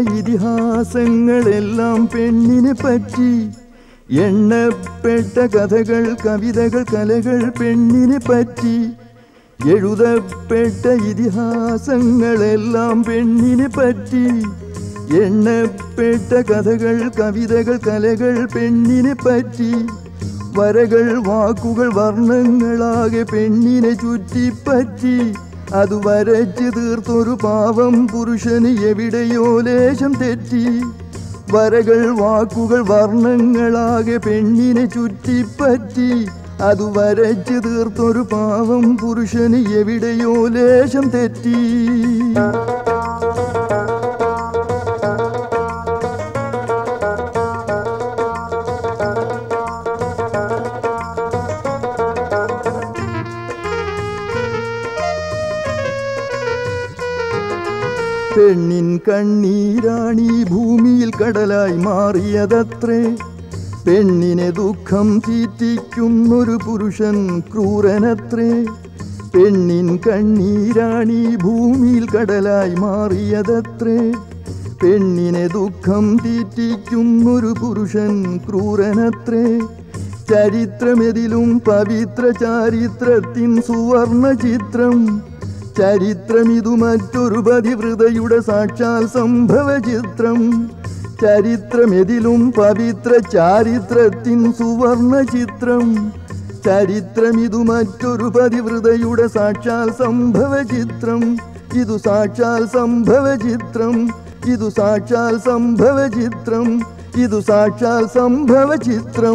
ഇതിഹാസങ്ങളെല്ലാം പെണ്ണിനെ പറ്റി എണ്ണപ്പെട്ട കഥകൾ കവിതകൾ കലകൾ പെണ്ണിനെ പറ്റി എഴുതപ്പെട്ട ഇതിഹാസങ്ങളെല്ലാം പെണ്ണിനെ പറ്റി എണ്ണപ്പെട്ട കഥകൾ കവിതകൾ കലകൾ പെണ്ണിനെ പറ്റി വരകൾ വാക്കുകൾ വർണ്ണങ്ങളാകെ പെണ്ണിനെ ചുറ്റിപ്പറ്റി അത് വരച്ച് തീർത്തൊരു പാവം പുരുഷന് എവിടെയോ ലേശം തെറ്റി വരകൾ വാക്കുകൾ വർണ്ണങ്ങളാകെ പെണ്ണിനെ ചുറ്റിപ്പറ്റി അത് വരച്ച് തീർത്തൊരു പാവം പുരുഷന് എവിടെയോ ലേശം തെറ്റി പെണ്ണിൻ കണ്ണീരാണീ ഭൂമിയിൽ കടലായി മാറിയതത്രേ പെണ്ണിനെ ദുഃഖം തീറ്റിക്കുന്നൊരു പുരുഷൻ ക്രൂരനത്രേ പെണ്ണിൻ കണ്ണീരാണീ ഭൂമിയിൽ കടലായി മാറിയതത്രേ പെണ്ണിനെ ദുഃഖം തീറ്റിക്കുന്നൊരു പുരുഷൻ ക്രൂരനത്രേ ചരിത്രമെതിലും പവിത്ര ചാരിത്രത്തിൻ സുവർണ ചിത്രം ചരിത്രമിതു മറ്റൊരു പതിവൃതയുടെ സാക്ഷാൽ സംഭവ ചിത്രം ചരിത്രമെതിലും പവിത്ര ചാരിത്രത്തിൻ സുവർണ ചിത്രം ചരിത്രമിതു മറ്റൊരു പതിവൃതയുടെ സാക്ഷാൽ സംഭവ ചിത്രം ഇതു സാക്ഷാൽ സംഭവ ചിത്രം ഇതു സാക്ഷാൽ സംഭവ ചിത്രം ഇതു സാക്ഷാൽ സംഭവ ചിത്രം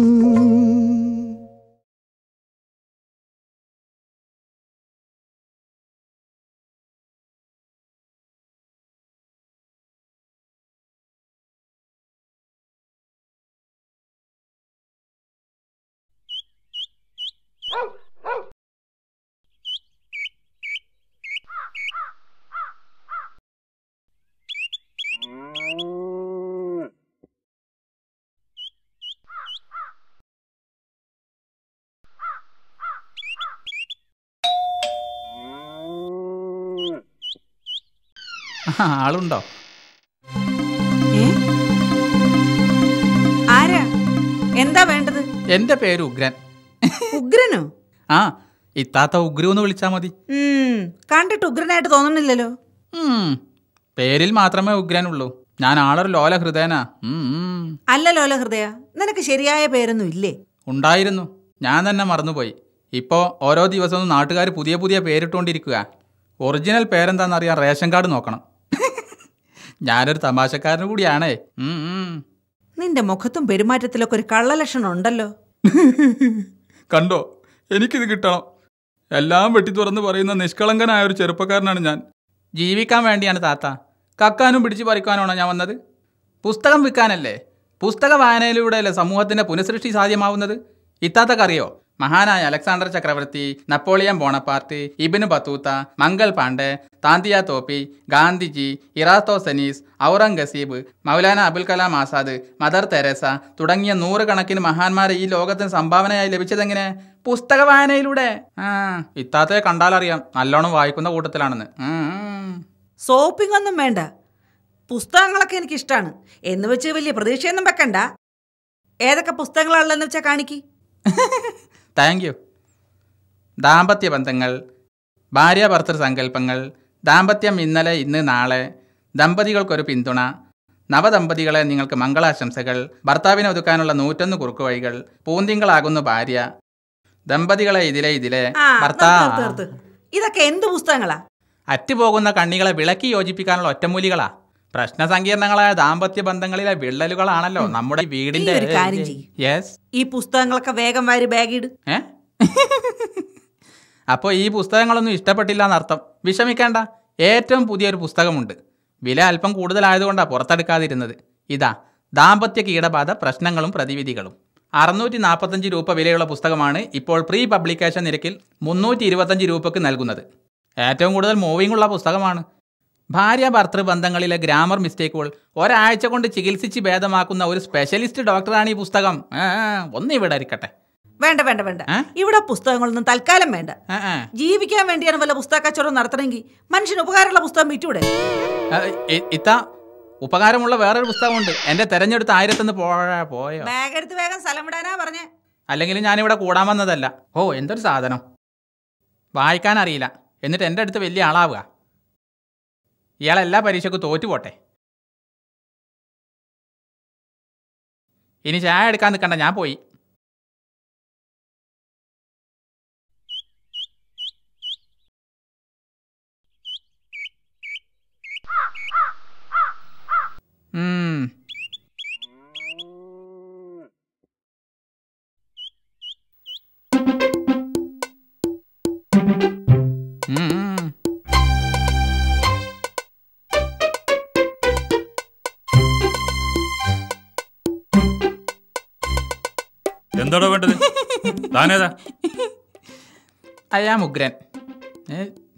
ആ, ആളുണ്ടോ ഏ? ആരാ എന്താ വേണ്ടത് എന്റെ പേര് ഉഗ്രൻ ഉഗ്രനോ ആ ഇത്താത്ത ഉഗ്രു എന്ന് വിളിച്ചാ മതി ഉം, കണ്ടിട്ട് ഉഗ്രനായിട്ട് തോന്നണില്ലല്ലോ ഉം, പേരിൽ മാത്രമേ ഉഗ്രനുള്ളൂ ഞാൻ ആളൊരു ലോല ഹൃദയനാ ഉം, ഉം. അല്ല ലോല ഹൃദയ നിനക്ക് ശരിയായ പേരൊന്നും ഇല്ലേ ഉണ്ടായിരുന്നു ഞാൻ തന്നെ മറന്നുപോയി ഇപ്പോൾ ഓരോ ദിവസവും നാട്ടുകാർ പുതിയ പുതിയ പേരിട്ടുകൊണ്ടിരിക്കുക ഒറിജിനൽ പേരെന്താണെന്നറിയാൻ റേഷൻ കാർഡ് നോക്കണം ഞാനൊരു തമാശക്കാരൻ കൂടിയാണേ ഉം, ഉം. നിന്റെ മുഖത്തും പെരുമാറ്റത്തിലൊക്കെ ഒരു കള്ളലക്ഷണം ഉണ്ടല്ലോ കണ്ടോ എനിക്കിത് കിട്ടണം എല്ലാം വെട്ടി തുറന്ന് പറയുന്ന നിഷ്കളങ്കനായ ഒരു ചെറുപ്പക്കാരനാണ് ഞാൻ ജീവിക്കാൻ വേണ്ടിയാണ് താത്ത കക്കാനും പിടിച്ചു പറിക്കാനാണോ ഞാൻ വന്നത് പുസ്തകം വിൽക്കാനല്ലേ പുസ്തക വായനയിലൂടെയല്ലേ സമൂഹത്തിന്റെ പുനഃസൃഷ്ടി സാധ്യമാവുന്നത് ഇത്താത്തക്കറിയോ മഹാനായ അലക്സാണ്ടർ ചക്രവർത്തി Napoleon Bonaparte Ibn Battuta Mangal Pandey Tantia Tope Gandhiji Eratosthenes Aurangzeb Maulana Abul Kalam Azad Mother Teresa തുടങ്ങിയ നൂറുകണക്കിന് മഹാന്മാരെ ഈ ലോകത്തിന് സംഭാവനയായി ലഭിച്ചതെങ്ങനെ പുസ്തക വായനയിലൂടെ ആ ഇത്താത്തയെ കണ്ടാലറിയാം നല്ലോണം വായിക്കുന്ന കൂട്ടത്തിലാണെന്ന് ഉം, ഉം. സോപ്പിംഗ് ഒന്നും വേണ്ട പുസ്തകങ്ങളൊക്കെ എനിക്ക് ഇഷ്ടമാണ് എന്ന് വെച്ച് വലിയ പ്രതീക്ഷയൊന്നും വെക്കണ്ട ഏതൊക്കെ പുസ്തകങ്ങളുള്ളതെന്ന് വെച്ചാൽ കാണിക്ക് താങ്ക് യു ദാമ്പത്യ ബന്ധങ്ങൾ ഭാര്യ ഭർത്തൃ സങ്കല്പങ്ങൾ ദാമ്പത്യം ഇന്നലെ ഇന്ന് നാളെ ദമ്പതികൾക്കൊരു പിന്തുണ നവദമ്പതികളെ നിങ്ങൾക്ക് മംഗളാശംസകൾ ഭർത്താവിനെ ഒതുക്കാനുള്ള നൂറ്റൊന്ന് കുറുക്കുവഴികൾ പൂന്തിങ്കളാകുന്നു ഭാര്യ ദമ്പതികളെ ഇതിലെ ഇതിലെ ആ ഭർത്താ നിർത്ത് നിർത്ത് നിർത്ത്. ഇതൊക്കെ എന്ത് പുസ്തകങ്ങളാ അറ്റുപോകുന്ന കണ്ണികളെ വിളക്കി യോജിപ്പിക്കാനുള്ള ഒറ്റമൂലികളാ പ്രശ്ന സങ്കീർണങ്ങളായ ദാമ്പത്യ ബന്ധങ്ങളിലെ വിള്ളലുകളാണല്ലോ നമ്മുടെ വീടിന്റെ നീ ഒരു കാര്യം ചെയ്യ്. യെസ് ഈ പുസ്തകങ്ങളൊക്കെ വേഗം വാരി ബാഗിട് ഏ അപ്പോൾ ഈ പുസ്തകങ്ങളൊന്നും ഇഷ്ടപ്പെട്ടില്ല എന്നർത്ഥം വിഷമിക്കേണ്ട ഏറ്റവും പുതിയൊരു പുസ്തകമുണ്ട് വില അല്പം കൂടുതലായതുകൊണ്ടാണ് പുറത്തെടുക്കാതിരുന്നത് ഇതാ ദാമ്പത്യ കീടബാധ പ്രശ്നങ്ങളും പ്രതിവിധികളും അറുന്നൂറ്റി നാൽപ്പത്തഞ്ച് രൂപ വിലയുള്ള പുസ്തകമാണ് ഇപ്പോൾ പ്രീ പബ്ലിക്കേഷൻ നിരക്കിൽ മുന്നൂറ്റി ഇരുപത്തഞ്ച് രൂപയ്ക്ക് നൽകുന്നത് ഏറ്റവും കൂടുതൽ മൂവിംഗ് ഉള്ള പുസ്തകമാണ് ഭാര്യ ഭർത്തൃ ബന്ധങ്ങളിലെ ഗ്രാമർ മിസ്റ്റേക്കുകൾ ഒരാഴ്ച കൊണ്ട് ചികിത്സിച്ച് ഭേദമാക്കുന്ന ഒരു സ്പെഷ്യലിസ്റ്റ് ഡോക്ടറാണ് ഈ പുസ്തകം ആ, ആ, ഒന്ന് ഇവിടെ ഇരിക്കട്ടെ വേണ്ട വേണ്ട വേണ്ട ഏ? ഇവിടെ പുസ്തകങ്ങളൊന്നും തൽക്കാലം വേണ്ട ആ, ആ. ജീവിക്കാൻ വേണ്ടിയാണ് വല്ല പുസ്തക കച്ചവടം നടത്തണമെങ്കിൽ മനുഷ്യന് ഉപകാരമുള്ള പുസ്തകം വിറ്റൂടെ ആ, ഇ- ഇത്ത ഉപകാരമുള്ള വേറൊരു പുസ്തകമുണ്ട് എൻ്റെ തെരഞ്ഞെടുത്ത ആയിരത്തൊന്ന് പോഴ പോയോ ബാഗ് എടുത്ത് വേഗം സ്ഥലം വിടാനാ പറഞ്ഞേ അല്ലെങ്കിൽ ഞാനിവിടെ കൂടാൻ വന്നതല്ല ഓ എന്തൊരു സാധനം വായിക്കാൻ അറിയില്ല എന്നിട്ട് എൻ്റെ അടുത്ത് വലിയ ആളാവുക ഇയാൾ എല്ലാ പരീക്ഷയ്ക്കും തോറ്റു പോട്ടെ ഇനി ചായ എടുക്കാൻ നിൽക്കണ്ട ഞാൻ പോയി ഉം. ഉം, ഉം. എന്താടോ വേണ്ടത് താനേതാ അയ്യാ മുഗ്രൻ ഏ?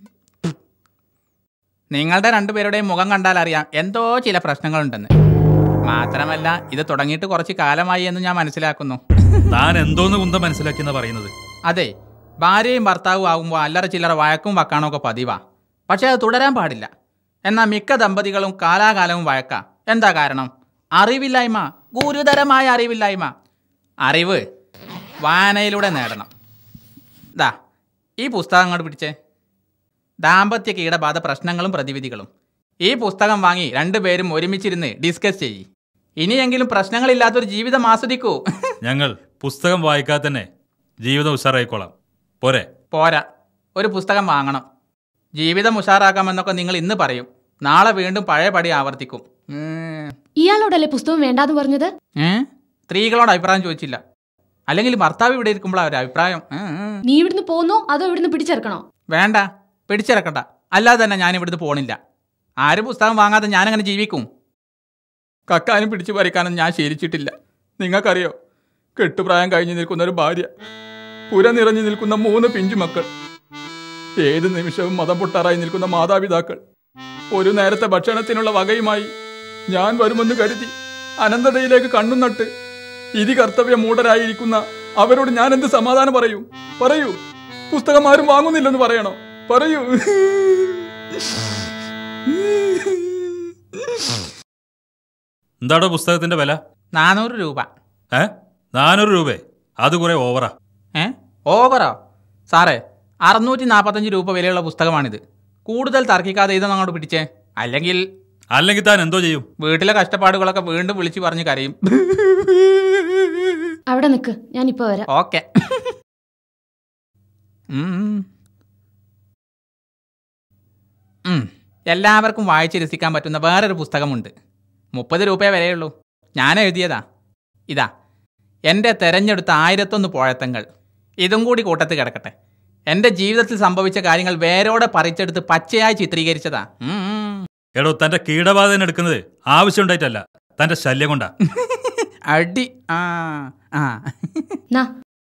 നിങ്ങളുടെ രണ്ടുപേരുടെയും മുഖം കണ്ടാൽ അറിയാം എന്തോ ചില പ്രശ്നങ്ങളുണ്ടെന്ന് മാത്രമല്ല ഇത് തുടങ്ങിയിട്ട് കുറച്ച് കാലമായി എന്ന് ഞാൻ മനസ്സിലാക്കുന്നു താൻ എന്തോന്ന് കുന്തം മനസ്സിലാക്കിയെന്നാ പറയുന്നത് അതെ ഭാര്യയും ഭർത്താവും ആകുമ്പോൾ അല്ലറ ചില്ലറ വഴക്കും വക്കാണോ ഒക്കെ പതിവാ പക്ഷേ അത് തുടരാൻ പാടില്ല എന്നാൽ മിക്ക ദമ്പതികളും കാലാകാലവും വഴക്ക എന്താ കാരണം അറിവില്ലായ്മ ഗുരുതരമായ അറിവില്ലായ്മ അറിവ് വായനയിലൂടെ നേടണം ദാ ഈ പുസ്തകം അങ്ങോട്ട് പിടിച്ചേ ദാമ്പത്യ കീടബാധ പ്രശ്നങ്ങളും പ്രതിവിധികളും ഈ പുസ്തകം വാങ്ങി രണ്ടുപേരും ഒരുമിച്ചിരുന്ന് ഡിസ്കസ് ചെയ്യ് ഇനിയെങ്കിലും പ്രശ്നങ്ങളില്ലാത്തൊരു ജീവിതം ആസ്വദിക്കൂ ഞങ്ങൾ പുസ്തകം വായിക്കാതെ തന്നെ ജീവിതം ഉഷാറായിക്കോളാം പോരെ പോരാ ഒരു പുസ്തകം വാങ്ങണം ജീവിതം ഉഷാറാക്കാമെന്നൊക്കെ നിങ്ങൾ ഇന്ന് പറയും നാളെ വീണ്ടും പഴയ പടി ആവർത്തിക്കും ഉം. ഇയാളോടല്ലേ പുസ്തകം വേണ്ടാന്ന് പറഞ്ഞത് ഏ സ്ത്രീകളോട് അഭിപ്രായം ചോദിച്ചില്ല അല്ലെങ്കിൽ ഭർത്താവ് ഇവിടെ ഇരിക്കുമ്പോൾ ഒരു അഭിപ്രായം ഉം, ഉം. നീ ഇവിടുന്ന് പോന്നോ അതോ ഇവിടുന്ന് പിടിച്ചെടുക്കണോ വേണ്ട പിടിച്ചിറക്കണ്ട അല്ലാതെ തന്നെ ഞാൻ ഇവിടുന്ന് പോണില്ല ആരും പുസ്തകം വാങ്ങാതെ ഞാനങ്ങനെ ജീവിക്കും കക്കാനും പിടിച്ചു പറിക്കാനും ഞാൻ ശീലിച്ചിട്ടില്ല നിങ്ങൾക്കറിയോ കെട്ടുപ്രായം കഴിഞ്ഞു നിൽക്കുന്ന ഒരു ഭാര്യ പുര നിറഞ്ഞു നിൽക്കുന്ന മൂന്ന് പിഞ്ചു മക്കൾ ഏത് നിമിഷവും മതം പൊട്ടാറായി നിൽക്കുന്ന മാതാപിതാക്കൾ ഒരു നേരത്തെ ഭക്ഷണത്തിനുള്ള വകയുമായി ഞാൻ വരുമെന്ന് കരുതി അനന്തതയിലേക്ക് കണ്ണും നട്ട് ഇതി കർത്തവ്യ മൂഢരായിരിക്കുന്ന അവരോട് ഞാൻ എന്ത് സമാധാനം പറയൂ പറയൂ പുസ്തകം ആരും വാങ്ങുന്നില്ലെന്ന് പറയണോ പറയൂ എന്താടോ പുസ്തകത്തിന്റെ വില നാനൂറ് രൂപ ഏ നാനൂറ് രൂപേ അത് കുറെ ഓവറാ ഏ ഓവറോ സാറേ അറുന്നൂറ്റി നാൽപ്പത്തഞ്ച് രൂപ വിലയുള്ള പുസ്തകമാണിത് കൂടുതൽ തർക്കിക്കാതെ ഇതൊന്നും അങ്ങോട്ട് പിടിച്ചേ അല്ലെങ്കിൽ അല്ലെങ്കിൽ താൻ എന്തോ ചെയ്യും വീട്ടിലെ കഷ്ടപ്പാടുകളൊക്കെ വീണ്ടും വിളിച്ചു പറഞ്ഞ് കരയും അവിടെ നിക്ക് ഞാൻ ഇപ്പൊ വരാം ഓക്കെ ഉം. ഉം. എല്ലാവർക്കും വായിച്ച് രസിക്കാൻ പറ്റുന്ന വേറൊരു പുസ്തകമുണ്ട് മുപ്പത് രൂപയെ വിലയുള്ളൂ ഞാൻ എഴുതിയതാ ഇതാ എൻ്റെ തെരഞ്ഞെടുത്ത ആയിരത്തൊന്ന് പോഴത്തങ്ങൾ ഇതും കൂടി കൂട്ടത്തിൽ കിടക്കട്ടെ എൻ്റെ ജീവിതത്തിൽ സംഭവിച്ച കാര്യങ്ങൾ വേരോടെ പറിച്ചെടുത്ത് പച്ചയായി ചിത്രീകരിച്ചതാ ഉം, ഉം. എടോ തന്റെ കീടബാധന എടുക്കുന്നത് ആവശ്യമുണ്ടായിട്ടല്ല തന്റെ ശല്യം കൊണ്ടാ അടി ആ ആ നാ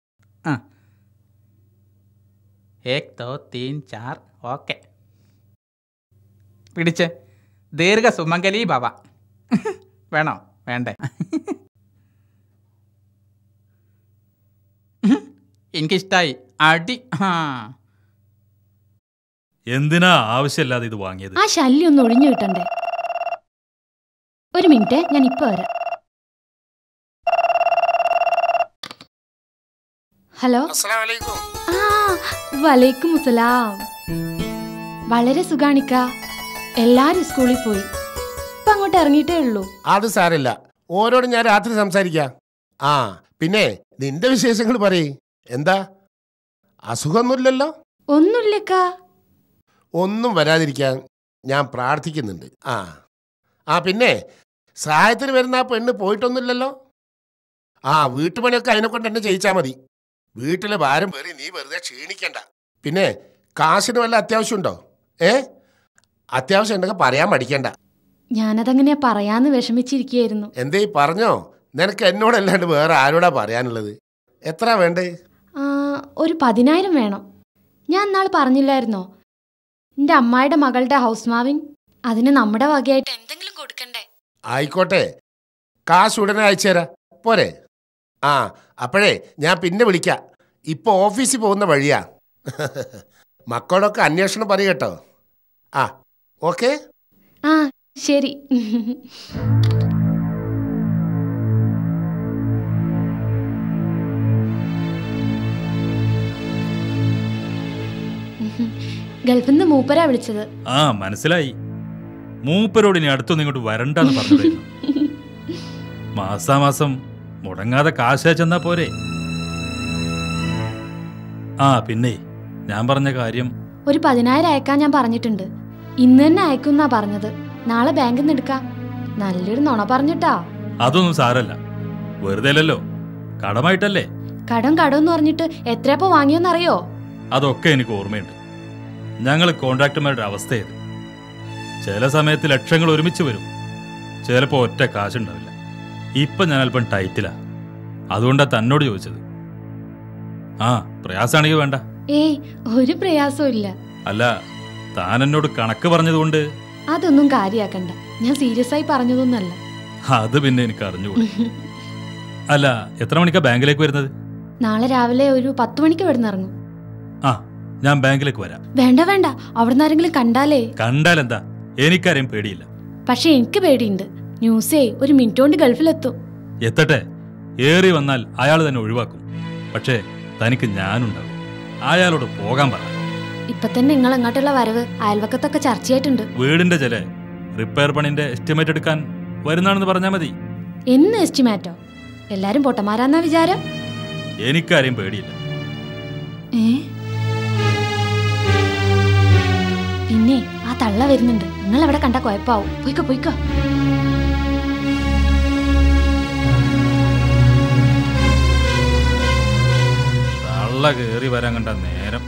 ഏക് ദോ തീൻ ചാർ ഓക്കെ പിടിച്ച് ദീർഘ സുമംഗലി ഭവ വേണോ വേണ്ടേ എനിക്കിഷ്ടായി അടി ആ എന്തിനാ ആവശ്യമില്ലാതെ ഇത് വാങ്ങിയത് ആ ശല്യം ഒന്ന് ഒഴിഞ്ഞു കിട്ടണ്ടേ ഒരു മിനിറ്റ് ഞാൻ ഇപ്പൊ വരാം ഹലോ അസ്സലാമലൈക്കും ആ വലൈക്കും മുസലാം വളരെ സുഖാണിക്ക എല്ലാരും സ്കൂളിൽ പോയി ഇപ്പൊ അങ്ങോട്ട് ഇറങ്ങിയിട്ടേ ഉള്ളൂ അത് സാരമില്ല ഓരോട് ഞാൻ രാത്രി സംസാരിക്കാം ആ പിന്നെ നിന്റെ വിശേഷങ്ങൾ പറയ് എന്താ അസുഖമൊന്നുമില്ലല്ലോ ഒന്നുമില്ലക്ക ഒന്നും വരാതിരിക്കാൻ ഞാൻ പ്രാർത്ഥിക്കുന്നുണ്ട് ആ ആ പിന്നെ സഹായത്തിന് വരുന്ന ആ പെണ്ണ് പോയിട്ടൊന്നുമില്ലല്ലോ ആ വീട്ടുപണിയൊക്കെ അതിനെ കൊണ്ട് തന്നെ ചെയ്യിച്ചാൽ മതി വീട്ടിലെ ഭാരം പേറി നീ വെറുതെ ക്ഷീണിക്കണ്ട പിന്നെ കാശിന് വല്ല അത്യാവശ്യമുണ്ടോ ഏ അത്യാവശ്യം ഉണ്ടെങ്കിൽ പറയാൻ മടിക്കണ്ട ഞാനതങ്ങനെ പറയാന്ന് വിഷമിച്ചിരിക്കുകയായിരുന്നു എന്തേ പറഞ്ഞോ നിനക്ക് എന്നോടല്ലാണ്ട് വേറെ ആരോടാ പറയാനുള്ളത് എത്ര വേണ്ടേ ആ, ഒരു പതിനായിരം വേണം ഞാൻ നാൾ പറഞ്ഞില്ലായിരുന്നോ എൻ്റെ അമ്മായിയുടെ മകളുടെ ഹൗസ് മാവിങ് അതിന് നമ്മുടെ വകയായിട്ട് എന്തെങ്കിലും കൊടുക്കണ്ടേ ആയിക്കോട്ടെ കാശ് ഉടനെ അയച്ചുതരാം പോരെ ആ അപ്പോഴേ ഞാൻ പിന്നെ വിളിക്കാം ഇപ്പൊ ഓഫീസിൽ പോകുന്ന വഴിയാ മക്കളൊക്കെ അന്വേഷണം പറയട്ടോ ആ ഓക്കെ ആ ശരി ഗൾഫിൽ നിന്ന് മൂപ്പരാ വിളിച്ചത് ആ മനസ്സിലായി മൂപ്പരോട് ഇനി അടുത്തൊന്നും ഇങ്ങോട്ട് വരണ്ടെന്ന് പറഞ്ഞിരുന്നു മാസാമാസം മുടങ്ങാതെ കാശ് ചെന്നാ പോരെ ആ പിന്നെ ഞാൻ പറഞ്ഞ കാര്യം ഒരു പതിനായിരം അയക്കാൻ ഞാൻ പറഞ്ഞിട്ടുണ്ട് ഇന്ന് തന്നെ അയക്കുന്നാ പറഞ്ഞത് നാളെ ബാങ്കിൽ നിന്ന് എടുക്കാം നല്ലൊരു നുണ പറഞ്ഞിട്ടാ അതൊന്നും സാരല്ല വെറുതെ അല്ലല്ലോ കടമായിട്ടല്ലേ കടം കടം എന്ന് പറഞ്ഞിട്ട് എത്രയപ്പോ വാങ്ങിയോന്നറിയോ അതൊക്കെ എനിക്ക് ഓർമ്മയുണ്ട് ഞങ്ങൾ കോൺട്രാക്ടർമാരുടെ അവസ്ഥ ഇത് ചില സമയത്ത് ലക്ഷങ്ങൾ ഒരുമിച്ച് വരും ചിലപ്പോൾ ഒറ്റ കാശുണ്ടാവില്ല ഇപ്പം ഞാൻ അല്പം ടൈറ്റിലാ അതുകൊണ്ടാ തന്നോട് ചോദിച്ചത് ആ പ്രയാസാണെങ്കിൽ വേണ്ട ഏയ് ഒരു പ്രയാസവും ഇല്ല അല്ല താൻ എന്നോട് കണക്ക് പറഞ്ഞതുകൊണ്ട് അതൊന്നും കാര്യാക്കണ്ട ഞാൻ സീരിയസ് ആയി പറഞ്ഞതൊന്നല്ല അത് പിന്നെ എനിക്ക് അറിഞ്ഞുകൂടി അല്ല എത്ര മണിക്കാ ബാങ്കിലേക്ക് വരുന്നത് നാളെ രാവിലെ ഒരു പത്ത് മണിക്ക് ഇവിടുന്ന് ഇറങ്ങും ആ ഞാൻ ബാങ്കിലേക്ക് വരാം വേണ്ട വേണ്ട അവിടുന്ന് ആരെങ്കിലും കണ്ടാലേ കണ്ടാലെന്താ എനിക്കാരെയും പേടിയില്ല പക്ഷെ എനിക്ക് പേടിയുണ്ട് ന്യൂസേ ഒരു മിനിറ്റ് കൊണ്ട് ഗൾഫിലെത്തും എത്തട്ടെ ഏറി വന്നാൽ അയാൾ തന്നെ ഒഴിവാക്കും പക്ഷേ തനിക്ക് ഞാനുണ്ടാവും അയാളോട് പോകാൻ പറ ഇപ്പൊ തന്നെ നിങ്ങൾ അങ്ങോട്ടുള്ള വരവ് അയൽവക്കത്തൊക്കെ ചർച്ചയായിട്ടുണ്ട് വീടിന്റെ ചില റിപ്പയർ പണിന്റെ എസ്റ്റിമേറ്റ് എടുക്കാൻ വരുന്നാണെന്ന് പറഞ്ഞാൽ മതി എന്ന് എസ്റ്റിമേറ്റോ എല്ലാരും പൊട്ടന്മാരാന്നാ വിചാരം എനിക്കാരെയും പേടിയില്ല ഏ പിന്നെ ആ തള്ള വരുന്നുണ്ട് നിങ്ങൾ അവിടെ കണ്ട കുഴപ്പാവും പോയിക്കോ പോയിക്കോ തള്ള കേറി വരാൻ കണ്ട നേരം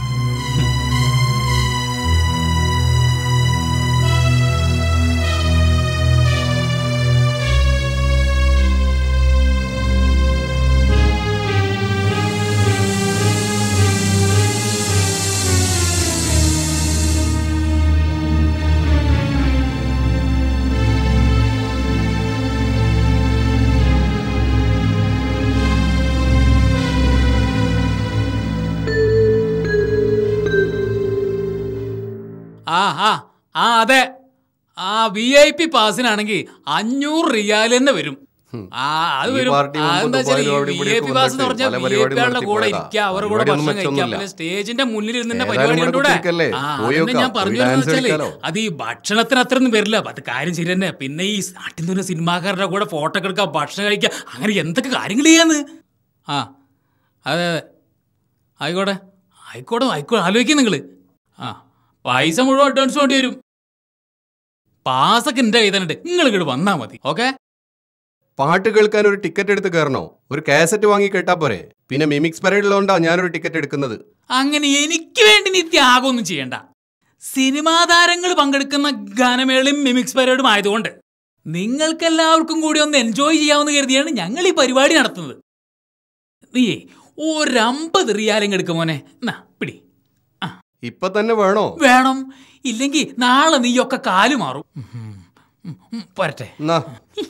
ആ ആ ആ അതെ ആ വി ഐ പി പാസിനാണെങ്കിൽ അഞ്ഞൂറ് റിയാൽ തന്നെ വരും ആ അത് ഈ വരും പാർട്ടി മുമ്പ് അതെന്താ വെച്ചാൽ ദുബായിലും വി അവിടെയും ഐ പി പാസ് എന്ന് വന്നിട്ട് പറഞ്ഞാൽ പല വി ഐ പരിപാടിയും പികളുടെ കൂടെ നടത്തി ഇരിക്കുക അവരുടെ കൂടെ പരിപാടിയൊന്നും ഭക്ഷണം കഴിക്കാം വെച്ചൊന്നുമില്ല. പിന്നെ സ്റ്റേജിന്റെ മുന്നിൽ ഇരുന്നിന്റെ ഏതായാലും പരിപാടി ഇവിടെ കൂടെ കുത്തിരിക്കല്ലേ? ആ പോയി അതന്നെ ഞാൻ നോക്കാം. പറഞ്ഞു ഒരു വരുന്നത് dance വെച്ചാല് കളിക്കാലോ? അത് ഈ ഭക്ഷണത്തിന് അത്രയൊന്നും വരില്ല അത് കാര്യം ശരി തന്നെ പിന്നെ ഈ നാട്ടിൽ നിന്ന് സിനിമാക്കാരുടെ കൂടെ ഫോട്ടോ ഒക്കെ എടുക്കുക ഭക്ഷണം കഴിക്കുക അങ്ങനെ എന്തൊക്കെ കാര്യങ്ങൾ ചെയ്യാന്ന് ആ അതെ അതെ ആയിക്കോട്ടെ ആയിക്കോട്ടെ ആയിക്കോട്ടെ ആലോചിക്കും നിങ്ങൾ ആ പൈസ മുഴുവൻ അഡ്വാൻസ് വേണ്ടി വരും പാസൊക്കെ എന്റെ കയ്യിൽ തന്നെ നിങ്ങൾ ഇങ്ങോട്ട് വന്നാ മതി ഓക്കെ പാട്ട് കേൾക്കാൻ ഒരു ടിക്കറ്റ് എടുത്ത് കയറണോ ഒരു കാസറ്റ് വാങ്ങി കേട്ടാ പോരെ പിന്നെ മിമിക്സ് പരേഡിലുകൊണ്ടാ ഞാനൊരു ടിക്കറ്റ് എടുക്കുന്നത് അങ്ങനെ എനിക്ക് വേണ്ടി നീ ത്യാഗമൊന്നും ചെയ്യണ്ട സിനിമാ താരങ്ങൾ പങ്കെടുക്കുന്ന ഗാനമേളയും മിമിക്സ് പരേഡും ആയതുകൊണ്ട് നിങ്ങൾക്കെല്ലാവർക്കും കൂടി ഒന്ന് എൻജോയ് ചെയ്യാമെന്ന് കരുതിയാണ് ഞങ്ങൾ ഈ പരിപാടി നടത്തുന്നത് നീയേ ഒരമ്പത് റിയാലും എടുക്കും മോനെ എന്നാ പിടി ഇപ്പൊ തന്നെ വേണോ വേണം ഇല്ലെങ്കിൽ നാളെ നീയൊക്കെ കാല് മാറും ഉം, ഉം, ഉം, പോരട്ടെ എന്നാ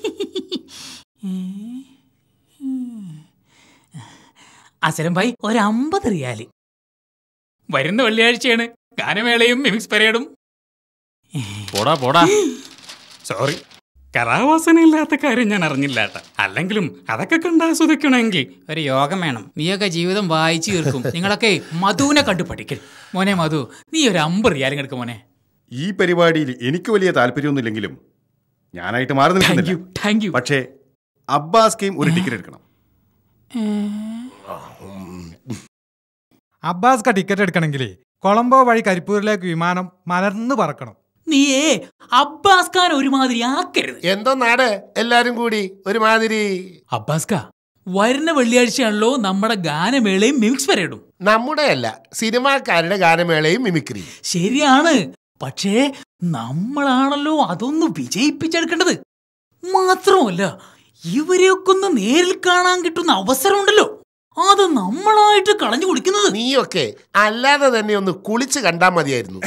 അസലം ഭായി ഒരു അമ്പത് റിയാല് വരുന്ന വെള്ളിയാഴ്ചയാണ് ഗാനമേളയും മിമിക്സ് പരേഡും പോടാ പോടാ സോറി കലാവാസനയില്ലാത്ത കാര്യം ഞാൻ അറിഞ്ഞില്ല ഏട്ടാ അല്ലെങ്കിലും അതൊക്കെ കണ്ട് ആസ്വദിക്കണമെങ്കിൽ ഒരു യോഗം വേണം നീയൊക്കെ ജീവിതം വായിച്ചു തീർക്കും നിങ്ങളൊക്കെ മധുവിനെ കണ്ടു പഠിക്കൽ മോനെ മധു നീ ഒരു അമ്പത് റിയാലും എടുക്കും മോനെ ഈ പരിപാടിയിൽ എനിക്ക് വലിയ താല്പര്യമൊന്നുമില്ലെങ്കിലും ഞാനായിട്ട് മാറി താങ്ക് യു നിൽക്കുന്നില്ല താങ്ക് യു പക്ഷേ അബ്ബാസ്കയും ഒരു ടിക്കറ്റ് എടുക്കണം അബ്ബാസ്ക ടിക്കറ്റ് എടുക്കണമെങ്കിലേ കൊളംബോ വഴി കരിപ്പൂരിലേക്ക് വിമാനം മലർന്നു പറക്കണം നീയേ അബ്ബാസ് ഖാൻ ഒരുമാതിരി ആക്കരുത് എന്തോ നാട് എല്ലാരും കൂടി ഒരുമാതിരി അബ്ബാസ് ഖാ വരുന്ന വെള്ളിയാഴ്ചയാണല്ലോ നമ്മുടെ ഗാനമേളയും മിമിക്സ് പരേഡും നമ്മുടെ അല്ല സിനിമാക്കാരുടെ ഗാനമേളയും മിമിക്രി ശരിയാണ് പക്ഷേ നമ്മളാണല്ലോ അതൊന്ന് വിജയിപ്പിച്ചെടുക്കേണ്ടത് മാത്രമല്ല ഇവരെയൊക്കെ ഒന്ന് നേരിൽ കാണാൻ കിട്ടുന്ന അവസരമുണ്ടല്ലോ അത് നമ്മളായിട്ട് കളഞ്ഞു കുടിക്കുന്നത് നീയൊക്കെ അല്ലാതെ തന്നെ ഒന്ന് കുളിച്ച് കണ്ടാ മതിയായിരുന്നു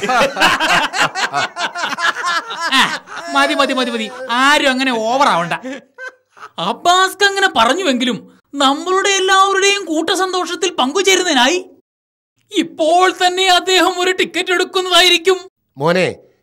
ആ, മതി മതി മതി മതി ആരും അങ്ങനെ ഓവർ ആവണ്ട അബ്ബാസ്ക്ക് അങ്ങനെ പറഞ്ഞുവെങ്കിലും നമ്മളുടെ എല്ലാവരുടെയും കൂട്ടസന്തോഷത്തിൽ പങ്കുചേരുന്നതിനായി ഇപ്പോൾ തന്നെ അദ്ദേഹം ഒരു ടിക്കറ്റ് എടുക്കുന്നതായിരിക്കും മോനെ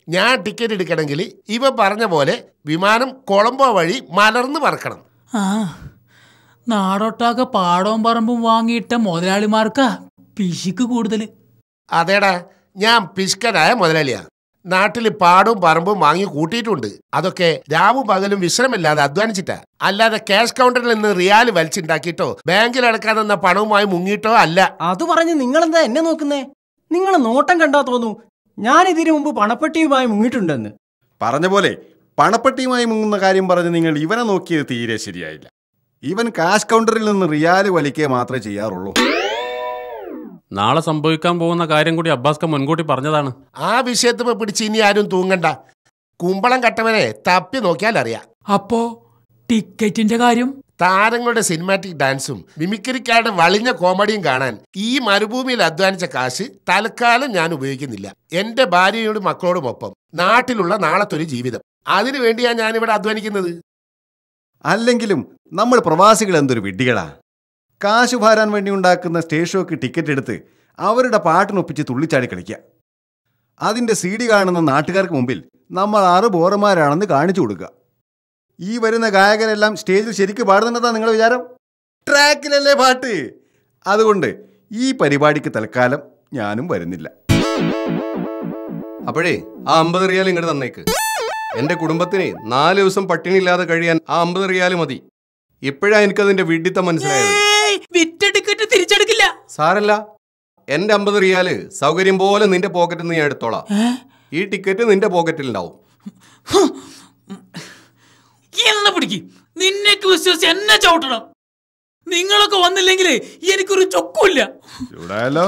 ഞാൻ ടിക്കറ്റ് എടുക്കണമെങ്കിൽ ഇവ പറഞ്ഞ പോലെ വിമാനം കൊളംബോ വഴി മലർന്ന് പറക്കണം ആ നാടൊട്ടാകെ പാടവും പറമ്പും വാങ്ങിയിട്ട മുതലാളിമാർക്കാ പിശിക്ക് കൂടുതൽ അതേടാ ഞാൻ പിഷ്കനായ മുതലാളിയാ നാട്ടിൽ പാടവും പറമ്പും വാങ്ങി കൂട്ടിയിട്ടുണ്ട് അതൊക്കെ രാവും പകലും വിശ്രമില്ലാതെ അധ്വാനിച്ചിട്ടാ അല്ലാതെ ക്യാഷ് കൗണ്ടറിൽ നിന്ന് റിയാൽ വലിച്ചുണ്ടാക്കിയിട്ടോ ബാങ്കിൽ അടക്കാൻ തന്ന പണവുമായി മുങ്ങിയിട്ടോ അല്ല അത് പറഞ്ഞ് നിങ്ങളെന്താ എന്നെ നോക്കുന്നേ നിങ്ങൾ നോട്ടം കണ്ടാ തോന്നു ഞാൻ ഇതിനു മുമ്പ് പണപ്പെട്ടിയുമായി മുങ്ങിയിട്ടുണ്ടെന്ന് പറഞ്ഞ പോലെ പണപ്പെട്ടിയുമായി മുങ്ങുന്ന കാര്യം പറഞ്ഞ് നിങ്ങൾ ഇവനെ നോക്കിയത് തീരെ ശരിയായില്ല ഇവൻ കാഷ് കൗണ്ടറിൽ നിന്ന് റിയാല് വലിക്കുക മാത്രമേ ചെയ്യാറുള്ളൂ നാളെ സംഭവിക്കാൻ പോകുന്ന കാര്യം കൂടി അബ്ബാസ്ക മുൻകൂട്ടി പറഞ്ഞതാണ് ആ വിഷയത്തിപ്പോ പിടിച്ച് ഇനി ആരും തൂങ്ങണ്ട കുമ്പളം കട്ടവനെ തപ്പി നോക്കിയാൽ അറിയാം അപ്പോ ടിക്കറ്റിന്റെ കാര്യം താരങ്ങളുടെ സിനിമാറ്റിക് ഡാൻസും മിമിക്രിക്കാരുടെ വളിഞ്ഞ കോമഡിയും കാണാൻ ഈ മരുഭൂമിയിൽ അധ്വാനിച്ച കാശ് തൽക്കാലം ഞാൻ ഉപയോഗിക്കുന്നില്ല എന്റെ ഭാര്യയോടും മക്കളോടും ഒപ്പം നാട്ടിലുള്ള നാളത്തൊരു ജീവിതം അതിനു വേണ്ടിയാ ഞാൻ ഇവിടെ അധ്വാനിക്കുന്നത് അല്ലെങ്കിലും നമ്മൾ പ്രവാസികൾ എന്തൊരു വിഡ്ഢികളാ കാശ് ഭാരാൻ വേണ്ടി ഉണ്ടാക്കുന്ന സ്റ്റേജ് ഷോക്ക് ടിക്കറ്റ് എടുത്ത് അവരുടെ പാട്ടിനൊപ്പിച്ച് തുള്ളിച്ചാടി കളിക്കുക അതിൻ്റെ സി ഡി കാണുന്ന നാട്ടുകാർക്ക് മുമ്പിൽ നമ്മൾ ആറ് ബോറന്മാരാണെന്ന് കാണിച്ചു കൊടുക്കുക ഈ വരുന്ന ഗായകരെല്ലാം സ്റ്റേജിൽ ശരിക്ക് പാടുന്നുണ്ടെന്നാ നിങ്ങളുടെ വിചാരം ട്രാക്കിലല്ലേ പാട്ട് അതുകൊണ്ട് ഈ പരിപാടിക്ക് തൽക്കാലം ഞാനും വരുന്നില്ല അപ്പോഴേ ആ അമ്പത് റിയാൽ ഇങ്ങോട്ട് തന്നേക്ക് എന്റെ കുടുംബത്തിന് നാല് ദിവസം പട്ടിണിയില്ലാതെ കഴിയാൻ ആ അമ്പത് റിയാൽ മതി ഇപ്പോഴാ എനിക്കതിന്റെ വിഡിത്തം മനസ്സിലായത് ഏയ്, വിറ്റ ടിക്കറ്റ് തിരിച്ചെടുക്കില്ല സാരല്ല എന്റെ അമ്പത് റിയാല് സൗകര്യം പോലെ നിന്റെ പോക്കറ്റിൽ നിന്ന് ഞാൻ എടുത്തോളാം ഈ ടിക്കറ്റ് നിന്റെ പോക്കറ്റിൽ ഉണ്ടാവും എന്നെ പിടിക്ക് നിന്നേക്ക് വിശ്വസിച്ച് എന്നെ ചവിട്ടണം നിങ്ങളൊക്കെ വന്നില്ലെങ്കിൽ എനിക്കൊരു ചൊക്കുമില്ല ചൂടായാലോ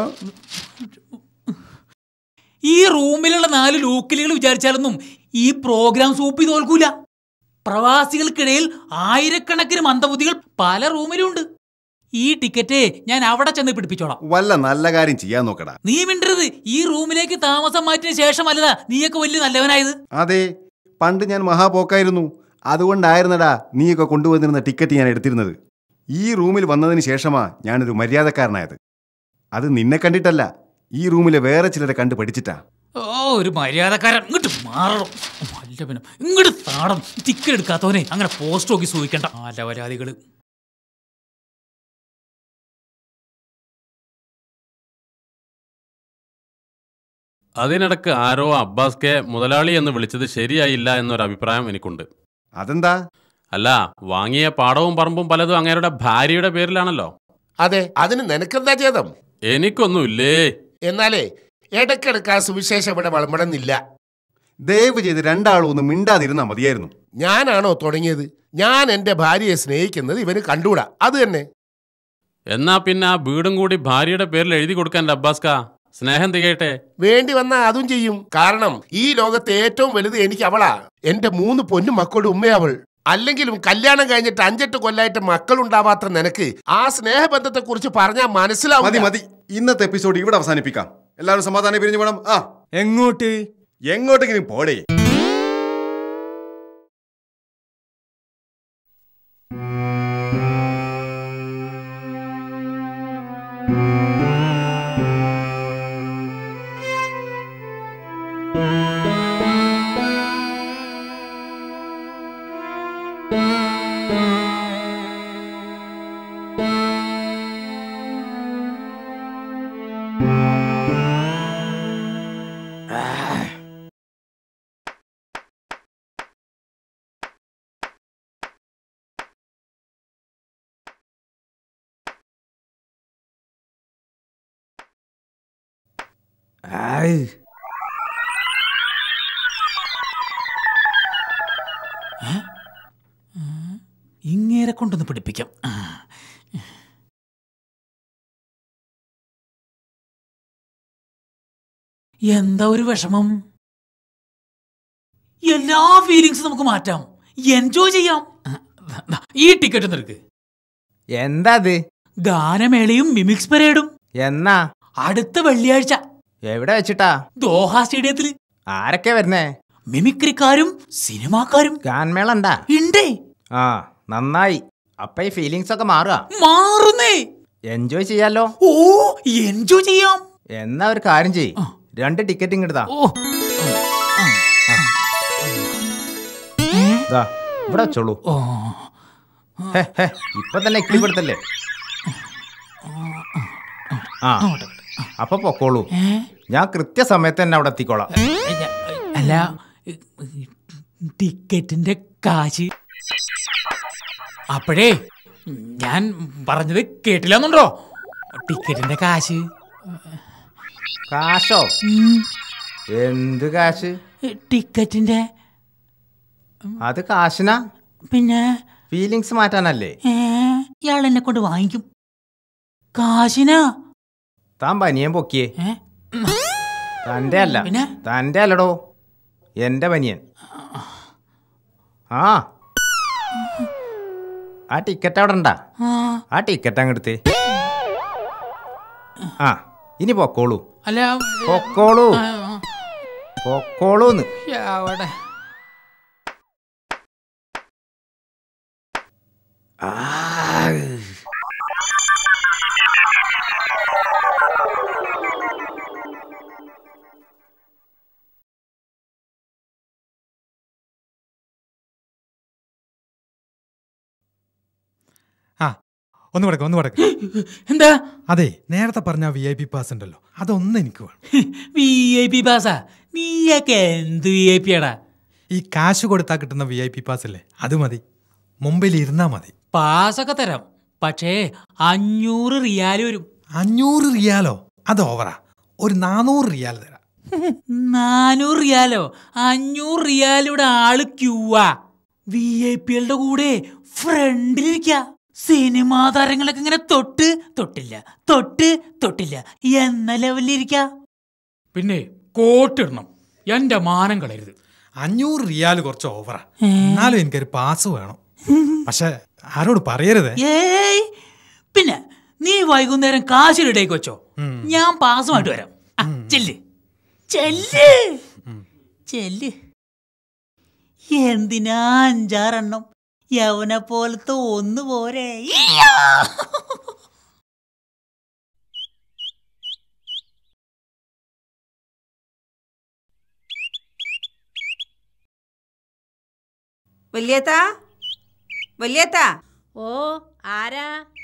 ഈ റൂമിലുള്ള നാല് ലോക്കലുകൾ വിചാരിച്ചാലൊന്നും ഈ പ്രോഗ്രാം സൂപ്പി തോൽക്കൂല പ്രവാസികൾക്കിടയിൽ ആയിരക്കണക്കിന് മന്ദബുദ്ധികൾ പല റൂമിലുണ്ട് ഈ ടിക്കറ്റ് ഞാൻ അവിടെ ചെന്ന് പിടിപ്പിച്ചോളാം വല്ല നല്ല കാര്യം ചെയ്യാൻ നോക്കടാ നീ മിണ്ടരുത് ഈ റൂമിലേക്ക് താമസം മാറ്റിയ ശേഷമല്ലതാ നീയൊക്കെ വലിയ നല്ലവനായത് അതെ പണ്ട് ഞാൻ മഹാപോക്കായിരുന്നു അതുകൊണ്ടായിരുന്നടാ നീയൊക്കെ കൊണ്ടുവന്നിരുന്ന ടിക്കറ്റ് ഞാൻ എടുത്തിരുന്നത് ഈ റൂമിൽ വന്നതിന് ശേഷമാ ഞാനൊരു മര്യാദക്കാരനായത് അത് നിന്നെ കണ്ടിട്ടല്ല ഈ റൂമിലെ വേറെ ചിലരെ കണ്ട് പഠിച്ചിട്ടാ ഓ ഒരു മര്യാദക്കാരൻ ഇങ്ങോട്ട് മാറണം അല്ല പിന്നെ ഇങ്ങോട്ട് താടം ടിക്കറ്റ് എടുക്കാത്തവനെ അങ്ങനെ പോസ്റ്റ് നോക്കി സൂഹിക്കണ്ട അലവരാതികള് അതിനിടക്ക് ആരോ അബ്ബാസ്കെ മുതലാളി എന്ന് വിളിച്ചത് ശരിയായില്ല എന്നൊരു അഭിപ്രായം എനിക്കുണ്ട് അതെന്താ അല്ല വാങ്ങിയ പാടവും പറമ്പും പലതും അങ്ങേരുടെ ഭാര്യയുടെ പേരിലാണല്ലോ അതെ അതിന് നിനക്കെന്താ ചെയ്തം എനിക്കൊന്നുമില്ലേ എന്നാലേ ഇടയ്ക്കിടയ്ക്ക് ആ സുവിശേഷം ഇവിടെ വളമ്പണമെന്നില്ല ദയവ് ചെയ്ത് രണ്ടാളും ഒന്ന് മിണ്ടാതിരുന്നാ മതിയായിരുന്നു ഞാനാണോ തുടങ്ങിയത് ഞാൻ എന്റെ ഭാര്യയെ സ്നേഹിക്കുന്നത് ഇവന് കണ്ടുകൂടാ അത് തന്നെ എന്നാ പിന്നെ ആ വീടും കൂടി ഭാര്യയുടെ പേരിൽ എഴുതി കൊടുക്കാൻ അബ്ബാസ്ക സ്നേഹം തികയട്ടെ വേണ്ടി വന്നാ അതും ചെയ്യും കാരണം ഈ ലോകത്തെ ഏറ്റവും വലുത് എനിക്ക് അവളാ എന്റെ മൂന്ന് പൊന്നു മക്കളുടെ ഉമ്മയവൾ അല്ലെങ്കിലും കല്യാണം കഴിഞ്ഞിട്ട് അഞ്ചെട്ട് കൊല്ലായിട്ട് മക്കളുണ്ടാവാത്ത നിനക്ക് ആ സ്നേഹബന്ധത്തെ കുറിച്ച് പറഞ്ഞാൽ മനസ്സിലാവും മതി മതി ഇന്നത്തെ എപ്പിസോഡ് ഇവിടെ അവസാനിപ്പിക്കാം എല്ലാവരും സമാധാനം പിരിഞ്ഞു വേണം ആ എങ്ങോട്ട് എങ്ങോട്ടെങ്കിലും പോടേ ഇങ്ങേരെ കൊണ്ടൊന്ന് പിടിപ്പിക്കാം ആ. എന്താ ഒരു വിഷമം എല്ലാ ഫീലിങ്സും നമുക്ക് മാറ്റാം എൻജോയ് ചെയ്യാം ദാ, ഈ ടിക്കറ്റ് നിനക്ക് എന്താ അത് ഗാനമേളയും മിമിക്സ് പരേഡും എന്നാ അടുത്ത വെള്ളിയാഴ്ച എവിടെ വെച്ചിട്ടാ ദോഹ സ്റ്റേഡിയത്തിൽ ആരൊക്കെ വരുന്നേ മിമിക്രിക്കാരും സിനിമാക്കാരും ഗാൻമേളണ്ടാ ഉണ്ടേ ആ നന്നായി അപ്പൊ ഈ ഫീലിങ്സ് ഒക്കെ മാറുക മാറുന്നേ എൻജോയ് ചെയ്യാലോ ഓ എൻജോയ് ചെയ്യാം എന്നാ ഒരു കാര്യം ചെയ് രണ്ട് ടിക്കറ്റ് ഇങ്ങോട്ടാ ഓ ദാ, ഇവിടെ വെച്ചോളൂ ഹെ, ഹെ, ഇപ്പൊ തന്നെ ഇക്കിളിപ്പെടുത്തല്ലേ ആ അപ്പൊ പൊക്കോളൂ ഞാൻ കൃത്യസമയത്ത് തന്നെ അവിടെ എത്തിക്കോളാം അല്ല ടിക്കറ്റിന്റെ കാശ് അപ്പോഴേ ഞാൻ പറഞ്ഞത് കേട്ടില്ലെന്നുണ്ടോ ടിക്കറ്റിന്റെ കാശ് കാശോ എന്ത് കാശ് ടിക്കറ്റിന്റെ അത് കാശിനാ പിന്നെ ഫീലിങ്സ് മാറ്റാനല്ലേ ഏ ഇയാൾ എന്നെ കൊണ്ട് വാങ്ങിക്കും കാശിനാ താൻ പനിയൻ പൊക്കിയേ ഏ? തന്റെ അല്ല പിന്നെ? തന്റെ അല്ലടോ എന്റെ പനിയൻ ആ ആ ടിക്കറ്റ് അവിടെ ഉണ്ടാ ആ, ആ ടിക്കറ്റ് അങ്ങെടുത്ത് ആ ഇനി പൊക്കോളൂ അല്ല പൊക്കോളൂ ആ, ആ. പൊക്കോളൂന്ന് അവിടെ ആ ഒന്ന് കിടക്ക് ഒന്ന് കിടക്ക് എന്താ അതെ നേരത്തെ പറഞ്ഞ വി ഐ പി പാസ് ഉണ്ടല്ലോ അതൊന്നും എനിക്ക് വേണം വി ഐ പി പാസാ നീയൊക്കെ എന്ത് വി ഐ പി ആടാ ഈ കാശ് കൊടുത്താൽ കിട്ടുന്ന വി ഐ പി പാസ് അല്ലേ അത് മതി മുമ്പിൽ ഇരുന്നാ മതി പാസൊക്കെ തരാം പക്ഷേ അഞ്ഞൂറ് റിയാൽ വരും അഞ്ഞൂറ് റിയാലോ അത് ഓവറാ ഒരു നാനൂറ് റിയാൽ തരാം നാനൂറ് റിയാലോ അഞ്ഞൂറ് റിയാലിവിടെ ആള് ക്യൂവാ വി ഐ പികളുടെ കൂടെ ഫ്രണ്ടിലിരിക്ക സിനിമാ താരങ്ങളൊക്കെ ഇങ്ങനെ തൊട്ട് തൊട്ടില്ല തൊട്ട് തൊട്ടില്ല എന്ന ലെവലിലിരിക്ക പിന്നെ കോട്ടിടണം എന്റെ മാനം കളയരുത് അഞ്ഞൂറ് റിയാൽ കുറച്ച് ഓവറാ എന്നാലും എനിക്കൊരു പാസ് വേണം പക്ഷെ ആരോട് പറയരുതേ ഏയ് പിന്നെ നീ വൈകുന്നേരം കാശിലിടേക്ക് വെച്ചോ ഞാൻ പാസുമായിട്ട് വരാം ആ, ചെല്ല് ചെല്ല് ചെല്ല് എന്തിനാ അഞ്ചാറെണ്ണം യവനെ പോലത്തെ ഒന്ന് പോരെ ഇയ്യോ! വല്യേത്താ വല്യേത്താ ഓ ആരാ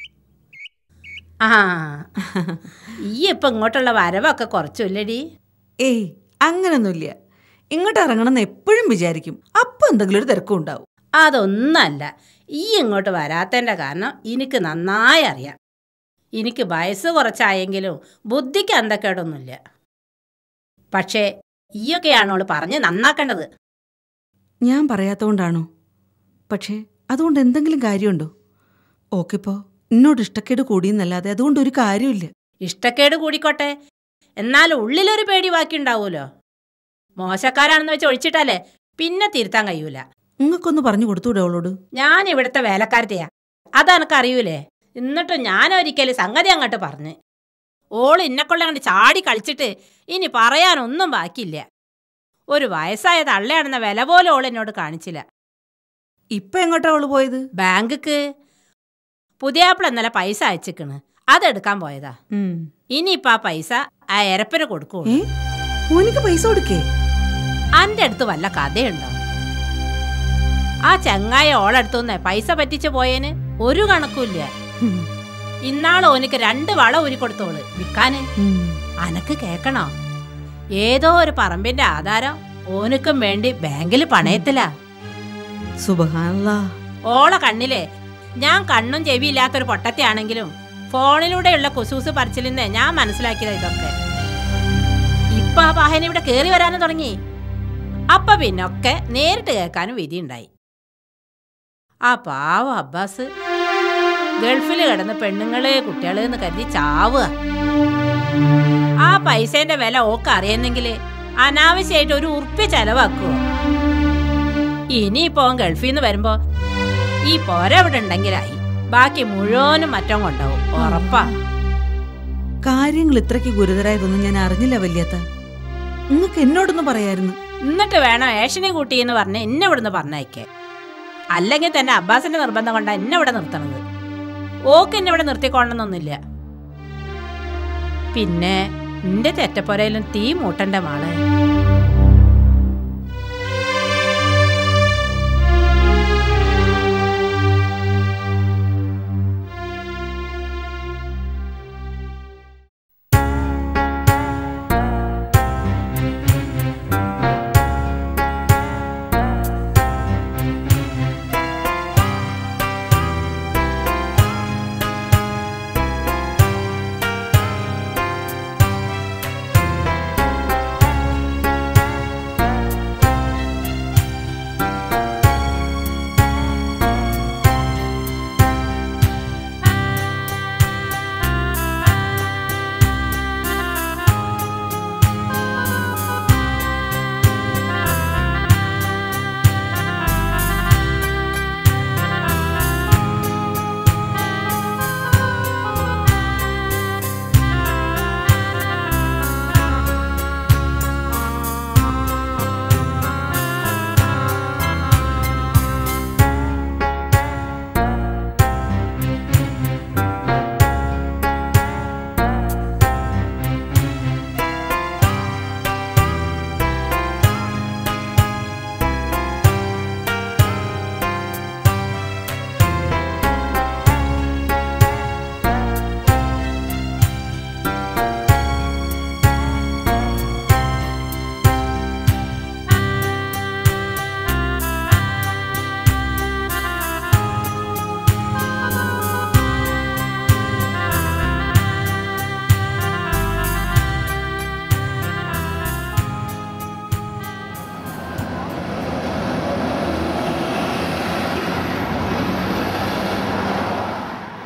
ആ ഈ ഇപ്പം ഇങ്ങോട്ടുള്ള വരവൊക്കെ കുറച്ചില്ലടി ഏയ് അങ്ങനൊന്നുമില്ല ഇങ്ങോട്ട് ഇറങ്ങണമെന്ന് എപ്പോഴും വിചാരിക്കും അപ്പം എന്തെങ്കിലും ഒരു തിരക്കും ഉണ്ടാവും അതൊന്നല്ല ഈ ഇങ്ങോട്ട് വരാത്തതിൻ്റെ കാരണം എനിക്ക് നന്നായി അറിയാം എനിക്ക് വയസ്സ് കുറച്ചായെങ്കിലും ബുദ്ധിക്ക് അന്തക്കേടൊന്നുമില്ല പക്ഷേ ഈയൊക്കെയാണോള് പറഞ്ഞ് നന്നാക്കേണ്ടത് ഞാൻ പറയാത്തോണ്ടാണോ പക്ഷേ അതുകൊണ്ട് എന്തെങ്കിലും കാര്യമുണ്ടോ ഓക്കിപ്പോ എന്നോട് ഇഷ്ടക്കേട് കൂടിയെന്നല്ലാതെ അതുകൊണ്ട് ഒരു കാര്യമില്ല ഇഷ്ടക്കേട് കൂടിക്കോട്ടെ എന്നാൽ ഉള്ളിലൊരു പേടി ബാക്കി ഉണ്ടാവുമല്ലോ മോശക്കാരാണെന്ന് വെച്ച് ഒഴിച്ചിട്ടല്ലേ പിന്നെ തിരുത്താൻ കഴിയൂല നിങ്ങൾക്കൊന്ന് പറഞ്ഞു കൊടുത്തൂടെ അവളോട് ഞാൻ ഇവിടുത്തെ വേലക്കാരത്തെയാ അതെനക്ക് അറിയൂലേ എന്നിട്ടും ഞാൻ ഒരിക്കലും സംഗതി അങ്ങോട്ട് പറഞ്ഞ് ഓള് ഇന്നെക്കൊള്ള അങ്ങോട്ട് ചാടി കളിച്ചിട്ട് ഇനി പറയാനൊന്നും ബാക്കിയില്ല ഒരു വയസ്സായ തള്ളയാണെന്ന വില പോലും ഓൾ എന്നോട് കാണിച്ചില്ല ഇപ്പൊ എങ്ങോട്ടാ അവള് പോയത് ബാങ്ക്ക്ക് പുതിയാപ്പിള ഇന്നലെ പൈസ അയച്ചിക്കണ് അതെടുക്കാൻ പോയതാ ഇനിയിപ്പോ ആ പൈസ ആ എരപ്പന് കൊടുക്കുള്ളൂ ഓനിക്ക് പൈസ കൊടുക്കേ അന്റെ അടുത്ത് വല്ല കഥയുണ്ടോ ആ ചങ്ങായ ഓളടുത്തുനിന്ന് പൈസ പറ്റിച്ചു പോയേന് ഒരു കണക്കുമില്ല ഇന്നാള് ഓനിക്ക് രണ്ട് വള ഊരിക്കൊടുത്തോള് വിൽക്കാന് അനക്ക് കേക്കണോ ഏതോ ഒരു പറമ്പിന്റെ ആധാരം ഓനുക്കും വേണ്ടി ബാങ്കിൽ പണയത്തിലാ സുബഹാനല്ലാ ഓള കണ്ണിലെ ഞാൻ കണ്ണും ചെവിയില്ലാത്തൊരു പൊട്ടത്തിയാണെങ്കിലും ഫോണിലൂടെയുള്ള കുസൂസ് പറിച്ചിലിന്ന് ഞാൻ മനസ്സിലാക്കിയത് ഇതൊക്കെ ഇപ്പൊ ആ വാഹനം ഇവിടെ കേറി വരാനും തുടങ്ങി അപ്പൊ പിന്നൊക്കെ നേരിട്ട് കേൾക്കാനും വിധിയുണ്ടായി ആ പാവ അബ്ബാസ് ഗൾഫിൽ കിടന്ന് പെണ്ണുങ്ങള് കുട്ടികള് എന്ന് കരുതി ചാവുക ആ പൈസേന്റെ വില ഓക്ക് അറിയുന്നെങ്കിൽ അനാവശ്യമായിട്ട് ഒരു ഉറുപ്പ്യ ചെലവാക്കുവോ ഇനിയിപ്പോ അവൻ ഗൾഫിൽ നിന്ന് വരുമ്പോ ഈ പോര ഇവിടെ ഉണ്ടെങ്കിലായി ബാക്കി മുഴുവനും മറ്റോ കൊണ്ടാവും ഉറപ്പാ കാര്യങ്ങൾ ഇത്രയ്ക്ക് ഗുരുതരായതൊന്നും ഞാൻ അറിഞ്ഞില്ല വല്യത്ത നിങ്ങൾക്ക് എന്നോടൊന്ന് പറയായിരുന്നു എന്നിട്ട് വേണം ഏഷനെ കൂട്ടി എന്ന് പറഞ്ഞ് എന്നെ ഇവിടുന്ന് പറഞ്ഞയക്കേ അല്ലെങ്കിൽ തന്നെ അബ്ബാസിന്റെ നിർബന്ധം കൊണ്ടാ എന്നെ ഇവിടെ നിർത്തണത് ഓക്ക് എന്നെ ഇവിടെ നിർത്തിക്കൊള്ളണമെന്നൊന്നുമില്ല പിന്നെ നിന്റെ തെറ്റപ്പുരയിലും തീ മൂട്ടന്റെ മാളെ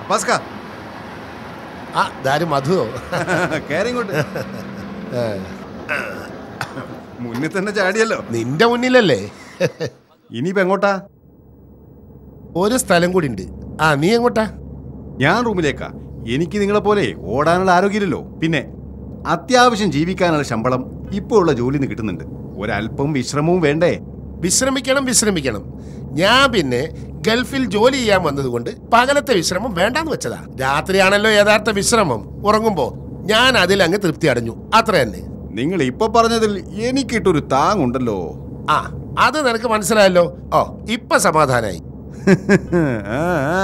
ഭാസ്ക ആ ഇതാരും മധുവോ കയറി ഇങ്ങോട്ട് മുന്നിൽ തന്നെ ചാടിയല്ലോ നിന്റെ മുന്നിലല്ലേ ഇനിയിപ്പോ എങ്ങോട്ടാ ഒരു സ്ഥലം കൂടി ഉണ്ട് ആ നീ എങ്ങോട്ടാ ഞാൻ റൂമിലേക്കാ എനിക്ക് നിങ്ങളെ പോലെ ഓടാനുള്ള ആരോഗ്യമില്ലല്ലോ പിന്നെ അത്യാവശ്യം ജീവിക്കാനുള്ള ശമ്പളം ഇപ്പോൾ ഉള്ള ജോലി നിന്ന് കിട്ടുന്നുണ്ട് ഒരല്പം വിശ്രമവും വേണ്ടേ വിശ്രമിക്കണം വിശ്രമിക്കണം ഞാൻ പിന്നെ ഗൾഫിൽ ജോലി ചെയ്യാൻ വന്നതുകൊണ്ട് പകലത്തെ വിശ്രമം വേണ്ടാന്ന് വെച്ചതാ രാത്രിയാണല്ലോ യഥാർത്ഥ വിശ്രമം ഉറങ്ങുമ്പോ ഞാൻ അതിൽ അങ്ങ് തൃപ്തി അടഞ്ഞു അത്ര തന്നെ നിങ്ങൾ ഇപ്പൊ പറഞ്ഞതിൽ എനിക്കിട്ടൊരു താങ്ങുണ്ടല്ലോ ആ അത് നിനക്ക് മനസ്സിലായല്ലോ ഓ ഇപ്പൊ സമാധാനായി ആ, ആ.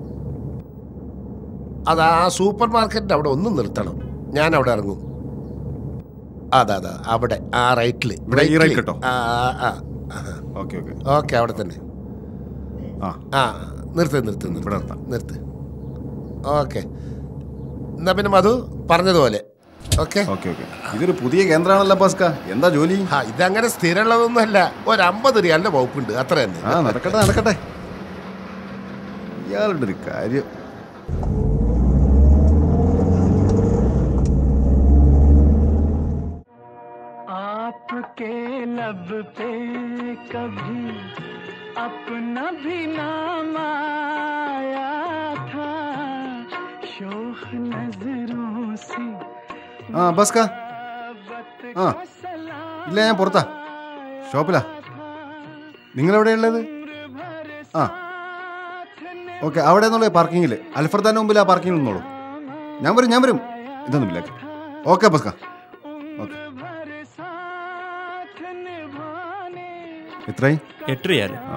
അത് ആ സൂപ്പർ മാർക്കറ്റിന്റെ അവിടെ ഒന്ന് നിർത്തണം ഞാൻ അവിടെ ഇറങ്ങും അതാ അതാ അവിടെ ആ റൈറ്റില് ഇവിടെ ഈ right കേട്ടോ? ആ ആ, ആ ഓക്കെ ഓക്കെ ഓക്കെ അവിടെ തന്നെ ആ ആ നിർത്ത് നിർത്ത് ഇവിടെ നിർത്ത് നിർത്താം നിർത്ത് ഓക്കെ എന്നാ പിന്നെ മധു പറഞ്ഞതുപോലെ ഓക്കെ ഓക്കെ ഓക്കെ ഇതൊരു പുതിയ കേന്ദ്രമാണല്ലോ ഭാസ്ക എന്താ ജോലി ആ ഇതങ്ങനെ സ്ഥിരമുള്ളതൊന്നുമല്ല ഒരു അമ്പത് റിയാലിന്റെ വകുപ്പുണ്ട് അത്ര തന്നെ ആ നടക്കട്ടെ നടക്കട്ടെ ഇയാളുടെ ഒരു കാര്യം आपके लब पे कभी अपना भी नाम आया था शोख नजरों से ആ ഭാസ്ക ആ ഇല്ല ഞാൻ പുറത്താ ഷോപ്പിലാ നിങ്ങളെവിടെയുള്ളത് ആ ഓക്കെ അവിടെ നിന്നുള്ള പാർക്കിങ്ങിൽ അൽഫർദാൻ്റെ മുമ്പിൽ ആ പാർക്കിങ്ങിൽ നിന്നോളൂ ഞാൻ വരും ഞാൻ വരും ഇതൊന്നുമില്ല ഓക്കെ ഭാസ്ക ഓക്കെ എത്രയായി എട്ട് റിയാൽ ആ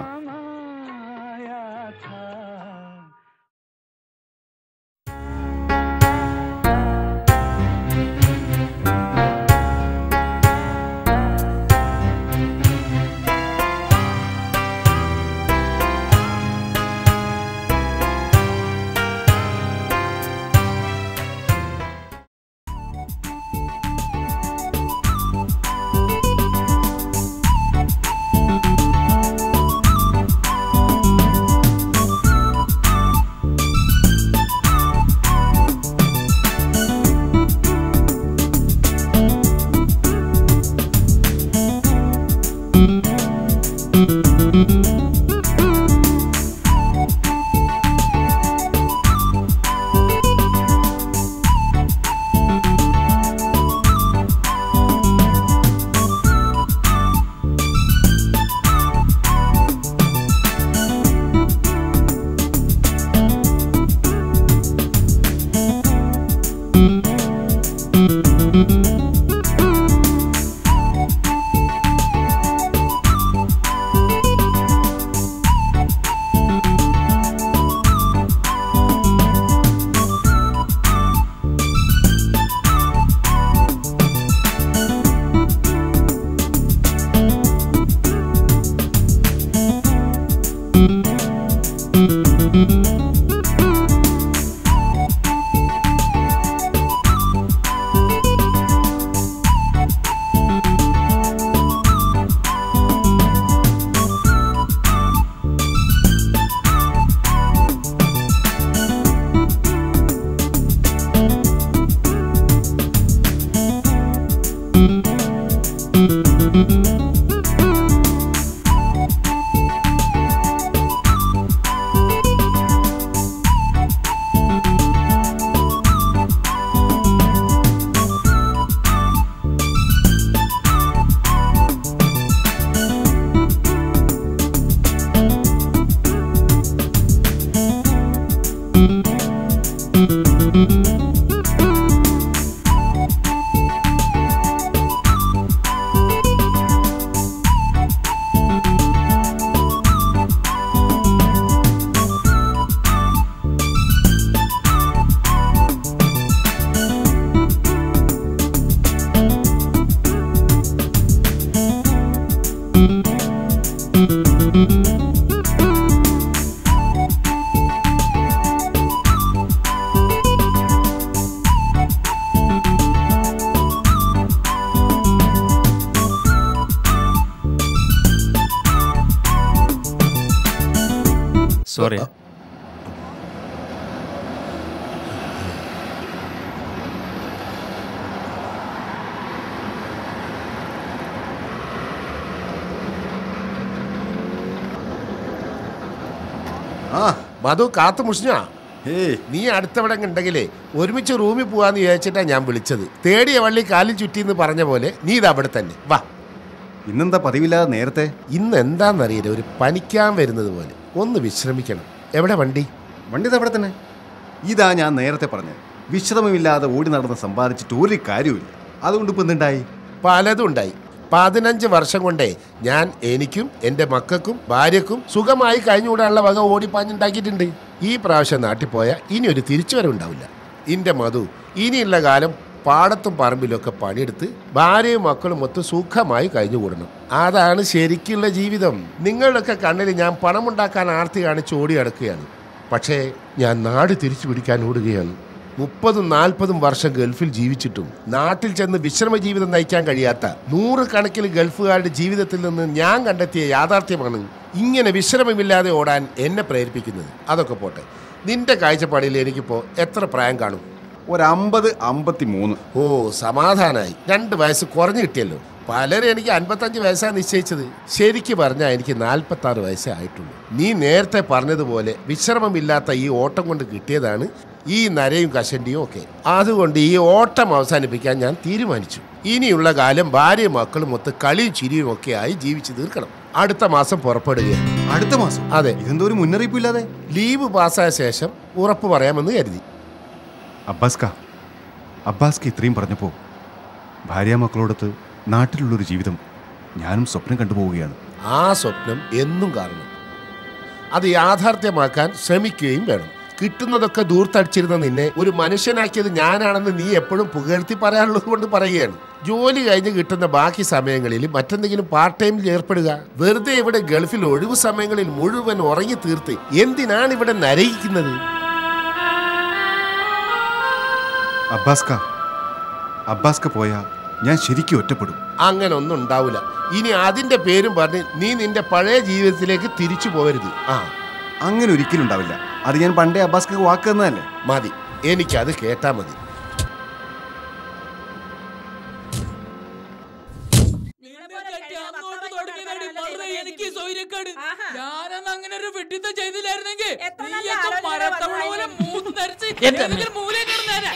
സോറി ആ മധു കാത്തു മുഷിഞ്ഞാ നീ അടുത്തവിടെ ഉണ്ടെങ്കിലേ ഒരുമിച്ച് റൂമിൽ പോവാന്ന് വിചാരിച്ചിട്ടാ ഞാൻ വിളിച്ചത് തേടിയ വള്ളി കാലിൽ ചുറ്റിന്ന് പറഞ്ഞ പോലെ നീ ഇത് അവിടെ തന്നെ വാ ഇന്നെന്താ പതിവില്ലാതെ നേരത്തെ ഇന്ന് എന്താണെന്നറിയില്ല ഒരു പനിക്കാൻ വരുന്നത് പോലെ ഒന്ന് വിശ്രമിക്കണം എവിടെ വണ്ടി വണ്ടി അവിടെ തന്നെ ഇതാ ഞാൻ നേരത്തെ പറഞ്ഞത് വിശ്രമമില്ലാതെ ഓടി നടന്ന് സമ്പാദിച്ചിട്ട് ഒരു കാര്യമില്ല അതുകൊണ്ട് ഇപ്പം എന്തുണ്ടായി പലതും ഉണ്ടായി പതിനഞ്ച് വർഷം കൊണ്ടേ ഞാൻ എനിക്കും എൻ്റെ മക്കൾക്കും ഭാര്യക്കും സുഖമായി കഴിഞ്ഞുകൂടാനുള്ള വക ഓടിപ്പാഞ്ഞുണ്ടാക്കിയിട്ടുണ്ട് ഈ പ്രാവശ്യം നാട്ടിൽ പോയാൽ ഇനി ഒരു തിരിച്ചുവരവുണ്ടാവില്ല ഇൻ്റെ മധു ഇനിയുള്ള കാലം പാടത്തും പറമ്പിലൊക്കെ പണിയെടുത്ത് ഭാര്യയും മക്കളും ഒത്ത് സുഖമായി കഴിഞ്ഞുകൂടണം അതാണ് ശരിക്കുള്ള ജീവിതം നിങ്ങളുടെയൊക്കെ കണ്ണിൽ ഞാൻ പണമുണ്ടാക്കാൻ ആർത്തി കാണിച്ച് ഓടി നടക്കുകയാണ് പക്ഷേ ഞാൻ നാട് തിരിച്ചു പിടിക്കാൻ ഓടുകയാണ് മുപ്പതും നാൽപ്പതും വർഷം ഗൾഫിൽ ജീവിച്ചിട്ടും നാട്ടിൽ ചെന്ന് വിശ്രമ ജീവിതം നയിക്കാൻ കഴിയാത്ത നൂറുകണക്കിന് ഗൾഫുകാരുടെ ജീവിതത്തിൽ നിന്ന് ഞാൻ കണ്ടെത്തിയ യാഥാർത്ഥ്യമാണ് ഇങ്ങനെ വിശ്രമമില്ലാതെ ഓടാൻ എന്നെ പ്രേരിപ്പിക്കുന്നത് അതൊക്കെ പോട്ടെ നിന്റെ കാഴ്ചപ്പാടിൽ എനിക്കിപ്പോൾ എത്ര പ്രായം കാണും ഒരു അമ്പത് അമ്പത്തി മൂന്ന് ഓ സമാധാനായി രണ്ട് വയസ്സ് കുറഞ്ഞു കിട്ടിയല്ലോ പലരും എനിക്ക് അൻപത്തഞ്ച് വയസ്സാണ് നിശ്ചയിച്ചത് ശരിക്ക് പറഞ്ഞാൽ എനിക്ക് നാൽപ്പത്തി ആറ് വയസ്സേ ആയിട്ടുള്ളൂ നീ നേരത്തെ പറഞ്ഞതുപോലെ വിശ്രമമില്ലാത്ത ഈ ഓട്ടം കൊണ്ട് കിട്ടിയതാണ് ഈ നരയും കഷണ്ടിയും ഒക്കെ അതുകൊണ്ട് ഈ ഓട്ടം അവസാനിപ്പിക്കാൻ ഞാൻ തീരുമാനിച്ചു ഇനിയുള്ള കാലം ഭാര്യയും മക്കളും ഒത്ത് കളിയും ചിരിയും ഒക്കെ ആയി ജീവിച്ചു തീർക്കണം അടുത്ത മാസം പുറപ്പെടുകയാണ് അടുത്ത മാസം അതെ ഇതെന്തോ ഒരു മുന്നറിയിപ്പില്ലാതെ ലീവ് പാസ്സായ ശേഷം ഉറപ്പ് പറയാമെന്ന് കരുതി അബ്ബാസ്ക അബ്ബാസ്ക്ക് ഇത്രയും പറഞ്ഞപ്പോൾ ഭാര്യ മക്കളോടൊത്ത് നാട്ടിലുള്ളൊരു ജീവിതം ഞാനും സ്വപ്നം കണ്ടുപോവുകയാണ് ആ സ്വപ്നം എന്നും കാണണം അത് യാഥാർത്ഥ്യമാക്കാൻ ശ്രമിക്കുകയും വേണം കിട്ടുന്നതൊക്കെ ദൂർത്തടിച്ചിരുന്ന നിന്നെ ഒരു മനുഷ്യനാക്കിയത് ഞാനാണെന്ന് നീ എപ്പോഴും പുകഴ്ത്തി പറയാനുള്ളത് കൊണ്ട് പറയുകയാണ് ജോലി കഴിഞ്ഞ് കിട്ടുന്ന ബാക്കി സമയങ്ങളിൽ മറ്റെന്തെങ്കിലും പാർട്ട് ടൈമിൽ ഏർപ്പെടുക വെറുതെ ഇവിടെ ഗൾഫിൽ ഒഴിവു സമയങ്ങളിൽ മുഴുവൻ ഉറങ്ങി തീർത്ത് എന്തിനാണ് ഇവിടെ നരയിക്കുന്നത് അബ്ബാസ്ക അബ്ബാസ്ക പോയാ ഞാൻ ശരിക്കും ഒറ്റപ്പെടും അങ്ങനെ ഒന്നും ഉണ്ടാവില്ല ഇനി അതിന്റെ പേരും പറഞ്ഞ് നീ നിന്റെ പഴയ ജീവിതത്തിലേക്ക് തിരിച്ചു പോകരുത് ആ അങ്ങനെ ഒരിക്കലും ഉണ്ടാവില്ല അത് ഞാൻ പണ്ടേ അബ്ബാസ്ക്ക് വാക്ക് തന്നതല്ലേ മതി എനിക്കത് കേട്ടാ മതി എനിക്ക് സൗര്യക്കേട് ഞാനന്ന് അങ്ങനെ ഒരു വെട്ടിത്തം ചെയ്തില്ലായിരുന്നെങ്കിൽ നീയൊക്കെ മരത്തവള പോലെ മൂത്ത് നരച്ച് ഏതെങ്കിലും മൂലയിൽ കിടന്നേനെ.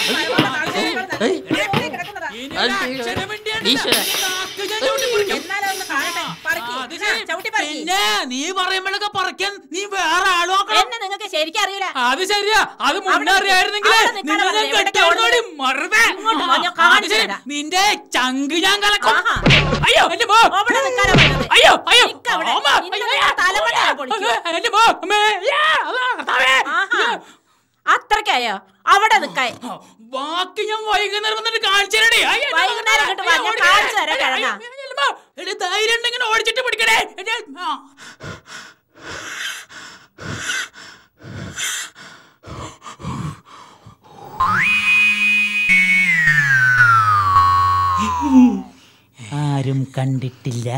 ഇനി ഒരു അക്ഷരം മിണ്ടിയാണ്ടില്ല. നാക്ക് ഞാൻ ചവിട്ടി പറിക്കും. അത് ശരി. പിന്നെ നീ പറയുമ്പോഴൊക്കെ പറിക്കാൻ നീ വേറെ ആള് നോക്കണം എന്നെ നിങ്ങൾക്ക് ശരിക്കും അറിയില്ല അത് ശരിയാ അത് മുന്നേ അറിയായിരുന്നെങ്കിലേ അവിടെ നിൽക്കാനാ നിന്നെ പറഞ്ഞത്. കെട്ടിയോടി മറുപേ ഇങ്ങോട്ട് വാ, ഞാൻ കാണിച്ചു അത് ശരി. തരാം. നിന്റെ ചങ്ക് ഞാൻ കലക്കും അയ്യോ എന്റെ മോ അയ്യോ അയ്യോ അമ്മ. അയ്യോ, എന്റെ മോ അമ്മേ യാ, അതാ, കർത്താവേ. അത്രക്കായോ അവിടെ നിക്കായി ബാക്കി ഞാൻ വൈകുന്നേരം വന്നിട്ട് കാണിച്ചു തരടി അയ്യോ, എന്റെ വൈകുന്നേരം മോ. ഇങ്ങോട്ട് വാ, ഞാൻ അയ്യോ, കാണിച്ചു തരാം, അയ്യോ, കിഴങ്ങാ. അയ്യോ, എന്റെ മോ. എടി, ധൈര്യം ഉണ്ടെങ്കിൽ ഓടിച്ചിട്ട് പിടിക്കണേ എന്റെ, ആ. ആരും കണ്ടിട്ടില്ല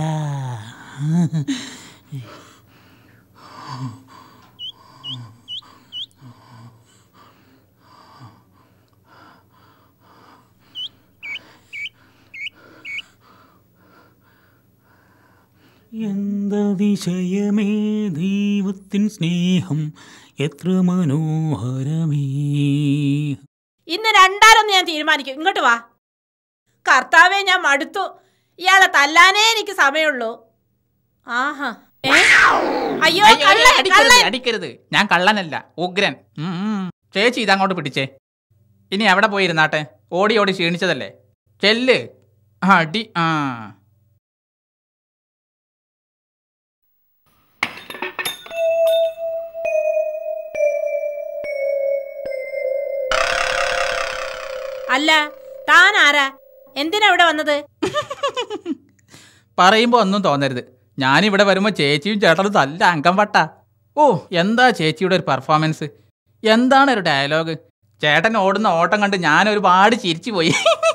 എന്തതിശയമേ ദൈവത്തിൻ സ്നേഹം എത്ര മനോഹരമേ ഇന്ന് രണ്ടാരൊന്ന് ഞാൻ തീരുമാനിക്കും ഇങ്ങോട്ട് വാ കർത്താവെ ഞാൻ മടുത്തു ഇയാളെ തല്ലാനേ എനിക്ക് സമയമുള്ളൂ ആഹാ ഏ? അയ്യോ അയ്യോ, കള്ളൻ, അടിക്കരുത് കള്ളൻ. അടിക്കരുത് ഞാൻ കള്ളനല്ല ഉഗ്രൻ ഉം, ഉം. ചേച്ചി ഇതങ്ങോട്ട് പിടിച്ചേ ഇനി എവിടെ പോയിരുന്നാട്ടെ ഓടി ഓടി ക്ഷീണിച്ചതല്ലേ ചെല്ല് ആ, അടി ആ അല്ല താൻ ആരാ എന്തിനാ ഇവിടെ വന്നത് പറയുമ്പോ ഒന്നും തോന്നരുത് ഞാനിവിടെ വരുമ്പോ ചേച്ചിയും ചേട്ടനും തല്ല അങ്കം വട്ട ഓ എന്താ ചേച്ചിയുടെ ഒരു പെർഫോമൻസ് എന്താണ് ഒരു ഡയലോഗ് ചേട്ടൻ ഓടുന്ന ഓട്ടം കണ്ട് ഞാൻ ഒരുപാട് ചിരിച്ചു പോയി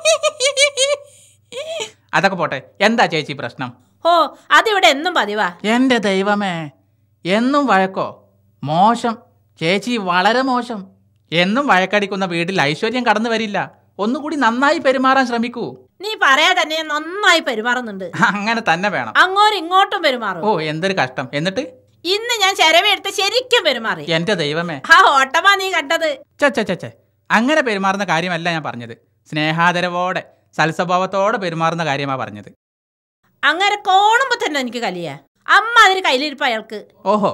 അതൊക്കെ പോട്ടെ എന്താ ചേച്ചി പ്രശ്നം ഓ അതിവിടെ എന്നും പതിവാ എന്റെ ദൈവമേ എന്നും വഴക്കോ മോശം ചേച്ചി വളരെ മോശം എന്നും വഴക്കടിക്കുന്ന വീട്ടിൽ ഐശ്വര്യം കടന്നു വരില്ല ഒന്നുകൂടി നന്നായി പെരുമാറാൻ ശ്രമിക്കൂ നീ പറയാ തന്നെ നന്നായി പെരുമാറുന്നുണ്ട് അങ്ങനെ തന്നെ വേണം അങ്ങോട്ടും ഇങ്ങോട്ടും പെരുമാറും ഓ എന്തൊരു കഷ്ടം എന്നിട്ട് ഇന്ന് ഞാൻ ചെരവെടുത്ത് ശരിക്കും പെരുമാറി എന്റെ ദൈവമേ ആ ഓട്ടമാ നീ കണ്ടത് ചെ ചെ ചെ ചെ അങ്ങനെ പെരുമാറുന്ന കാര്യമല്ല ഞാൻ പറഞ്ഞത് സ്നേഹാദരവോടെ സൽസ്വഭാവത്തോടെ പെരുമാറുന്ന കാര്യമാണ് പറഞ്ഞത് അങ്ങനെ കോണുമ്പോ തന്നെ എനിക്ക് കലിയ അമ്മ അതിന് കയ്യിലിരിപ്പ് അയാൾക്ക് ഓഹോ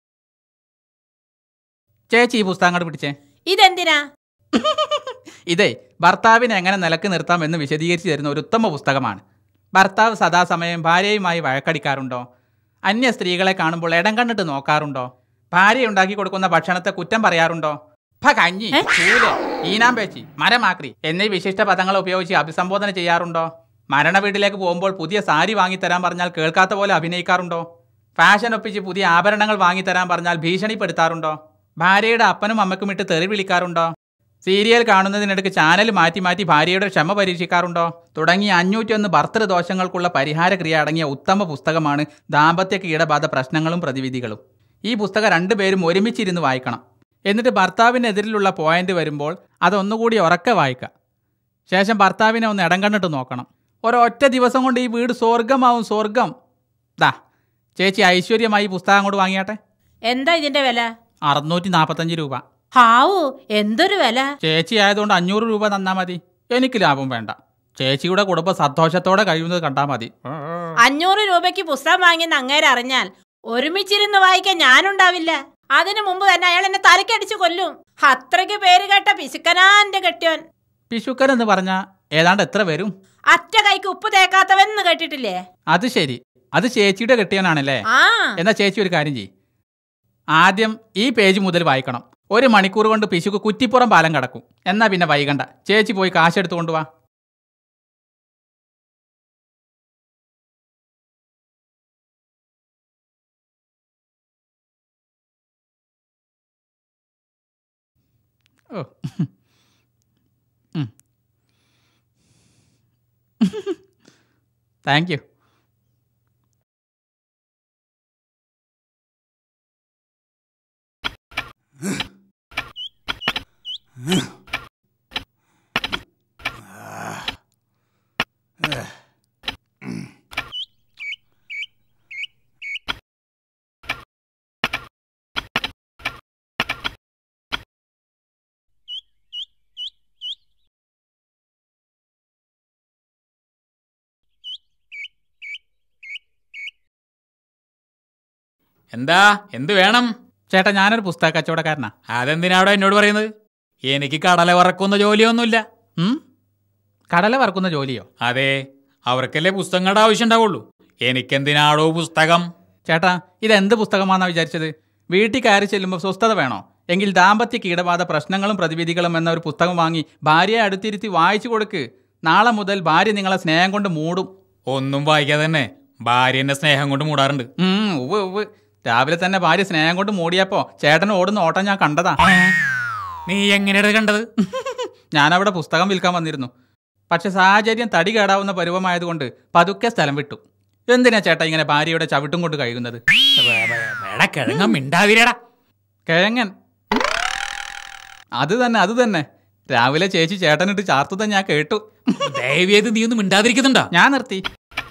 ചേച്ചി ഈ പുസ്തകം അങ്ങോട്ട് പിടിച്ചേ ഇതെന്തിനാ ഇതേ ഭർത്താവിനെ എങ്ങനെ നിലക്ക് നിർത്താം എന്ന് വിശദീകരിച്ചു തരുന്ന ഒരു ഉത്തമ പുസ്തകമാണ് ഭർത്താവ് സദാസമയം ഭാര്യയുമായി വഴക്കടിക്കാറുണ്ടോ അന്യ സ്ത്രീകളെ കാണുമ്പോൾ ഇടം കണ്ടിട്ട് നോക്കാറുണ്ടോ ഭാര്യ ഉണ്ടാക്കി കൊടുക്കുന്ന ഭക്ഷണത്തെ കുറ്റം പറയാറുണ്ടോ ഫ കഞ്ഞി ചൂല് ഈനാമ്പേച്ചി മരമാക്രി എന്നീ വിശിഷ്ട പദങ്ങൾ ഉപയോഗിച്ച് അഭിസംബോധന ചെയ്യാറുണ്ടോ മരണ വീട്ടിലേക്ക് പോകുമ്പോൾ പുതിയ സാരി വാങ്ങിത്തരാൻ പറഞ്ഞാൽ കേൾക്കാത്ത പോലെ അഭിനയിക്കാറുണ്ടോ ഫാഷൻ ഒപ്പിച്ച് പുതിയ ആഭരണങ്ങൾ വാങ്ങിത്തരാൻ പറഞ്ഞാൽ ഭീഷണിപ്പെടുത്താറുണ്ടോ ഭാര്യയുടെ അപ്പനും അമ്മക്കും ഇട്ട് തെറി വിളിക്കാറുണ്ടോ സീരിയൽ കാണുന്നതിനിടയ്ക്ക് ചാനൽ മാറ്റി മാറ്റി ഭാര്യയുടെ ക്ഷമ പരീക്ഷിക്കാറുണ്ടോ തുടങ്ങിയ അഞ്ഞൂറ്റിയൊന്ന് ഭർത്തൃദോഷങ്ങൾക്കുള്ള പരിഹാരക്രിയ അടങ്ങിയ ഉത്തമ പുസ്തകമാണ് ദാമ്പത്യ കീടബാധ പ്രശ്നങ്ങളും പ്രതിവിധികളും ഈ പുസ്തകം രണ്ടുപേരും ഒരുമിച്ചിരുന്ന് വായിക്കണം എന്നിട്ട് ഭർത്താവിനെതിരിലുള്ള പോയിന്റ് വരുമ്പോൾ അതൊന്നുകൂടി ഉറക്കെ വായിക്കുക ശേഷം ഭർത്താവിനെ ഒന്ന് ഇടം കണ്ടിട്ട് നോക്കണം ഒരൊറ്റ ദിവസം കൊണ്ട് ഈ വീട് സ്വർഗമാവും സ്വർഗം ദാ ചേച്ചി ഐശ്വര്യമായി ഈ പുസ്തകം അങ്ങോട്ട് വാങ്ങിയാട്ടെ എന്താ ഇതിന്റെ വില അറുന്നൂറ്റി നാൽപ്പത്തഞ്ച് രൂപ ഹാവു എന്തൊരു വില ചേച്ചി ആയതുകൊണ്ട് അഞ്ഞൂറ് രൂപ തന്നാ മതി എനിക്ക് ലാഭം വേണ്ട ചേച്ചിയുടെ കുടുംബം സന്തോഷത്തോടെ കഴിയുന്നത് കണ്ടാൽ മതി അഞ്ഞൂറ് രൂപയ്ക്ക് പുസ്തകം വാങ്ങിയെന്ന് അങ്ങേരെ അറിഞ്ഞാൽ ഒരുമിച്ചിരുന്ന് വായിക്കാൻ ഞാനുണ്ടാവില്ല അതിനു മുമ്പ് തന്നെ അയാൾ എന്നെ തലക്കടിച്ചു കൊല്ലും അത്രയ്ക്ക് പേര് കേട്ട പിശുക്കനാ എന്റെ കെട്ടിയോൻ പിശുക്കൻ എന്ന് പറഞ്ഞ ഏതാണ്ട് എത്ര വരും അറ്റ കൈക്ക് ഉപ്പ് തേക്കാത്തവെന്ന് കേട്ടിട്ടില്ലേ അത് ശരി അത് ചേച്ചിയുടെ കെട്ടിയവനാണല്ലേ ആ എന്നാ ചേച്ചി ഒരു കാര്യം ചെയ്യും ആദ്യം ഈ പേജ് മുതൽ വായിക്കണം ഒരു മണിക്കൂർ കൊണ്ട് പിശുക്ക് കുറ്റിപ്പുറം പാലം കടക്കും എന്നാ പിന്നെ വൈകണ്ട ചേച്ചി പോയി കാശെടുത്ത് കൊണ്ടുവാ ഓ താങ്ക് യു എന്താ എന്ത് വേണം ചേട്ടാ ഞാനൊരു പുസ്തക കച്ചവടക്കാരനാ അതെന്തിനാടോ എന്നോട് പറയുന്നത് എനിക്ക് കടല വറക്കുന്ന ജോലിയൊന്നുമില്ല ഉം? കടല വറക്കുന്ന ജോലിയോ അതെ അവർക്കല്ലേ പുസ്തകങ്ങളുടെ ആവശ്യം ഉണ്ടാവുള്ളൂ എനിക്കെന്തിനാടോ പുസ്തകം ചേട്ടാ ഇതെന്ത് പുസ്തകമാണെന്നാ വിചാരിച്ചത് വീട്ടിൽ കയറി ചെല്ലുമ്പോൾ സ്വസ്ഥത വേണോ എങ്കിൽ ദാമ്പത്യ കീടബാധ പ്രശ്നങ്ങളും പ്രതിവിധികളും എന്ന ഒരു പുസ്തകം വാങ്ങി ഭാര്യയെ അടുത്തിരുത്തി വായിച്ചു കൊടുക്ക് നാളെ മുതൽ ഭാര്യ നിങ്ങളെ സ്നേഹം കൊണ്ട് മൂടും ഒന്നും വായിക്കാതെ തന്നെ ഭാര്യ എന്നെ സ്നേഹം കൊണ്ട് മൂടാറുണ്ട് ഉം, ഉവ്വ് ഉവ്വ് രാവിലെ തന്നെ ഭാര്യ സ്നേഹം കൊണ്ട് മൂടിയപ്പോ ചേട്ടൻ ഓടുന്ന ഓട്ടം ഞാൻ കണ്ടതാ നീ എങ്ങനെയാണ് കണ്ടത് ഞാനവിടെ പുസ്തകം വിൽക്കാൻ വന്നിരുന്നു പക്ഷെ സാഹചര്യം തടി കേടാവുന്ന പരുവമായതുകൊണ്ട് പതുക്കെ സ്ഥലം വിട്ടു എന്തിനാ ചേട്ടാ ഇങ്ങനെ ഭാര്യയുടെ ചവിട്ടും കൊണ്ട് കഴിയുന്നത് വേടാ കിഴങ്ങ മിണ്ടാതിരടാ കിഴങ്ങൻ അത് തന്നെ അത് തന്നെ രാവിലെ ചേച്ചി ചേട്ടനിട്ട് ചാർത്തത ഞാൻ കേട്ടു ദയവേത് നീ ഒന്നും മിണ്ടാതിരിക്കുന്നുണ്ടോ ഞാൻ നിർത്തി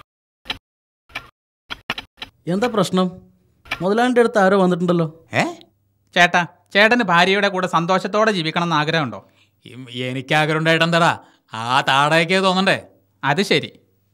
എന്താ പ്രശ്നം മുതലാളിൻ്റെ അടുത്ത് ആരോ വന്നിട്ടുണ്ടല്ലോ ഏ ചേട്ടാ ചേട്ടന് ഭാര്യയുടെ കൂടെ സന്തോഷത്തോടെ ജീവിക്കണം എന്ന് ആഗ്രഹമുണ്ടോ എനിക്ക് ആഗ്രഹം ഉണ്ടായിട്ടെന്താടാ ആ താടയൊക്കെ തോന്നണ്ടേ അത് ശരി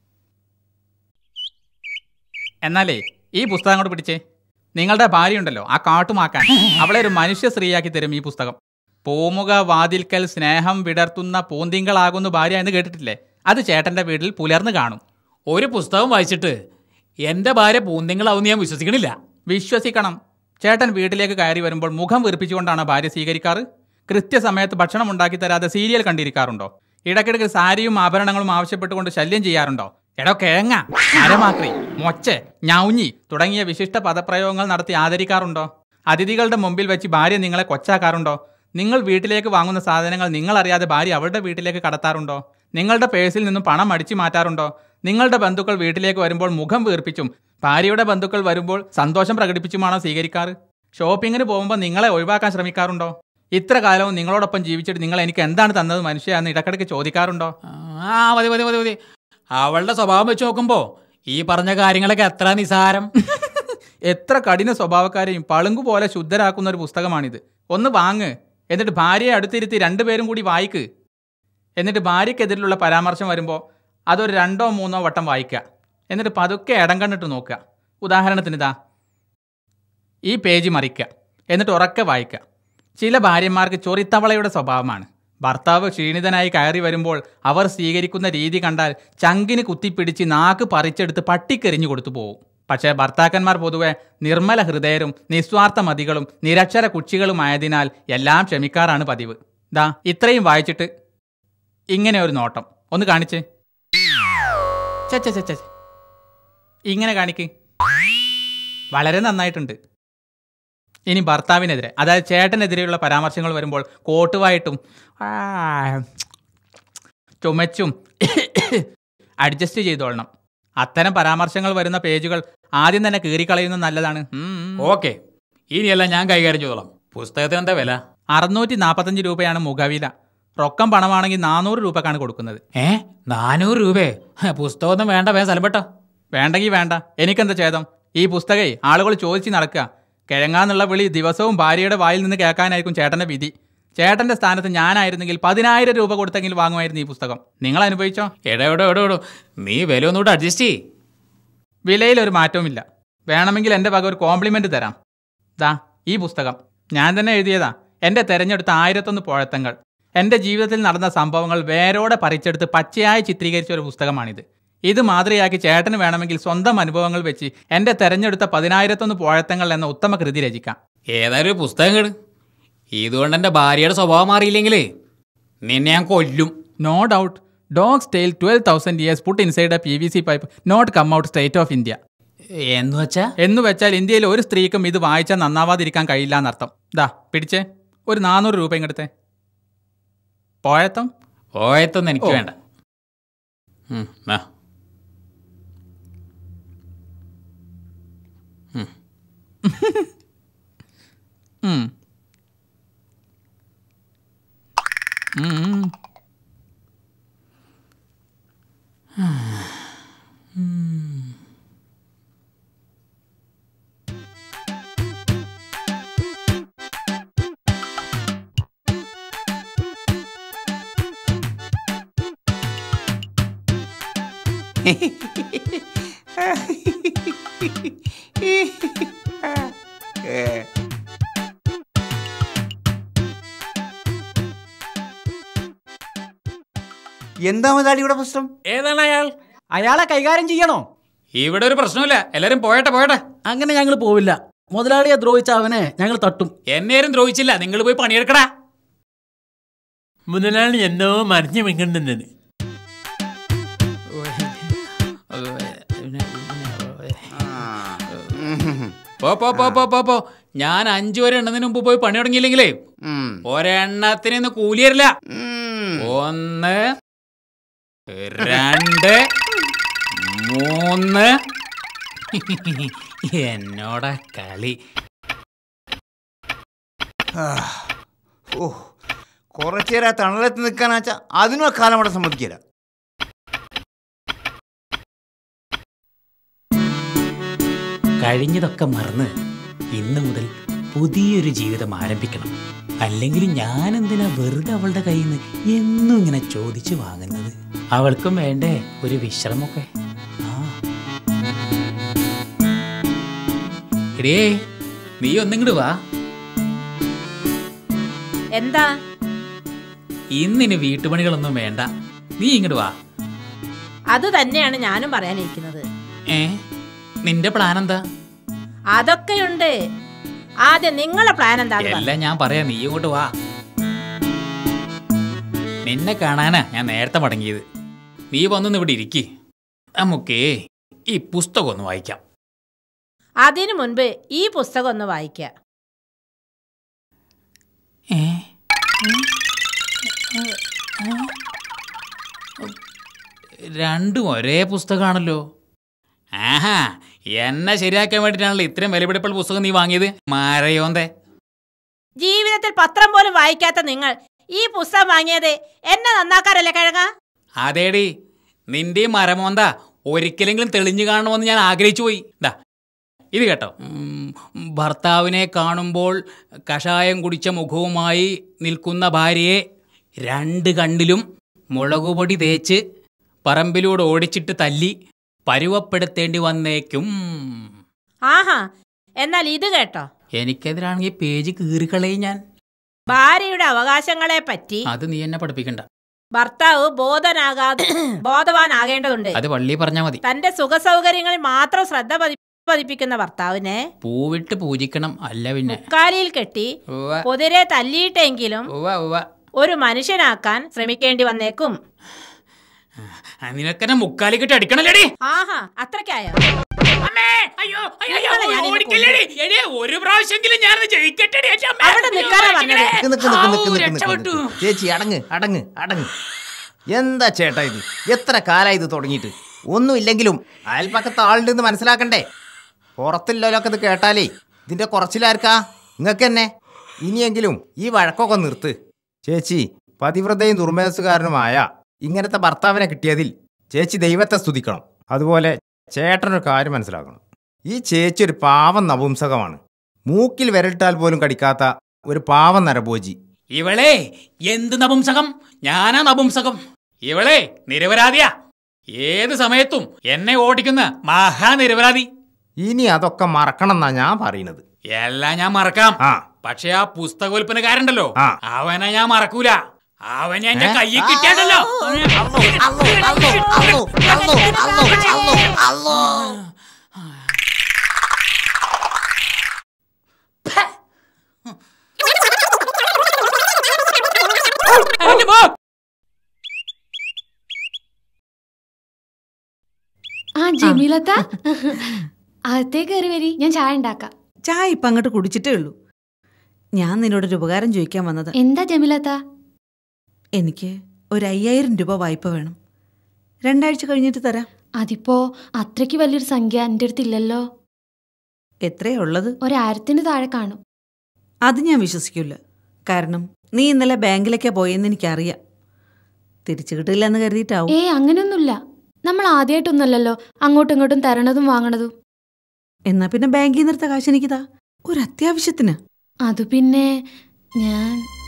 എന്നാലേ ഈ പുസ്തകം അങ്ങോട്ട് പിടിച്ചേ നിങ്ങളുടെ ഭാര്യ ഉണ്ടല്ലോ ആ കാട്ടുമാക്കാൻ അവളെ ഒരു മനുഷ്യ സ്ത്രീയാക്കി തരും ഈ പുസ്തകം പൂമുഖ വാതിൽക്കൽ സ്നേഹം വിടർത്തുന്ന പൂന്തിങ്കളാകുന്നു ഭാര്യ എന്ന് കേട്ടിട്ടില്ലേ അത് ചേട്ടന്റെ വീട്ടിൽ പുലർന്ന് കാണും ഒരു പുസ്തകം വായിച്ചിട്ട് എന്റെ ഭാര്യ പൂന്തിങ്ങളാവും ഞാൻ വിശ്വസിക്കണില്ല വിശ്വസിക്കണം ചേട്ടൻ വീട്ടിലേക്ക് കയറി വരുമ്പോൾ മുഖം വീർപ്പിച്ചുകൊണ്ടാണ് ഭാര്യ സ്വീകരിക്കാറ് കൃത്യസമയത്ത് ഭക്ഷണം ഉണ്ടാക്കി തരാതെ സീരിയൽ കണ്ടിരിക്കാറുണ്ടോ ഇടയ്ക്കിടയ്ക്ക് സാരിയും ആഭരണങ്ങളും ആവശ്യപ്പെട്ടുകൊണ്ട് ശല്യം ചെയ്യാറുണ്ടോ എടോ കിഴങ്ങ അരമാക്രി മൊച്ച ഞൗഞ്ഞി തുടങ്ങിയ വിശിഷ്ട പദപ്രയോഗങ്ങൾ നടത്തി ആദരിക്കാറുണ്ടോ അതിഥികളുടെ മുമ്പിൽ വെച്ച് ഭാര്യ നിങ്ങളെ കൊച്ചാക്കാറുണ്ടോ നിങ്ങൾ വീട്ടിലേക്ക് വാങ്ങുന്ന സാധനങ്ങൾ നിങ്ങൾ അറിയാതെ ഭാര്യ അവളുടെ വീട്ടിലേക്ക് കടത്താറുണ്ടോ നിങ്ങളുടെ പേഴ്സിൽ നിന്നും പണം അടിച്ചു മാറ്റാറുണ്ടോ നിങ്ങളുടെ ബന്ധുക്കൾ വീട്ടിലേക്ക് വരുമ്പോൾ മുഖം വീർപ്പിച്ചും ഭാര്യയുടെ ബന്ധുക്കൾ വരുമ്പോൾ സന്തോഷം പ്രകടിപ്പിച്ചുമാണോ സ്വീകരിക്കാറ് ഷോപ്പിങ്ങിന് പോകുമ്പോൾ നിങ്ങളെ ഒഴിവാക്കാൻ ശ്രമിക്കാറുണ്ടോ ഇത്ര കാലവും നിങ്ങളോടൊപ്പം ജീവിച്ചിട്ട് നിങ്ങൾ എനിക്ക് എന്താണ് തന്നത് മനുഷ്യ എന്ന് ഇടക്കിടയ്ക്ക് ചോദിക്കാറുണ്ടോ ആ മതി മതി മതി മതി അവളുടെ സ്വഭാവം വെച്ച് നോക്കുമ്പോ ഈ പറഞ്ഞ കാര്യങ്ങളൊക്കെ എത്ര നിസാരം എത്ര കഠിന സ്വഭാവക്കാരെയും പളുങ്കു പോലെ ശുദ്ധരാക്കുന്ന ഒരു പുസ്തകമാണിത് ഒന്ന് വാങ്ങ് എന്നിട്ട് ഭാര്യയെ അടുത്തിരുത്തി രണ്ടുപേരും കൂടി വായിക്ക് എന്നിട്ട് ഭാര്യയ്ക്കെതിരിലുള്ള പരാമർശം വരുമ്പോൾ അതൊരു രണ്ടോ മൂന്നോ വട്ടം വായിക്കുക എന്നിട്ട് പതുക്കെ ഇടം കണ്ടിട്ട് നോക്കുക ഉദാഹരണത്തിന് ഇതാ ഈ പേജ് മറിക്കുക എന്നിട്ട് ഉറക്കെ വായിക്കുക ചില ഭാര്യമാർക്ക് ചൊറിത്തവളയുടെ സ്വഭാവമാണ് ഭർത്താവ് ക്ഷീണിതനായി കയറി വരുമ്പോൾ അവർ സ്വീകരിക്കുന്ന രീതി കണ്ടാൽ ചങ്കിന് കുത്തിപ്പിടിച്ച് നാക്ക് പറിച്ചെടുത്ത് പട്ടിക്കെറിഞ്ഞു കൊടുത്തു പോകും പക്ഷേ ഭർത്താക്കന്മാർ പൊതുവെ നിർമ്മല ഹൃദയരും നിസ്വാർത്ഥ മതികളും നിരക്ഷര കുച്ചികളുമായതിനാൽ എല്ലാം ക്ഷമിക്കാറാണ് പതിവ് ദാ ഇത്രയും വായിച്ചിട്ട് ഇങ്ങനെ ഒരു നോട്ടം ഒന്ന് കാണിച്ചേ ഛെ, ഛെ, ഛെ, ഛെ. ഇങ്ങനെ കാണിക്ക് വളരെ നന്നായിട്ടുണ്ട് ഇനി ഭർത്താവിനെതിരെ അതായത് ചേട്ടനെതിരെയുള്ള പരാമർശങ്ങൾ വരുമ്പോൾ കോട്ടുവായിട്ടും ആ, ചുമച്ചും അഡ്ജസ്റ്റ് ചെയ്തോളണം അത്തരം പരാമർശങ്ങൾ വരുന്ന പേജുകൾ ആദ്യം തന്നെ കീറിക്കളയുന്നത് നല്ലതാണ് ഓക്കെ ഇനിയെല്ലാം ഞാൻ കൈകാര്യം ചെയ്തോളാം പുസ്തകത്തിന് എന്താ വില അറുന്നൂറ്റി നാൽപ്പത്തഞ്ച് രൂപയാണ് മുഖവില റൊക്കം പണമാണെങ്കിൽ നാനൂറ് രൂപക്കാണ് കൊടുക്കുന്നത് ഏ നാനൂറ് രൂപയെ ഹ, പുസ്തകമൊന്നും വേണ്ട വേ സ്ഥലം പെട്ടോ വേണ്ടെങ്കിൽ വേണ്ട എനിക്കെന്താ ഛേദം ഈ പുസ്തകേ ആളുകൾ ചോദിച്ച് നടക്കുക കിഴങ്ങാന്നുള്ള വിളി ദിവസവും ഭാര്യയുടെ വായിൽ നിന്ന് കേൾക്കാനായിരിക്കും ചേട്ടന്റെ വിധി ചേട്ടന്റെ സ്ഥാനത്ത് ഞാനായിരുന്നെങ്കിൽ പതിനായിരം രൂപ കൊടുത്തെങ്കിൽ വാങ്ങുമായിരുന്നു ഈ പുസ്തകം നിങ്ങൾ അനുഭവിച്ചോ എടോ എടോ എടോ എടോ നീ വില ഒന്നുകൂടെ അഡ്ജസ്റ്റ് ചെയ് വിലയിൽ ഒരു മാറ്റവുമില്ല വേണമെങ്കിൽ എൻ്റെ വക ഒരു കോംപ്ലിമെന്റ് തരാം ദാ ഈ പുസ്തകം ഞാൻ തന്നെ എഴുതിയതാ എൻ്റെ തെരഞ്ഞെടുത്ത ആയിരത്തൊന്ന് പോഴത്തങ്ങൾ എൻ്റെ ജീവിതത്തിൽ നടന്ന സംഭവങ്ങൾ വേരോടെ പറിച്ചെടുത്ത് പച്ചയായി ചിത്രീകരിച്ച ഒരു പുസ്തകമാണിത് ഇത് മാതൃകയാക്കി ചേട്ടന് വേണമെങ്കിൽ സ്വന്തം അനുഭവങ്ങൾ വെച്ച് എൻ്റെ തെരഞ്ഞെടുത്ത പതിനായിരത്തൊന്ന് പോഴത്തങ്ങൾ എന്ന ഉത്തമ കൃതി രചിക്കാം ഏതായാലും ഒരു പുസ്തകം കേട് ഇതുകൊണ്ട് എൻ്റെ ഭാര്യയുടെ സ്വഭാവം മാറിയില്ലെങ്കിലേ നിന്നെ ഞാൻ കൊല്ലും no doubt dog's tail twelve thousand years put inside A P V C pipe not come out state of India എന്ന് വെച്ചാ എന്ന് വെച്ചാൽ ഇന്ത്യയിൽ ഒരു സ്ത്രീക്കും ഇത് വായിച്ചാൽ നന്നാവാതിരിക്കാൻ കഴിയില്ല എന്നർത്ഥം ദാ പിടിച്ചേ ഒരു നാനൂറ് രൂപ ഇങ്ങടുത്തെ പോയത്തം ഓയത്തൊന്നും എനിക്ക് ഓ. വേണ്ട ഉം, നാ. ഉം. ഉം. ഉം. എന്താ മുതലാളിയുടെ പ്രശ്നം ഏതാണ് അയാൾ അയാളെ കൈകാര്യം ചെയ്യണോ ഇവിടെ ഒരു പ്രശ്നമില്ല എല്ലാരും പോയട്ടെ പോയട്ടെ അങ്ങനെ ഞങ്ങൾ പോവില്ല മുതലാളിയെ ദ്രോഹിച്ച അവനെ ഞങ്ങൾ തട്ടും എന്നേരും ദ്രോഹിച്ചില്ല നിങ്ങൾ പോയി പണിയെടുക്കടാ മുതലാളി എന്നോ മറിഞ്ഞു വെക്കണ്ടെന്നത് പോ പോ പോ പോ പോ പോ ഞാൻ അഞ്ചു വരെ എണ്ണതിന് മുമ്പ് പോയി പണി തുടങ്ങിയില്ലെങ്കിലേ ഒരെണ്ണത്തിന് ഇന്ന് കൂലി തരില്ല ഒന്ന് രണ്ട് മൂന്ന് എന്നോടാ കളി ഓ കുറച്ചേരാ തണലത്ത് നിൽക്കാനാച്ചാ അതിനും കാലം അവിടെ സമ്മതിക്കില്ല കഴിഞ്ഞതൊക്കെ മറന്ന് ഇന്ന് മുതൽ പുതിയൊരു ജീവിതം ആരംഭിക്കണം അല്ലെങ്കിൽ ഞാൻ എന്തിനാ വെറുതെ അവളുടെ കയ്യിൽ നിന്ന് എന്നും ഇങ്ങനെ ചോദിച്ചു വാങ്ങുന്നത് അവൾക്കും വേണ്ടേ ഒരു വിശ്രമമൊക്കെ ആ. എടേ നീ ഒന്നിങ്ങോട്ട് വാ എന്താ ഇന്നിനി വീട്ടുപണികളൊന്നും വേണ്ട നീ ഇങ്ങോട്ട് വാ അത് തന്നെയാണ് ഞാനും പറയാനിരിക്കുന്നത് ഏ നിന്റെ പ്ലാൻ എന്താ അതൊക്കെയുണ്ട് ആദ്യം നിങ്ങളെ പ്ലാൻ എന്താന്ന് പറ. എല്ലാം ഞാൻ പറയാം നീ ഇങ്ങോട്ട് വാ നിന്നെ കാണാനാ ഞാൻ നേരത്തെ മടങ്ങിയത് നീ വന്നൊന്ന് ഇവിടെ ഇരിക്കി നമുക്കേ ഈ പുസ്തകം ഒന്ന് വായിക്കാം അതിനു മുൻപ് ഈ പുസ്തകം ഒന്ന് വായിക്കുക രണ്ടും ഒരേ പുസ്തകമാണല്ലോ ആഹാ എന്നെ ശരിയാക്കാൻ വേണ്ടിയിട്ടാണല്ലോ ഇത്രയും വിലപിടിപ്പുള്ള പുസ്തകം നീ വാങ്ങിയത് മാരയോന്തേ ജീവിതത്തിൽ പത്രം പോലും വായിക്കാത്ത നിങ്ങൾ ഈ പുസ്തകം വാങ്ങിയത് എന്നെ നന്നാക്കാറല്ലേ കിഴങ്ങ അതേടി നിന്റെ ഈ മരമോന്ത ഒരിക്കലെങ്കിലും തെളിഞ്ഞു കാണണമെന്ന് ഞാൻ ആഗ്രഹിച്ചു പോയി ദാ ഇത് കേട്ടോ ഉം, ഭർത്താവിനെ കാണുമ്പോൾ കഷായം കുടിച്ച മുഖവുമായി നിൽക്കുന്ന ഭാര്യയെ രണ്ട് കണ്ണിലും മുളകുപൊടി തേച്ച് പറമ്പിലൂടെ ഓടിച്ചിട്ട് തല്ലി പരുവപ്പെടുത്തേണ്ടി വന്നേക്കും ആഹാ എന്നാൽ ഇത് കേട്ടോ എനിക്കെതിരാണെങ്കിൽ പേജ് കീറിക്കളയും ഞാൻ ഭാര്യയുടെ അവകാശങ്ങളെ പറ്റി അത് നീ എന്നെ പഠിപ്പിക്കണ്ട ഭർത്താവ് ബോധനാകാതെ ബോധവാനാകേണ്ടതുണ്ട് അത് പള്ളി പറഞ്ഞാൽ മതി തന്റെ സുഖസൗകര്യങ്ങളിൽ മാത്രം ശ്രദ്ധ പതി- പതിപ്പിക്കുന്ന ഭർത്താവിനെ പൂവിട്ട് പൂജിക്കണം അല്ല പിന്നെ കാലിയിൽ കെട്ടി ഉവ്വ. കുതിരെ തല്ലിയിട്ടെങ്കിലും ഉവ്വ ഉവ്വ ഒരു മനുഷ്യനാക്കാൻ ശ്രമിക്കേണ്ടി വന്നേക്കും ആ, നിനക്കെന്നെ മുക്കാലി കെട്ടി അടിക്കണല്ലേടി ആഹാ അത്രയ്ക്കായോ അയ്യോ ഓടിക്കല്ലേടി എടേ ഒരു പ്രാവശ്യമെങ്കിലും ഞാൻ ജയിക്കട്ടെ അവിടെ നിൽക്കാനാ പറഞ്ഞത് നിക്ക് നിക്ക് നിക്ക് നിക്ക് നിക്ക് നിക്ക് നിക്ക്. ചേച്ചി അടങ്ങ് അടങ്ങ് അടങ്ങ് എന്താ ചേട്ടാ ഇത് എത്ര കാലായി ഇത് തുടങ്ങിയിട്ട് ഒന്നുമില്ലെങ്കിലും അയൽപ്പക്കത്ത് ആളുണ്ടെന്ന് മനസ്സിലാക്കണ്ടേ പുറത്തുള്ളവരൊക്കെ ഇത് കേട്ടാലേ ഇതിന്റെ കുറച്ചിലാർക്കാ നിങ്ങൾക്ക് തന്നെ ഇനിയെങ്കിലും ഈ വഴക്കൊക്കെ നിർത്ത് ചേച്ചി പതിവ്രതയും ദുർമേധസ്സുകാരനുമായ ഇങ്ങനത്തെ ഭർത്താവിനെ കിട്ടിയതിൽ ചേച്ചി ദൈവത്തെ സ്തുതിക്കണം അതുപോലെ ചേട്ടനൊരു കാര്യം മനസ്സിലാക്കണം ഈ ചേച്ചി ഒരു പാവം നപുംസകമാണ് മൂക്കിൽ വിരലിട്ടാൽ പോലും കടിക്കാത്ത ഒരു പാവം നരഭോജി ഇവളെ എന്ത് നപുംസകം ഞാനാ നപുംസകം ഇവളെ നിരപരാധിയാ ഏത് സമയത്തും എന്നെ ഓടിക്കുന്ന മഹാനിരപരാധി ഇനി അതൊക്കെ മറക്കണം എന്നാ ഞാൻ പറയുന്നത് എല്ലാം ഞാൻ മറക്കാം ആ പക്ഷെ ആ പുസ്തക വിൽപ്പനക്കാരുണ്ടല്ലോ ആ. അവനെ ഞാൻ മറക്കൂല അവൻ എന്റെ ഏ? കയ്യിൽ കിട്ടിയാണ്ടല്ലോ എന്റെ പോ. ആ ജമീലത്ത അകത്തേ കയറി വരി ഞാൻ ചായ ഉണ്ടാക്കാം ചായ ഇപ്പം അങ്ങോട്ട് കുടിച്ചിട്ടേ ഉള്ളൂ ഞാൻ നിന്നോടൊരു ഉപകാരം ചോദിക്കാൻ വന്നത് എന്താ ജമീലത്ത എനിക്ക് ഒരു അയ്യായിരം രൂപ വായ്പ വേണം രണ്ടാഴ്ച കഴിഞ്ഞിട്ട് തരാം അതിപ്പോ അത്രയ്ക്ക് വലിയൊരു സംഖ്യ എൻ്റെ അടുത്തില്ലല്ലോ എത്രയാ ഉള്ളത് ഒരായിരത്തിന് താഴെ കാണും അത് ഞാൻ വിശ്വസിക്കില്ല കാരണം നീ ഇന്നലെ ബാങ്കിലേക്കാ പോയെന്ന് എനിക്കറിയാം തിരിച്ചു കിട്ടില്ല എന്ന് കരുതിയിട്ടാവും ഏ അങ്ങനെയൊന്നുമില്ല നമ്മൾ ആദ്യമായിട്ടൊന്നുമല്ലല്ലോ അങ്ങോട്ടും ഇങ്ങോട്ടും തരണതും വാങ്ങണതും എന്നാ പിന്നെ ബാങ്കിൽ നിന്ന് എടുത്ത കാശ് എനിക്കിതാ ഒരു അത്യാവശ്യത്തിന് അത് പിന്നെ ഞാൻ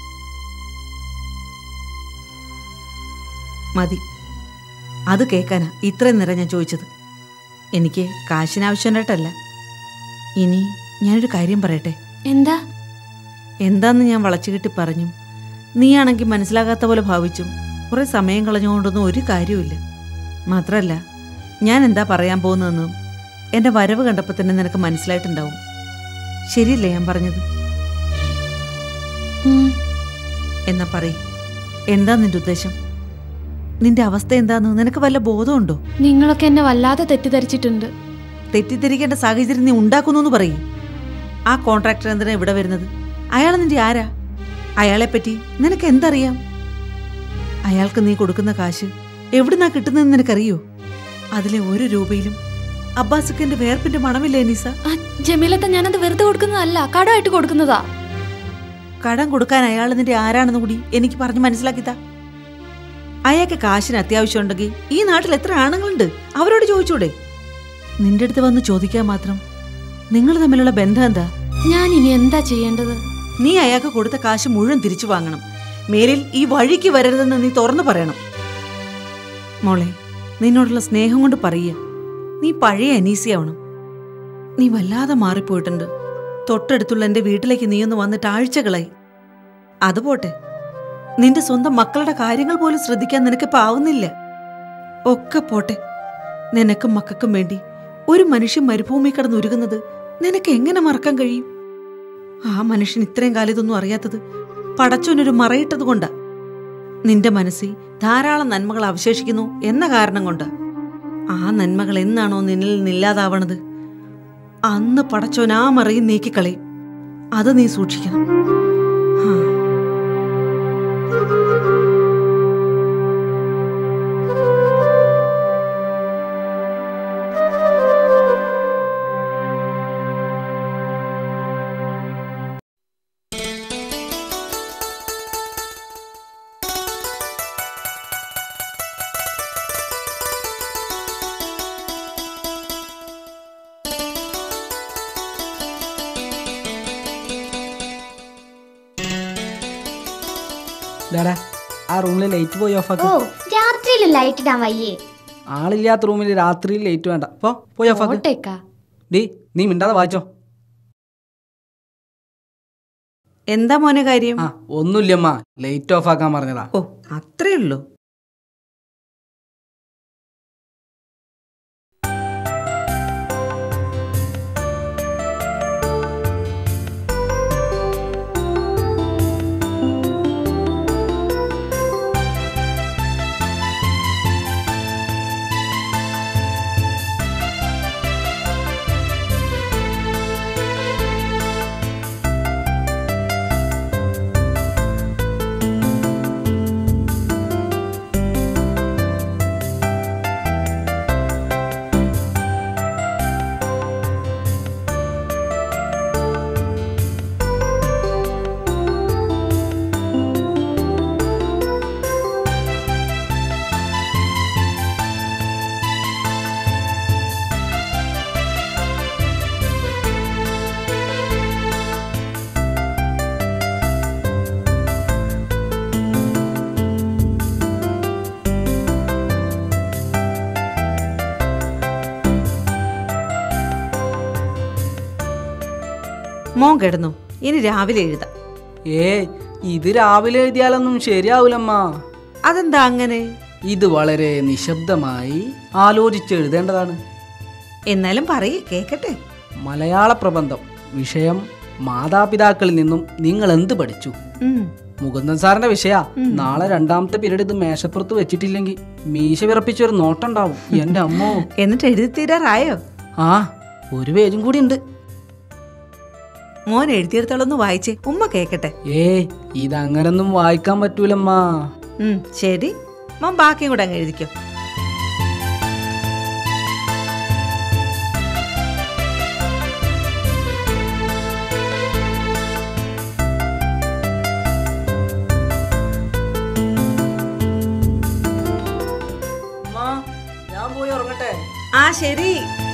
മതി അത് കേൾക്കാനാ ഇത്രയും നേരം ഞാൻ ചോദിച്ചത് എനിക്ക് കാശിനാവശ്യമായിട്ടല്ല ഇനി ഞാനൊരു കാര്യം പറയട്ടെ എന്താ എന്താന്ന് ഞാൻ വളച്ചുകെട്ടി പറഞ്ഞു നീയാണെങ്കിൽ മനസ്സിലാകാത്ത പോലെ ഭാവിച്ചും കുറെ സമയം കളഞ്ഞുകൊണ്ടൊന്നും ഒരു കാര്യവുമില്ല മാത്രമല്ല ഞാൻ എന്താ പറയാൻ പോകുന്നതെന്നും എൻ്റെ വരവ് കണ്ടപ്പോൾ തന്നെ നിനക്ക് മനസ്സിലായിട്ടുണ്ടാവും ശരിയല്ലേ ഞാൻ പറഞ്ഞത് ഉം, എന്നാ പറയ് എന്താ നിന്റെ ഉദ്ദേശം നിന്റെ അവസ്ഥ എന്താന്ന് നിനക്ക് വല്ല ബോധമുണ്ടോ നിങ്ങളൊക്കെ എന്നെ വല്ലാതെ തെറ്റിദ്ധരിച്ചിട്ടുണ്ട് തെറ്റിദ്ധരിക്കേണ്ട സാഹചര്യം നീ ഉണ്ടാക്കുന്നു എന്ന് പറയും ആ കോൺട്രാക്ടർ എന്തിനാ ഇവിടെ വരുന്നത് അയാൾ നിന്റെ ആരാ അയാളെ പറ്റി നിനക്ക് എന്തറിയാം അയാൾക്ക് നീ കൊടുക്കുന്ന കാശ് എവിടുന്നാ കിട്ടുന്നതെന്ന് നിനക്കറിയോ അതിലെ ഒരു രൂപയിലും അബ്ബാസുക്കന്റെ വേർപ്പിന്റെ മണമില്ലേ നിസ ആ, ജമീലത്ത ഞാനത് വെറുതെ കൊടുക്കുന്നതല്ല കടമായിട്ട് കൊടുക്കുന്നതാ കടം കൊടുക്കാൻ അയാൾ നിന്റെ ആരാണെന്ന് കൂടി എനിക്ക് പറഞ്ഞ് മനസ്സിലാക്കിത്താ അയാൾക്ക് കാശിന് അത്യാവശ്യമുണ്ടെങ്കിൽ ഈ നാട്ടിൽ എത്ര ആണുങ്ങളുണ്ട് അവരോട് ചോദിച്ചൂടെ നിന്റെ അടുത്ത് വന്ന് ചോദിക്കാൻ മാത്രം നിങ്ങൾ തമ്മിലുള്ള ബന്ധം എന്താ ഞാൻ ഇനി എന്താ ചെയ്യേണ്ടത് നീ അയാൾക്ക് കൊടുത്ത കാശ് മുഴുവൻ തിരിച്ചു വാങ്ങണം മേലിൽ ഈ വഴിക്ക് വരരുതെന്ന് നീ തുറന്നു പറയണം മോളെ നിന്നോടുള്ള സ്നേഹം കൊണ്ട് പറയുക നീ പഴയ അനീസിയാവണം നീ വല്ലാതെ മാറിപ്പോയിട്ടുണ്ട് തൊട്ടടുത്തുള്ള എൻ്റെ വീട്ടിലേക്ക് നീ ഒന്ന് വന്നിട്ട് ആഴ്ചകളായി അത് പോട്ടെ നിന്റെ സ്വന്തം മക്കളുടെ കാര്യങ്ങൾ പോലും ശ്രദ്ധിക്കാൻ നിനക്കിപ്പോ ആവുന്നില്ല ഒക്കെ പോട്ടെ നിനക്കും മക്കൾക്കും വേണ്ടി ഒരു മനുഷ്യൻ മരുഭൂമി കിടന്ന് ഉരുകുന്നത് നിനക്ക് എങ്ങനെ മറക്കാൻ കഴിയും ആ മനുഷ്യൻ ഇത്രയും കാലം ഇതൊന്നും അറിയാത്തത് പടച്ചോനൊരു മറയിട്ടത് കൊണ്ടാ നിന്റെ മനസ്സിൽ ധാരാളം നന്മകൾ അവശേഷിക്കുന്നു എന്ന കാരണം കൊണ്ടാ ആ നന്മകൾ എന്നാണോ നിന്നിൽ നിന്നില്ലാതാവണത് അന്ന് പടച്ചോൻ ആ മറയും നീക്കിക്കളയും അത് നീ സൂക്ഷിക്കണം ഹാ. ഡാടാ ആ റൂമിലെ ലൈറ്റ് പോയി ഓഫ് ഓ ആക്ക് രാത്രിയിൽ ലൈറ്റ് ഇടാൻ വയ്യേ ആളില്ലാത്ത റൂമിൽ രാത്രിയിൽ ലൈറ്റ് വേണ്ട പോ പോയി ഓഫ് ആക്ക് പോട്ടേക്കാ ഡീ നീ മിണ്ടാതെ വായിച്ചോ എന്താ മോനെ കാര്യം ആ ഒന്നുമില്ലമ്മ ലൈറ്റ് ഓഫ് ആക്കാൻ പറഞ്ഞതാ ഓ അത്രേ ഉള്ളൂ മോൻ കിടന്നു ഇനി രാവിലെ എഴുതാം ഏ ഇത് രാവിലെ എഴുതിയാലൊന്നും ശരിയാവൂലമ്മ അതെന്താ അങ്ങനെ ഇത് വളരെ നിശബ്ദമായി ആലോചിച്ച് എഴുതേണ്ടതാണ് എന്നാലും പറയേ കേക്കട്ടെ മലയാള പ്രബന്ധം വിഷയം മാതാപിതാക്കളിൽ നിന്നും നിങ്ങൾ എന്ത് പഠിച്ചു ഉം. മുകുന്ദൻ സാറിന്റെ വിഷയ നാളെ രണ്ടാമത്തെ പീരീഡ് ഇത് മേശപ്പുറത്ത് വെച്ചിട്ടില്ലെങ്കിൽ മീശ വിറപ്പിച്ച ഒരു നോട്ടുണ്ടാവും എന്റെ അമ്മോ എന്നിട്ട് എഴുതി തീരാറായോ ആ ഒരു പേജും കൂടി ഉണ്ട് മോൻ എഴുതിയെടുത്തോളൊന്ന് വായിച്ചേ ഉമ്മ കേക്കട്ടെ ഏ ഇതങ്ങനൊന്നും വായിക്കാൻ പറ്റൂലമ്മ ഉം, ശരി മോൻ ബാക്കിയും കൂടെ അങ്ങ് എഴുതിക്കോ ഞാൻ പോയി ഉറങ്ങട്ടെ ആ ശരി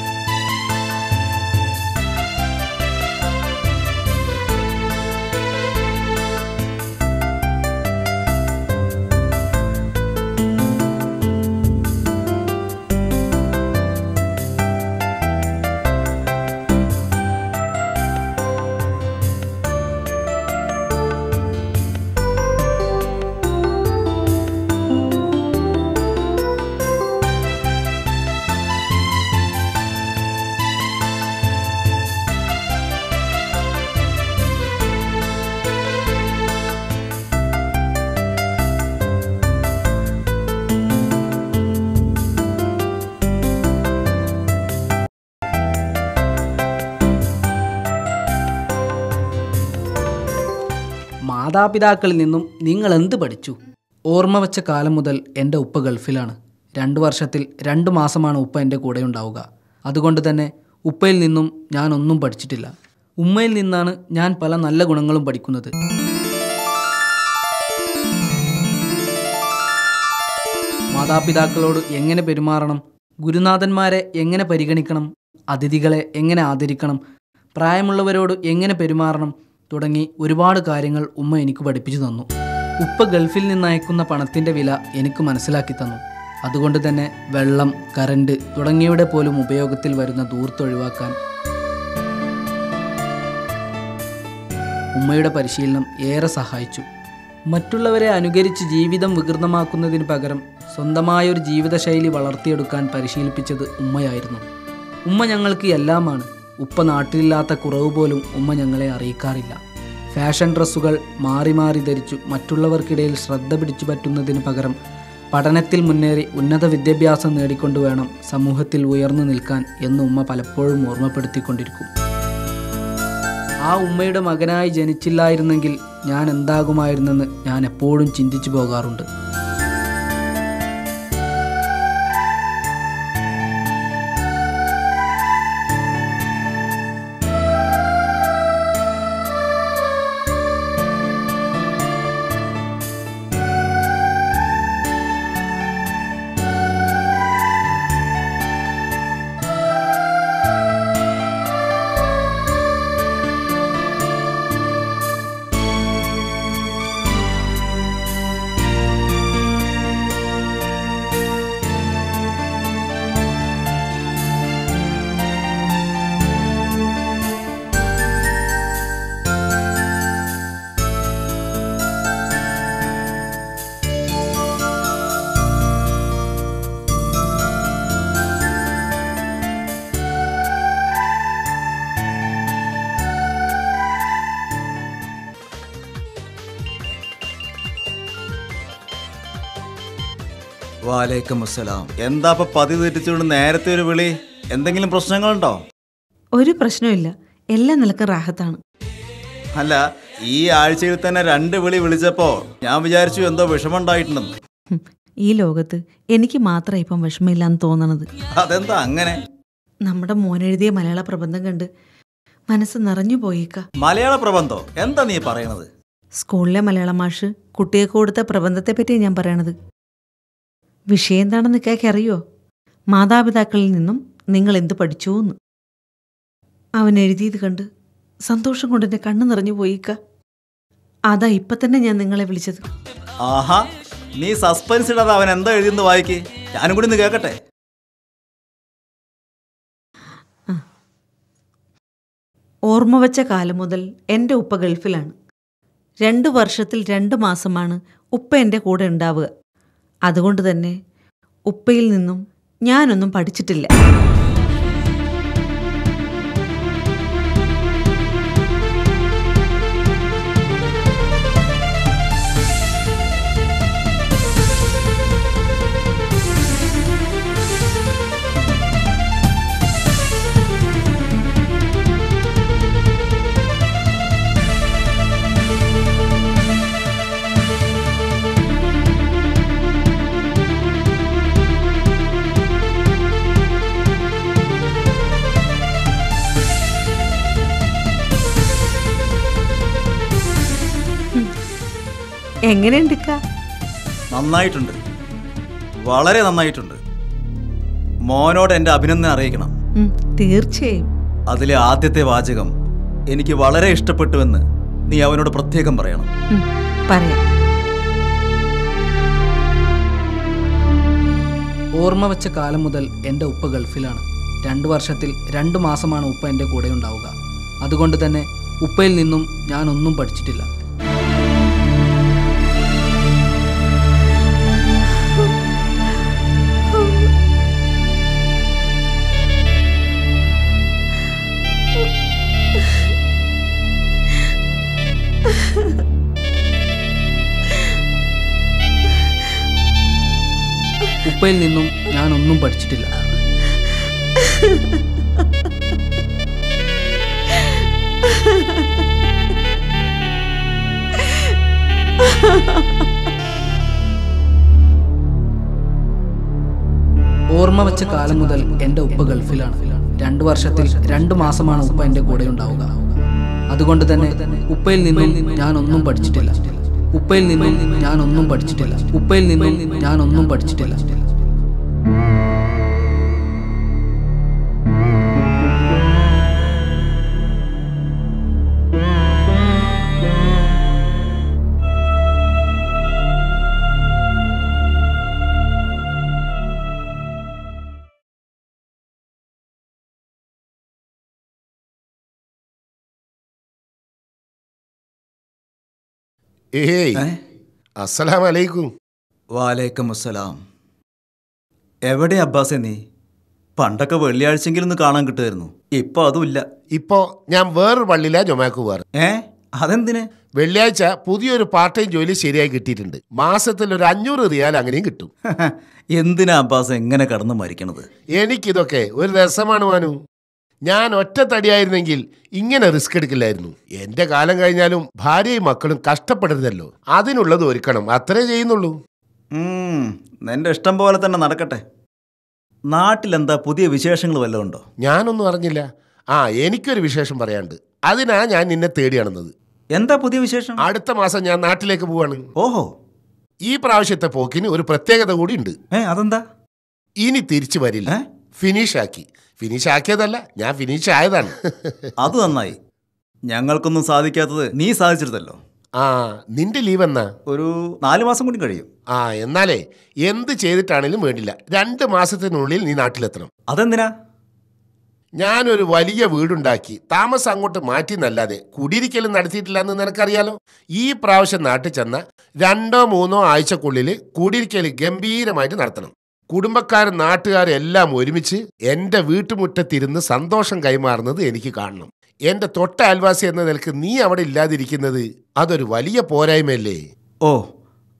മാതാപിതാക്കളിൽ നിന്നും നിങ്ങൾ എന്ത് പഠിച്ചു ഓർമ്മ വെച്ച കാലം മുതൽ എൻ്റെ ഉപ്പ ഗൾഫിലാണ് രണ്ട് വർഷത്തിൽ രണ്ട് മാസമാണ് ഉപ്പ എൻ്റെ കൂടെ ഉണ്ടാവുക അതുകൊണ്ട് തന്നെ ഉപ്പയിൽ നിന്നും ഞാൻ ഒന്നും പഠിച്ചിട്ടില്ല ഉമ്മയിൽ നിന്നാണ് ഞാൻ പല നല്ല ഗുണങ്ങളും പഠിക്കുന്നത് മാതാപിതാക്കളോട് എങ്ങനെ പെരുമാറണം ഗുരുനാഥന്മാരെ എങ്ങനെ പരിഗണിക്കണം അതിഥികളെ എങ്ങനെ ആദരിക്കണം പ്രായമുള്ളവരോട് എങ്ങനെ പെരുമാറണം തുടങ്ങി ഒരുപാട് കാര്യങ്ങൾ ഉമ്മ എനിക്ക് പഠിപ്പിച്ചു തന്നു ഉപ്പ ഗൾഫിൽ നിന്ന് അയക്കുന്ന പണത്തിൻ്റെ വില എനിക്ക് മനസ്സിലാക്കി തന്നു അതുകൊണ്ട് തന്നെ വെള്ളം കറണ്ട് തുടങ്ങിയവയുടെ പോലും ഉപയോഗത്തിൽ വരുന്ന ദൂർത്തൊഴിവാക്കാൻ ഉമ്മയുടെ പരിശീലനം ഏറെ സഹായിച്ചു മറ്റുള്ളവരെ അനുകരിച്ച് ജീവിതം വികൃതമാക്കുന്നതിന് പകരം സ്വന്തമായൊരു ജീവിതശൈലി വളർത്തിയെടുക്കാൻ പരിശീലിപ്പിച്ചത് ഉമ്മയായിരുന്നു ഉമ്മ ഞങ്ങൾക്ക് എല്ലാമാണ് ഉപ്പ നാട്ടിലില്ലാത്ത കുറവ് പോലും ഉമ്മ ഞങ്ങളെ അറിയിക്കാറില്ല ഫാഷൻ ഡ്രസ്സുകൾ മാറി മാറി ധരിച്ചു മറ്റുള്ളവർക്കിടയിൽ ശ്രദ്ധ പിടിച്ചു പറ്റുന്നതിന് പകരം പഠനത്തിൽ മുന്നേറി ഉന്നത വിദ്യാഭ്യാസം നേടിക്കൊണ്ടു വേണം സമൂഹത്തിൽ ഉയർന്നു നിൽക്കാൻ എന്ന് ഉമ്മ പലപ്പോഴും ഓർമ്മപ്പെടുത്തിക്കൊണ്ടിരിക്കും ആ ഉമ്മയുടെ മകനായി ജനിച്ചില്ലായിരുന്നെങ്കിൽ ഞാൻ എന്താകുമായിരുന്നെന്ന് ഞാൻ എപ്പോഴും ചിന്തിച്ചു പോകാറുണ്ട് വാലേക്കും അസ്സലാം എന്താ ഇപ്പൊ പതി തെറ്റിച്ചുകൊണ്ട് നേരത്തെ ഒരു വിളി എന്തെങ്കിലും പ്രശ്നങ്ങളുണ്ടോ ഒരു പ്രശ്നമില്ല എല്ലാം നിലക്കും റാഹത്താണ് അല്ല ഈ ആഴ്ചയിൽ തന്നെ രണ്ട് വിളി വിളിച്ചപ്പോ ഞാൻ വിചാരിച്ചു എന്തോ വിഷമമുണ്ടായിട്ടുണ്ടെന്ന് ഈ ലോകത്ത് എനിക്ക് മാത്രം ഇപ്പം വിഷമമില്ലാന്ന് തോന്നണത് അതെന്താ അങ്ങനെ നമ്മുടെ മോനെഴുതിയ മലയാള പ്രബന്ധം കണ്ട് മനസ്സ് നിറഞ്ഞു പോയേക്ക മലയാള പ്രബന്ധോ എന്താ നീ പറയണത് സ്കൂളിലെ മലയാള മാഷ് കുട്ടികൾക്ക് കൊടുത്ത പ്രബന്ധത്തെ പറ്റിയാണ് ഞാൻ പറയണത് വിഷയം എന്താണെന്ന് കേക്ക് അറിയോ മാതാപിതാക്കളിൽ നിന്നും നിങ്ങൾ എന്ത് പഠിച്ചു എന്ന് അവൻ എഴുതിയത് കണ്ട് സന്തോഷം കൊണ്ട് എൻ്റെ കണ്ണ് നിറഞ്ഞു പോയിക്ക അതാ ഇപ്പൊ തന്നെ ഞാൻ നിങ്ങളെ വിളിച്ചത് ആഹാ നീ സസ്പെൻസ് ഇടാതെ അവൻ എന്താ എഴുതിയെന്ന് വായിക്ക് ഞാനും കൂടി ഒന്ന് കേക്കട്ടെ ഓർമ്മ വച്ച കാലം മുതൽ എൻ്റെ ഉപ്പ ഗൾഫിലാണ് രണ്ട് വർഷത്തിൽ രണ്ട് മാസമാണ് ഉപ്പ എൻ്റെ കൂടെ ഉണ്ടാവുക അതുകൊണ്ട് തന്നെ ഉപ്പയിൽ നിന്നും ഞാനൊന്നും പഠിച്ചിട്ടില്ല എങ്ങനെയുണ്ട് ഇക്ക? നന്നായിട്ടുണ്ട് വളരെ നന്നായിട്ടുണ്ട് മോനോട് എൻ്റെ അഭിനന്ദനം അറിയിക്കണം ഉം, തീർച്ചയായും അതിലെ ആദ്യത്തെ വാചകം എനിക്ക് വളരെ ഇഷ്ടപ്പെട്ടുവെന്ന് നീ അവനോട് പ്രത്യേകം പറയണം ഉം, പറയാം ഓർമ്മ വെച്ച കാലം മുതൽ എൻ്റെ ഉപ്പ ഗൾഫിലാണ് രണ്ട് വർഷത്തിൽ രണ്ട് മാസമാണ് ഉപ്പ എൻ്റെ കൂടെ ഉണ്ടാവുക അതുകൊണ്ട് തന്നെ ഉപ്പയിൽ നിന്നും ഞാനൊന്നും പഠിച്ചിട്ടില്ല ഉപ്പയിൽ നിന്നും ഞാനൊന്നും പഠിച്ചിട്ടില്ല ഓർമ്മ വെച്ച കാലം മുതൽ എൻ്റെ ഉപ്പ ഗൾഫിലാണ് രണ്ട് വർഷത്തിൽ രണ്ട് മാസമാണ് ഉപ്പ എൻ്റെ കൂടെ ഉണ്ടാവുക അതുകൊണ്ട് തന്നെ ഉപ്പയിൽ നിന്നും ഞാനൊന്നും പഠിച്ചിട്ടില്ല ഉപ്പയിൽ നിന്നും ഞാനൊന്നും പഠിച്ചിട്ടില്ല ഉപ്പയിൽ നിന്നും ഞാനൊന്നും പഠിച്ചിട്ടില്ല ഏയ് അസ്സലാം അലൈക്കും വാലേക്കും അസ്സലാം എവിടെ അബ്ബാസെ നീ പണ്ടൊക്കെ വെള്ളിയാഴ്ചയെങ്കിലും ഒന്ന് കാണാൻ കിട്ടുമായിരുന്നു ഇപ്പൊ അതുമില്ല ഇപ്പോ ഞാൻ വേറൊരു പള്ളിയിലാ ജൊമാക്ക് പോവാറ് ഏ അതെന്തിന് വെള്ളിയാഴ്ച പുതിയൊരു പാർട്ട് ടൈം ജോലി ശരിയായി കിട്ടിയിട്ടുണ്ട് മാസത്തിൽ ഒരു അഞ്ഞൂറ് റിയാൽ അങ്ങനെയും കിട്ടും എന്തിനാ അബ്ബാസ് എങ്ങനെ കടന്നു മരിക്കണത് എനിക്കിതൊക്കെ ഒരു രസമാണ് മാനു ഞാൻ ഒറ്റ തടിയായിരുന്നെങ്കിൽ ഇങ്ങനെ റിസ്ക് എടുക്കില്ലായിരുന്നു എന്റെ കാലം കഴിഞ്ഞാലും ഭാര്യയും മക്കളും കഷ്ടപ്പെടരുതല്ലോ അതിനുള്ളത് ഒരുക്കണം അത്രേ ചെയ്യുന്നുള്ളൂ ഉം, നിന്റെ ഇഷ്ടം പോലെ തന്നെ നടക്കട്ടെ നാട്ടിലെന്താ പുതിയ വിശേഷങ്ങൾ വല്ലതും ഉണ്ടോ ഞാനൊന്നും അറിഞ്ഞില്ല ആ എനിക്കൊരു വിശേഷം പറയാണ്ട് അതിനാ ഞാൻ നിന്നെ തേടി നടന്നത് എന്താ പുതിയ വിശേഷം അടുത്ത മാസം ഞാൻ നാട്ടിലേക്ക് പോവാണ് ഓഹോ ഈ പ്രാവശ്യത്തെ പോക്കിന് ഒരു പ്രത്യേകത കൂടി ഉണ്ട് ഏ അതെന്താ ഇനി തിരിച്ചു വരില്ല ഫിനിഷ് ആക്കി ഫിനിഷ് ആക്കിയതല്ല ഞാൻ ഫിനിഷ് ആയതാണ് അത് നന്നായി ഞങ്ങൾക്കൊന്നും സാധിക്കാത്തത് നീ സാധിച്ചിരുന്നല്ലോ ആ നിന്റെ ലീവ് എന്നാ ഒരു നാല് മാസം കൂടി കഴിയും ആ എന്നാലേ എന്ത് ചെയ്തിട്ടാണേലും വേണ്ടില്ല രണ്ട് മാസത്തിനുള്ളിൽ നീ നാട്ടിലെത്തണം അതെന്തിനാ ഞാനൊരു വലിയ വീടുണ്ടാക്കി താമസം അങ്ങോട്ട് മാറ്റി എന്നല്ലാതെ കുടിയിരിക്കലും നടത്തിയിട്ടില്ല എന്ന് നിനക്കറിയാലോ ഈ പ്രാവശ്യം നാട്ടിൽ ചെന്ന രണ്ടോ മൂന്നോ ആഴ്ചക്കുള്ളിൽ കുടിയിരിക്കൽ ഗംഭീരമായിട്ട് നടത്തണം കുടുംബക്കാരും നാട്ടുകാരും എല്ലാം ഒരുമിച്ച് എൻ്റെ വീട്ടുമുറ്റത്തിരുന്ന് സന്തോഷം കൈമാറുന്നത് എനിക്ക് കാണണം എൻ്റെ തൊട്ട അയൽവാസി എന്ന നിലക്ക് നീ അവിടെ ഇല്ലാതിരിക്കുന്നത് അതൊരു വലിയ പോരായ്മയല്ലേ ഓ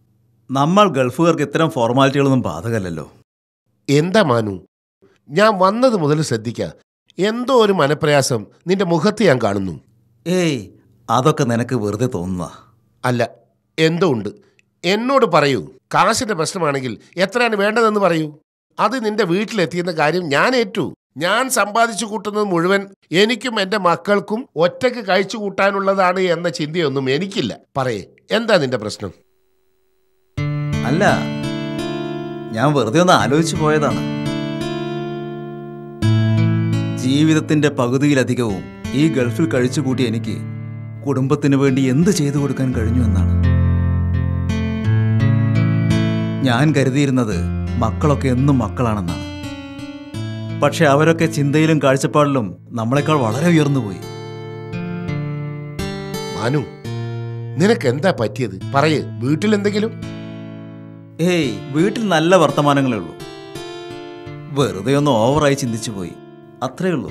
നമ്മൾ ഗൾഫുകാർക്ക് ഇത്തരം ഫോർമാലിറ്റികളൊന്നും ബാധകമല്ലല്ലോ എന്താ മാനു ഞാൻ വന്നത് മുതൽ ശ്രദ്ധിക്ക എന്തോ ഒരു മനപ്രയാസം നിന്റെ മുഖത്ത് ഞാൻ കാണുന്നു ഏയ് അതൊക്കെ നിനക്ക് വെറുതെ തോന്നുക അല്ല എന്തോ ഉണ്ട് എന്നോട് പറയൂ കാശിന്റെ പ്രശ്നമാണെങ്കിൽ എത്രയാണ് വേണ്ടതെന്ന് പറയൂ അത് നിന്റെ വീട്ടിലെത്തിയെന്ന കാര്യം ഞാൻ ഏറ്റു ഞാൻ സമ്പാദിച്ചു കൂട്ടുന്നത് മുഴുവൻ എനിക്കും എൻ്റെ മക്കൾക്കും ഒറ്റയ്ക്ക് കഴിച്ചു കൂട്ടാനുള്ളതാണ് എന്ന ചിന്തയൊന്നും എനിക്കില്ല പറയേ എന്താ നിന്റെ പ്രശ്നം അല്ല ഞാൻ വെറുതെ ഒന്ന് ആലോചിച്ചു പോയതാണ് ജീവിതത്തിന്റെ പകുതിയിലധികവും ഈ ഗൾഫിൽ കഴിച്ചുകൂട്ടി എനിക്ക് കുടുംബത്തിന് വേണ്ടി എന്ത് ചെയ്തു കൊടുക്കാൻ കഴിഞ്ഞു എന്നാണ് ഞാൻ കരുതിയിരുന്നത് മക്കളൊക്കെ എന്നും മക്കളാണെന്നാണ് പക്ഷെ അവരൊക്കെ ചിന്തയിലും കാഴ്ചപ്പാടിലും നമ്മളെക്കാൾ വളരെ ഉയർന്നുപോയി മാനു നിനക്ക് എന്താ പറ്റിയത് പറയ് വീട്ടിൽ എന്തെങ്കിലും ഏയ് വീട്ടിൽ നല്ല വർത്തമാനങ്ങളേ ഉള്ളൂ വെറുതെ ഒന്ന് ഓവറായി ചിന്തിച്ചു പോയി അത്രേ ഉള്ളൂ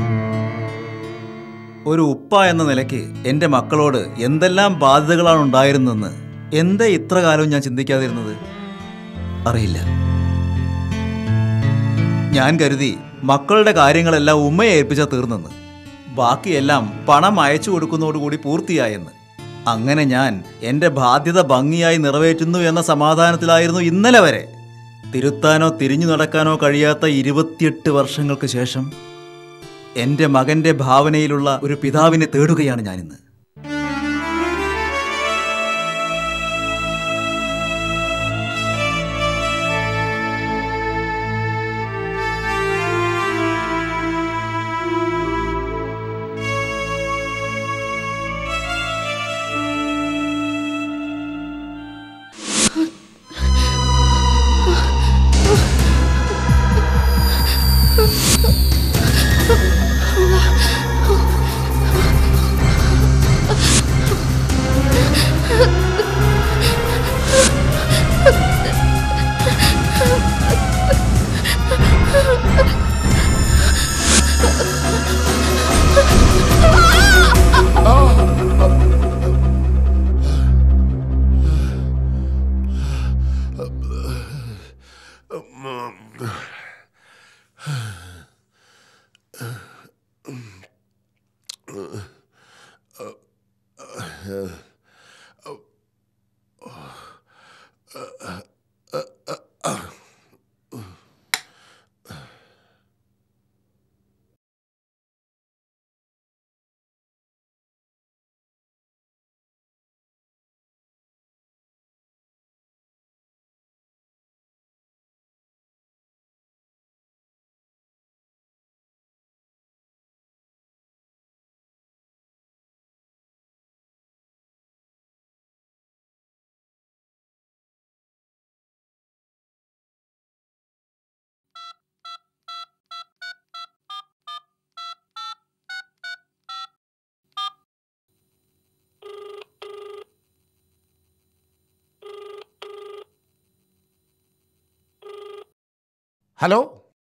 ഒരു ഉപ്പ എന്ന നിലയ്ക്ക് എൻ്റെ മക്കളോട് എന്തെല്ലാം ബാധ്യതകളാണ് ഉണ്ടായിരുന്നെന്ന് എന്താ ഇത്ര കാലവും ഞാൻ ചിന്തിക്കാതിരുന്നത് അറിയില്ല ഞാൻ കരുതി മക്കളുടെ കാര്യങ്ങളെല്ലാം ഉമ്മയെ ഏൽപ്പിച്ചാൽ തീർന്നെന്ന് ബാക്കിയെല്ലാം പണം അയച്ചു കൊടുക്കുന്നതോടുകൂടി പൂർത്തിയായെന്ന് അങ്ങനെ ഞാൻ എൻ്റെ ബാധ്യത ഭംഗിയായി നിറവേറ്റുന്നു എന്ന സമാധാനത്തിലായിരുന്നു ഇന്നലെ വരെ തിരുത്താനോ തിരിഞ്ഞു നടക്കാനോ കഴിയാത്ത ഇരുപത്തിയെട്ട് വർഷങ്ങൾക്ക് ശേഷം എൻ്റെ മകൻ്റെ ഭാവനയിലുള്ള ഒരു പിതാവിനെ തേടുകയാണ് ഞാനിന്ന് ഹലോ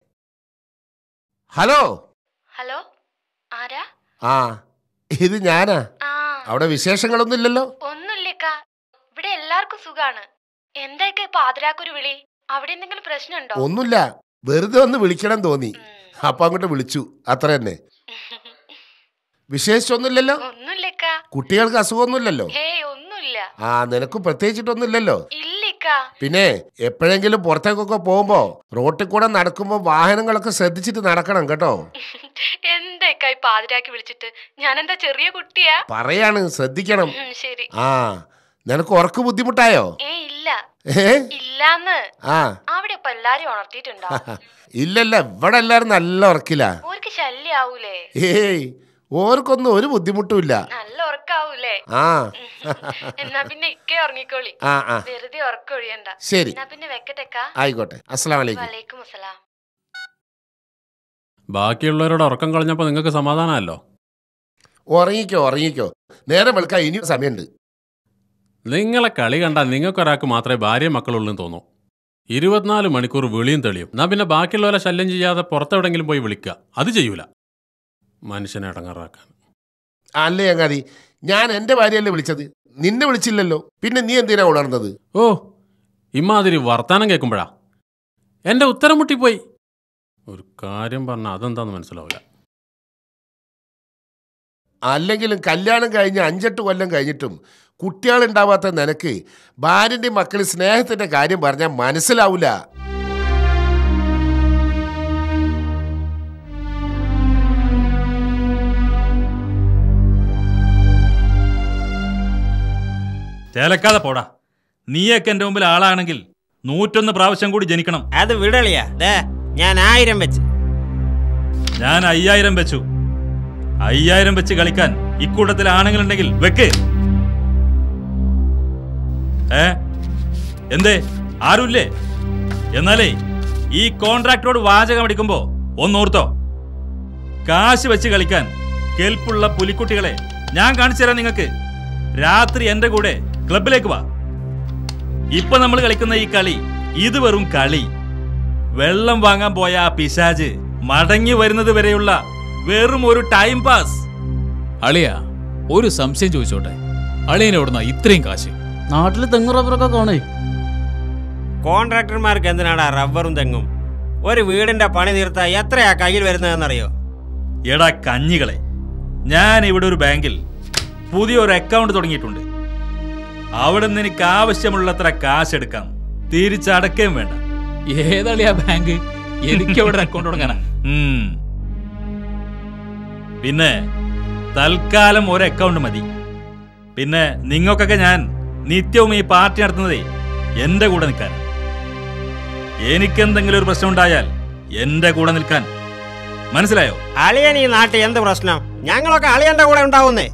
ഹലോ ഹലോ ആരാ ആ ഇത് ഞാനാ അവിടെ വിശേഷങ്ങളൊന്നും ഇല്ലല്ലോ ഒന്നുമില്ലേക്ക ഇവിടെ എല്ലാവർക്കും സുഖാണ് എന്തായിക്ക ഇപ്പൊ ആദരാക്കൊരു വിളി അവിടെ എന്തെങ്കിലും പ്രശ്നമുണ്ടോ ഒന്നുമില്ല വെറുതെ ഒന്ന് വിളിക്കണം തോന്നി അപ്പൊ അങ്ങോട്ട് വിളിച്ചു അത്ര തന്നെ വിശേഷിച്ചൊന്നുമില്ലല്ലോ ഒന്നുമില്ലേക്ക കുട്ടികൾക്ക് അസുഖമൊന്നുമില്ലല്ലോ ഹേയ് ഒന്നുമില്ല ആ നിനക്ക് പ്രത്യേകിച്ചിട്ടൊന്നുമില്ലല്ലോ ഇല്ലേക്ക പിന്നെ എപ്പോഴെങ്കിലും പുറത്തേക്കൊക്കെ പോകുമ്പോ റോട്ടിൽ കൂടെ നടക്കുമ്പോ വാഹനങ്ങളൊക്കെ ശ്രദ്ധിച്ചിട്ട് നടക്കണം കേട്ടോ എന്തായിക്ക ഇപ്പൊ ആദരാക്കി വിളിച്ചിട്ട് ഞാൻ എന്താ ചെറിയ കുട്ടിയാ പറയാണ് ശ്രദ്ധിക്കണം ഉം, ശരി ആ നിനക്ക് ഉറക്ക് ബുദ്ധിമുട്ടായോ ഏ ഇല്ല ഏ ഇല്ലാന്ന് ആ അവിടെ ഇപ്പൊ എല്ലാരും ഉണർത്തിയിട്ടുണ്ടോ ഇല്ലല്ല ഇവിടെ എല്ലാരും നല്ല ഉറക്കില്ല ഓർക്ക് ശല്യാവൂലേ ഏയ് ഓർക്കൊന്നും ഒരു ബുദ്ധിമുട്ടുമില്ല നല്ല ഉറക്കാവൂലേ ആ എന്നാ പിന്നെ ഇക്കേ ഉറങ്ങിക്കോളി ആ, ആ. വെറുതെ ഉറക്കം ഒഴിയണ്ട ശരി. എന്നാ പിന്നെ വെക്കട്ടെക്ക ആയിക്കോട്ടെ അസ്സലാം വലൈക്കും വലൈക്കും അസ്സലാം ബാക്കിയുള്ളവരോട് ഉറക്കം കളഞ്ഞപ്പോൾ നിങ്ങൾക്ക് സമാധാനമല്ലോ ഉറങ്ങിക്കോ ഉറങ്ങിക്കോ നേരം വെളുക്കാൻ ഇനിയും സമയമുണ്ട് നിങ്ങളെ കളി കണ്ടാൽ നിങ്ങൾക്കൊരാൾക്ക് മാത്രമേ ഭാര്യയും മക്കളുള്ളൂ എന്ന് തോന്നൂ ഇരുപത്തിനാല് മണിക്കൂർ വിളിയും തെളിയും എന്നാ പിന്നെ ബാക്കിയുള്ളവരെ ശല്യം ചെയ്യാതെ പുറത്തെവിടെങ്കിലും പോയി വിളിക്കുക അത് ചെയ്യൂല മനുഷ്യനെ അടങ്ങാറാക്കാൻ അല്ലേ ചങ്ങാതി ഞാൻ എന്റെ ഭാര്യയല്ലേ വിളിച്ചത് നിന്നെ വിളിച്ചില്ലല്ലോ പിന്നെ നീ എന്തിനാ ഉണർന്നത് ഓ ഇമാതിരി വർത്താനം കേൾക്കുമ്പോഴാ എൻ്റെ ഉത്തരം മുട്ടിപ്പോയി ഒരു കാര്യം പറഞ്ഞാൽ അതെന്താന്ന് മനസ്സിലാവില്ല അല്ലെങ്കിലും കല്യാണം കഴിഞ്ഞ് അഞ്ചെട്ട് കൊല്ലം കഴിഞ്ഞിട്ടും കുട്ടികളുണ്ടാവാത്ത നിനക്ക് ഭാര്യൻ്റെയും മക്കളും സ്നേഹത്തിന്റെ കാര്യം പറഞ്ഞാൽ മനസ്സിലാവില്ല ചേലക്കാതെ പോടാ നീയൊക്കെ എൻ്റെ മുമ്പിൽ ആളാണെങ്കിൽ നൂറ്റൊന്ന് പ്രാവശ്യം കൂടി ജനിക്കണം അത് വിടളിയാ ദേ ഞാൻ ആയിരം വെച്ച് ഞാൻ അയ്യായിരം വെച്ചു അയ്യായിരം വെച്ച് കളിക്കാൻ ഇക്കൂട്ടത്തിൽ ആണുങ്ങളുണ്ടെങ്കിൽ വെക്ക് ഏ എന്തേ ആരുമില്ലേ എന്നാലേ ഈ കോൺട്രാക്ടറോട് വാചകം അടിക്കുമ്പോ ഒന്നോർത്തോ കാശ് വെച്ച് കളിക്കാൻ കെൽപ്പുള്ള പുലിക്കുട്ടികളെ ഞാൻ കാണിച്ചു തരാം നിങ്ങൾക്ക് രാത്രി എന്റെ കൂടെ ക്ലബിലേക്ക് വാ ഇപ്പൊ നമ്മൾ കളിക്കുന്ന ഈ കളി ഇത് വെറും കളി വെള്ളം വാങ്ങാൻ പോയ ആ പിശാജ് മടങ്ങി വരുന്നത് വരെയുള്ള വെറും ഒരു ടൈം പാസ് അളിയ ഒരു സംശയം ചോദിച്ചോട്ടെ അളിയനെ എവിടുന്ന ഇത്രയും കാശ് നാട്ടിൽ തെങ്ങ് റബ്ബറൊക്കെ കാണേ കോൺട്രാക്ടർമാർക്ക് എന്തിനാടാ റബ്ബറും തെങ്ങും ഒരു വീടിന്റെ പണി തീർത്താ എത്രയാ കയ്യിൽ വരുന്നതെന്നറിയോ എടാ കഞ്ഞികളെ ഞാൻ ഇവിടെ ഒരു ബാങ്കിൽ പുതിയൊരു അക്കൗണ്ട് തുടങ്ങിയിട്ടുണ്ട് അവിടെ നിന്ന് എനിക്ക് ആവശ്യമുള്ളത്ര കാശ് എടുക്കാം തിരിച്ചടക്കുകയും വേണ്ട ഏതളിയാ ബാങ്ക് എനിക്ക് അവിടെ അക്കൗണ്ട് തുടങ്ങാനാ ഉം. പിന്നെ തൽക്കാലം ഒരു അക്കൗണ്ട് മതി പിന്നെ നിങ്ങൾക്കൊക്കെ ഞാൻ നിത്യവും ഈ പാർട്ടി നടത്തുന്നതേ എന്റെ കൂടെ നിൽക്കാൻ എനിക്കെന്തെങ്കിലും ഒരു പ്രശ്നം ഉണ്ടായാൽ എന്റെ കൂടെ നിൽക്കാൻ മനസ്സിലായോ അളിയൻ ഈ നാട്ടിൽ എന്ത് പ്രശ്നം ഞങ്ങളൊക്കെ അളിയന്റെ കൂടെ ഉണ്ടാവുന്നേ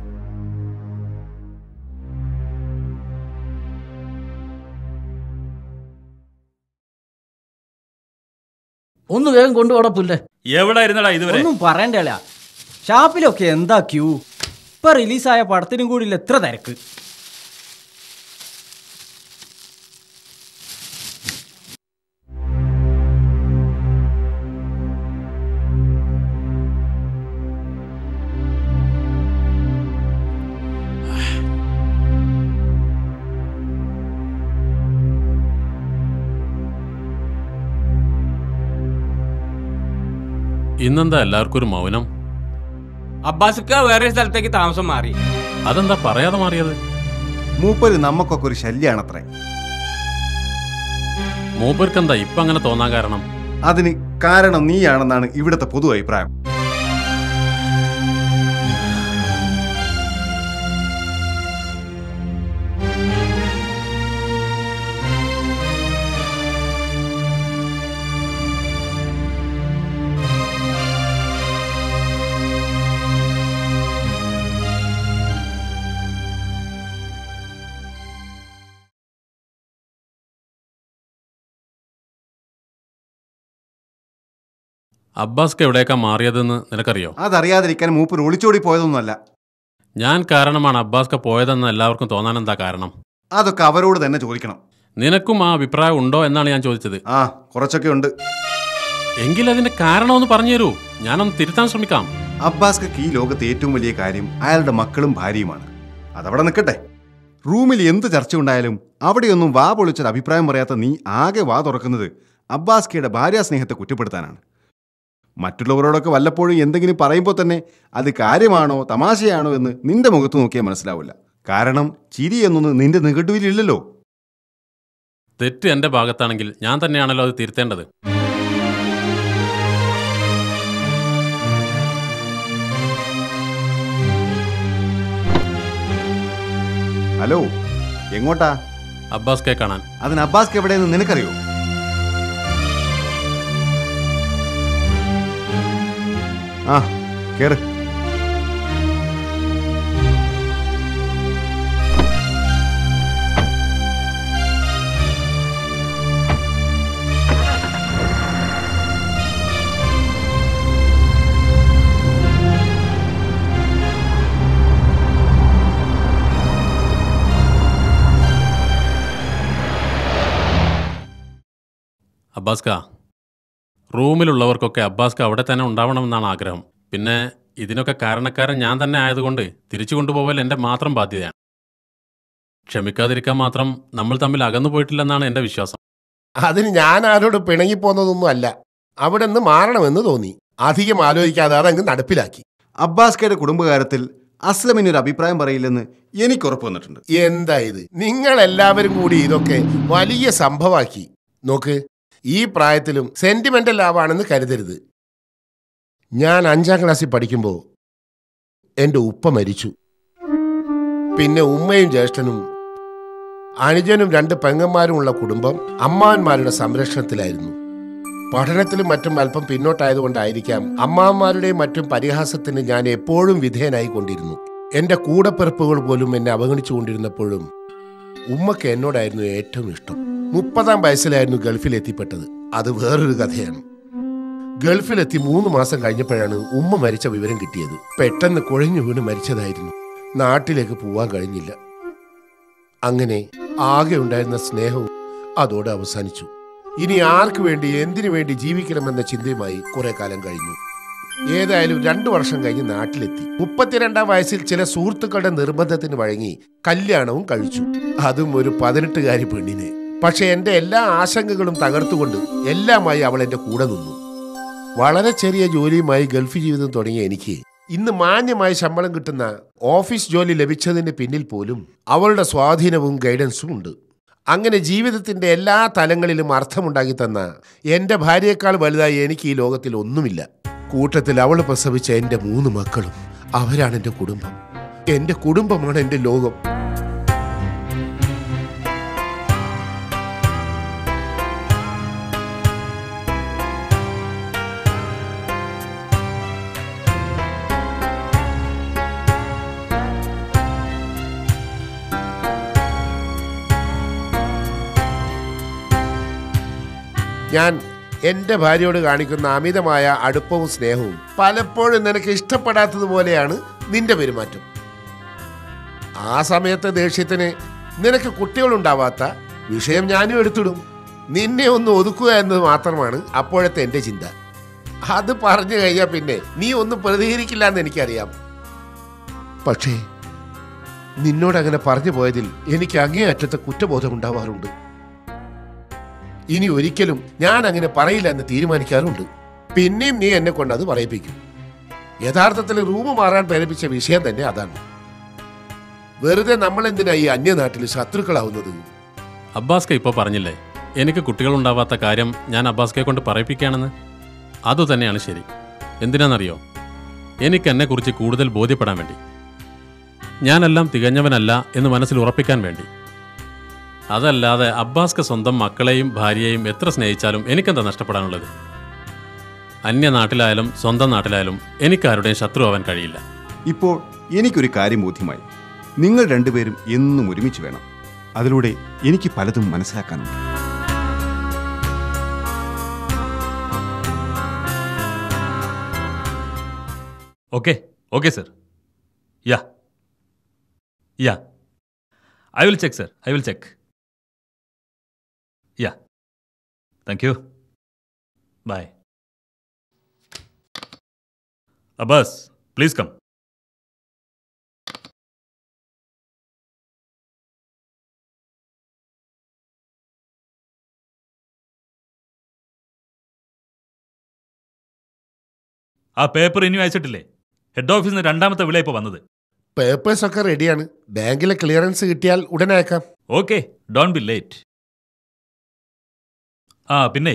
ഒന്ന് വേഗം കൊണ്ടുപോടാ പുല്ലേ എവിടെ ഇരുന്നടാ ഇതുവരെ ഒന്നും പറയണ്ടല്ല ഷാപ്പിലൊക്കെ എന്താ ക്യൂ ഇപ്പൊ റിലീസായ പടത്തിനും കൂടി ഇല്ല എത്ര തിരക്ക് ഇന്നെന്താ എല്ലാവർക്കും ഒരു മൗനം അബ്ബാസുക്ക വേറെ സ്ഥലത്തേക്ക് താമസം മാറി അതെന്താ പറയാതെ മാറിയത് മൂപ്പര് നമുക്കൊക്കെ ഒരു ശല്യാണത്രേ മൂപ്പർക്ക് എന്താ ഇപ്പൊ അങ്ങനെ തോന്നാൻ കാരണം അതിന് കാരണം നീയാണെന്നാണ് ഇവിടുത്തെ പൊതു അഭിപ്രായം അബ്ബാസ്ക്ക് എവിടേക്കാ മാറിയതെന്ന് നിനക്കറിയോ അതറിയാതിരിക്കാൻ മൂപ്പര് ഒളിച്ചോടി പോയതൊന്നുമല്ല ഞാൻ കാരണമാണ് അബ്ബാസ്ക പോയതെന്ന് എല്ലാവർക്കും തോന്നാൻ എന്താ കാരണം അതൊക്കെ അവരോട് തന്നെ ചോദിക്കണം നിനക്കും ആ അഭിപ്രായം ഉണ്ടോ എന്നാണ് ഞാൻ ചോദിച്ചത് ആ കുറച്ചൊക്കെ ഉണ്ട് എങ്കിൽ അതിന്റെ കാരണം ഒന്ന് പറഞ്ഞു തരൂ ഞാനൊന്ന് തിരുത്താൻ ശ്രമിക്കാം അബ്ബാസ്ക്ക് ഈ ലോകത്തെ ഏറ്റവും വലിയ കാര്യം അയാളുടെ മക്കളും ഭാര്യയുമാണ് അതവിടെ നിൽക്കട്ടെ റൂമിൽ എന്ത് ചർച്ച ഉണ്ടായാലും അവിടെയൊന്നും വാ പൊളിച്ചൊരു അഭിപ്രായം പറയാത്ത നീ ആകെ വാ തുറക്കുന്നത് അബ്ബാസ്കയുടെ ഭാര്യാസ്നേഹത്തെ കുറ്റപ്പെടുത്താനാണ് മറ്റുള്ളവരോടൊക്കെ വല്ലപ്പോഴും എന്തെങ്കിലും പറയുമ്പോൾ തന്നെ അത് കാര്യമാണോ തമാശയാണോ എന്ന് നിന്റെ മുഖത്ത് നോക്കിയാൽ മനസ്സിലാവില്ല കാരണം ചിരി എന്നൊന്നും നിന്റെ നിഘണ്ടുവിലില്ലല്ലോ തെറ്റ് എന്റെ ഭാഗത്താണെങ്കിൽ ഞാൻ തന്നെയാണല്ലോ അത് തിരുത്തേണ്ടത് ഹലോ എങ്ങോട്ടാ അബ്ബാസ്കെ കാണാൻ അതിന് അബ്ബാസ്ക്ക് എവിടെയെന്ന് നിനക്കറിയോ ആ കേറ് അബ്ബാസ്ക റൂമിലുള്ളവർക്കൊക്കെ അബ്ബാസ്ക അവിടെ തന്നെ ഉണ്ടാവണമെന്നാണ് ആഗ്രഹം പിന്നെ ഇതിനൊക്കെ കാരണക്കാരൻ ഞാൻ തന്നെ ആയതുകൊണ്ട് തിരിച്ചു കൊണ്ടുപോകൽ എൻ്റെ മാത്രം ബാധ്യതയാണ് ക്ഷമിക്കാതിരിക്കാൻ മാത്രം നമ്മൾ തമ്മിൽ അകന്നു പോയിട്ടില്ലെന്നാണ് എൻ്റെ വിശ്വാസം അതിന് ഞാൻ ആരോട് പിണങ്ങിപ്പോന്നതൊന്നും അല്ല അവിടെ നിന്ന് മാറണമെന്ന് തോന്നി അധികം ആലോചിക്കാതെ അതങ്ങ് നടപ്പിലാക്കി അബ്ബാസ്കയുടെ കുടുംബകാര്യത്തിൽ അസ്ലമിന് ഒരു അഭിപ്രായം പറയില്ലെന്ന് എനിക്ക് ഉറപ്പ് വന്നിട്ടുണ്ട് എന്താ ഇത് നിങ്ങൾ എല്ലാവരും കൂടി ഇതൊക്കെ വലിയ സംഭവാക്കി നോക്ക് ഈ പ്രായത്തിലും സെന്റിമെന്റൽ ആവാണെന്ന് കരുതരുത് ഞാൻ അഞ്ചാം ക്ലാസ്സിൽ പഠിക്കുമ്പോൾ എൻ്റെ ഉപ്പ മരിച്ചു പിന്നെ ഉമ്മയും ജ്യേഷ്ഠനും അനുജനും രണ്ട് പെങ്ങന്മാരുമുള്ള കുടുംബം അമ്മാവന്മാരുടെ സംരക്ഷണത്തിലായിരുന്നു പഠനത്തിലും മറ്റും അല്പം പിന്നോട്ടായതുകൊണ്ടായിരിക്കാം അമ്മാവന്മാരുടെയും മറ്റും പരിഹാസത്തിന് ഞാൻ എപ്പോഴും വിധേയനായി കൊണ്ടിരുന്നു എന്റെ കൂടപ്പിറപ്പുകൾ പോലും എന്നെ അവഗണിച്ചുകൊണ്ടിരുന്നപ്പോഴും ഉമ്മക്ക് എന്നോടായിരുന്നു ഏറ്റവും ഇഷ്ടം മുപ്പതാം വയസ്സിലായിരുന്നു ഗൾഫിൽ എത്തിപ്പെട്ടത് അത് വേറൊരു കഥയാണ് ഗൾഫിലെത്തി മൂന്ന് മാസം കഴിഞ്ഞപ്പോഴാണ് ഉമ്മ മരിച്ച വിവരം കിട്ടിയത് പെട്ടെന്ന് കുഴഞ്ഞു വീണ് മരിച്ചതായിരുന്നു നാട്ടിലേക്ക് പോവാൻ കഴിഞ്ഞില്ല അങ്ങനെ ആകെ ഉണ്ടായിരുന്ന സ്നേഹവും അതോടെ അവസാനിച്ചു ഇനി ആർക്കു വേണ്ടി എന്തിനു വേണ്ടി ജീവിക്കണമെന്ന ചിന്തയുമായി കുറെ കാലം കഴിഞ്ഞു ഏതായാലും രണ്ടു വർഷം കഴിഞ്ഞ് നാട്ടിലെത്തി മുപ്പത്തിരണ്ടാം വയസ്സിൽ ചില സുഹൃത്തുക്കളുടെ നിർബന്ധത്തിന് വഴങ്ങി കല്യാണവും കഴിച്ചു അതും ഒരു പതിനെട്ടുകാരി പെണ്ണിനെ പക്ഷെ എന്റെ എല്ലാ ആശങ്കകളും തകർത്തുകൊണ്ട് എല്ലാമായി അവൾ എന്റെ കൂടെ നിന്നു വളരെ ചെറിയ ജോലിയുമായി ഗൾഫ് ജീവിതം തുടങ്ങിയ എനിക്ക് ഇന്ന് മാന്യമായി ശമ്പളം കിട്ടുന്ന ഓഫീസ് ജോലി ലഭിച്ചതിന് പിന്നിൽ പോലും അവളുടെ സ്വാധീനവും ഗൈഡൻസും ഉണ്ട് അങ്ങനെ ജീവിതത്തിന്റെ എല്ലാ തലങ്ങളിലും അർത്ഥമുണ്ടാക്കി തന്ന എന്റെ ഭാര്യയെക്കാൾ വലുതായി എനിക്ക് ഈ ലോകത്തിൽ ഒന്നുമില്ല കൂട്ടത്തിൽ അവൾ പ്രസവിച്ച എന്റെ മൂന്ന് മക്കളും അവരാണ് എന്റെ കുടുംബം എന്റെ കുടുംബമാണ് എന്റെ ലോകം ഞാൻ എന്റെ ഭാര്യയോട് കാണിക്കുന്ന അമിതമായ അടുപ്പവും സ്നേഹവും പലപ്പോഴും നിനക്ക് ഇഷ്ടപ്പെടാത്തതുപോലെയാണ് നിന്റെ പെരുമാറ്റം ആ സമയത്തെ ദേഷ്യത്തിന് നിനക്ക് കുട്ടികളുണ്ടാവാത്ത വിഷയം ഞാനും എടുത്തിടും നിന്നെ ഒന്ന് ഒതുക്കുക എന്നത് മാത്രമാണ് അപ്പോഴത്തെ എന്റെ ചിന്ത അത് പറഞ്ഞു കഴിഞ്ഞാൽ പിന്നെ നീ ഒന്നും പ്രതികരിക്കില്ല എന്ന് എനിക്കറിയാം പക്ഷേ നിന്നോട് അങ്ങനെ പറഞ്ഞു പോയതിൽ എനിക്ക് അങ്ങേയറ്റത്തെ കുറ്റബോധം ഉണ്ടാവാറുണ്ട് ഇനി ഒരിക്കലും ഞാൻ അങ്ങനെ പറയില്ല എന്ന് തീരുമാനിക്കാറുണ്ട് പിന്നെയും നീ എന്നെ കൊണ്ട് അത് പറയിപ്പിക്കും യഥാർത്ഥത്തിൽ റൂം മാറാൻ പ്രേരിപ്പിച്ച വിഷയം തന്നെ അതാണ് വെറുതെ നമ്മൾ എന്തിനാ ഈ അന്യനാട്ടിൽ ശത്രുക്കളാവുന്നത് അബ്ബാസ്ക ഇപ്പോൾ പറഞ്ഞില്ലേ എനിക്ക് കുട്ടികളുണ്ടാവാത്ത കാര്യം ഞാൻ അബ്ബാസ്കയെ കൊണ്ട് പറയിപ്പിക്കുകയാണെന്ന് അതുതന്നെയാണ് ശരി എന്തിനാണെന്നറിയോ എനിക്ക് എന്നെക്കുറിച്ച് കൂടുതൽ ബോധ്യപ്പെടാൻ വേണ്ടി ഞാനെല്ലാം തികഞ്ഞവനല്ല എന്ന് മനസ്സിൽ ഉറപ്പിക്കാൻ വേണ്ടി അതല്ലാതെ അബ്ബാസ്ക സ്വന്തം മക്കളെയും ഭാര്യയെയും എത്ര സ്നേഹിച്ചാലും എനിക്കെന്താ നഷ്ടപ്പെടാനുള്ളത് അന്യനാട്ടിലായാലും സ്വന്തം നാട്ടിലായാലും എനിക്കാരുടെയും ശത്രു ആവാൻ കഴിയില്ല ഇപ്പോൾ എനിക്കൊരു കാര്യം ബോധ്യമായി നിങ്ങൾ രണ്ടുപേരും എന്നും ഒരുമിച്ച് വേണം അതിലൂടെ എനിക്ക് പലതും മനസ്സിലാക്കാനുണ്ട് Okay, okay, sir. Yeah. Yeah. I will check, sir. I will check. Yeah. Thank you. Bye. Abbas, please come. ആ പേപ്പർ ഇനിയും അയച്ചിട്ടില്ലേ ഹെഡ് ഓഫീസിൽ നിന്ന് രണ്ടാമത്തെ വിള ഇപ്പോൾ വന്നത് പേപ്പേഴ്സ് ഒക്കെ റെഡിയാണ് ബാങ്കിലെ ക്ലിയറൻസ് കിട്ടിയാൽ ഉടനെ അയക്കാം ഓക്കെ ഡോണ്ട് ബി ലേറ്റ് ആ പിന്നെ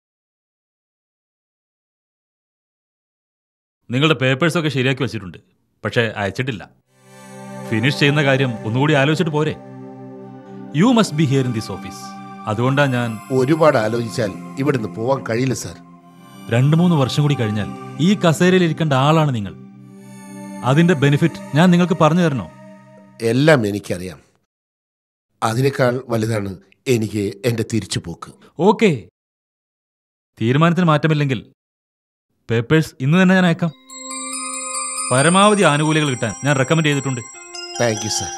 നിങ്ങളുടെ പേപ്പേഴ്സൊക്കെ ശരിയാക്കി വെച്ചിട്ടുണ്ട് പക്ഷേ അയച്ചിട്ടില്ല ഫിനിഷ് ചെയ്യുന്ന കാര്യം ഒന്നുകൂടി ആലോചിച്ചിട്ട് പോരെ you must be here in this office അതുകൊണ്ടാണ് ഞാൻ ഒരുപാട് ആലോചിച്ചാൽ ഇവിടുന്ന് പോവാൻ കഴിയില്ല സാർ രണ്ട് മൂന്ന് വർഷം കൂടി കഴിഞ്ഞാൽ ഈ കസേരയിൽ ഇരിക്കേണ്ട ആളാണ് നിങ്ങൾ അതിന്റെ ബെനിഫിറ്റ് ഞാൻ നിങ്ങൾക്ക് പറഞ്ഞു തരണോ എല്ലാം എനിക്കറിയാം അതിനേക്കാൾ വലുതാണ് എനിക്ക് എൻ്റെ തിരിച്ചുപോക്ക് ഓക്കെ തീരുമാനത്തിന് മാറ്റമില്ലെങ്കിൽ പേപ്പേഴ്സ് ഇന്ന് തന്നെ ഞാൻ അയക്കാം പരമാവധി ആനുകൂല്യങ്ങൾ കിട്ടാൻ ഞാൻ റെക്കമെൻഡ് ചെയ്തിട്ടുണ്ട് thank you sir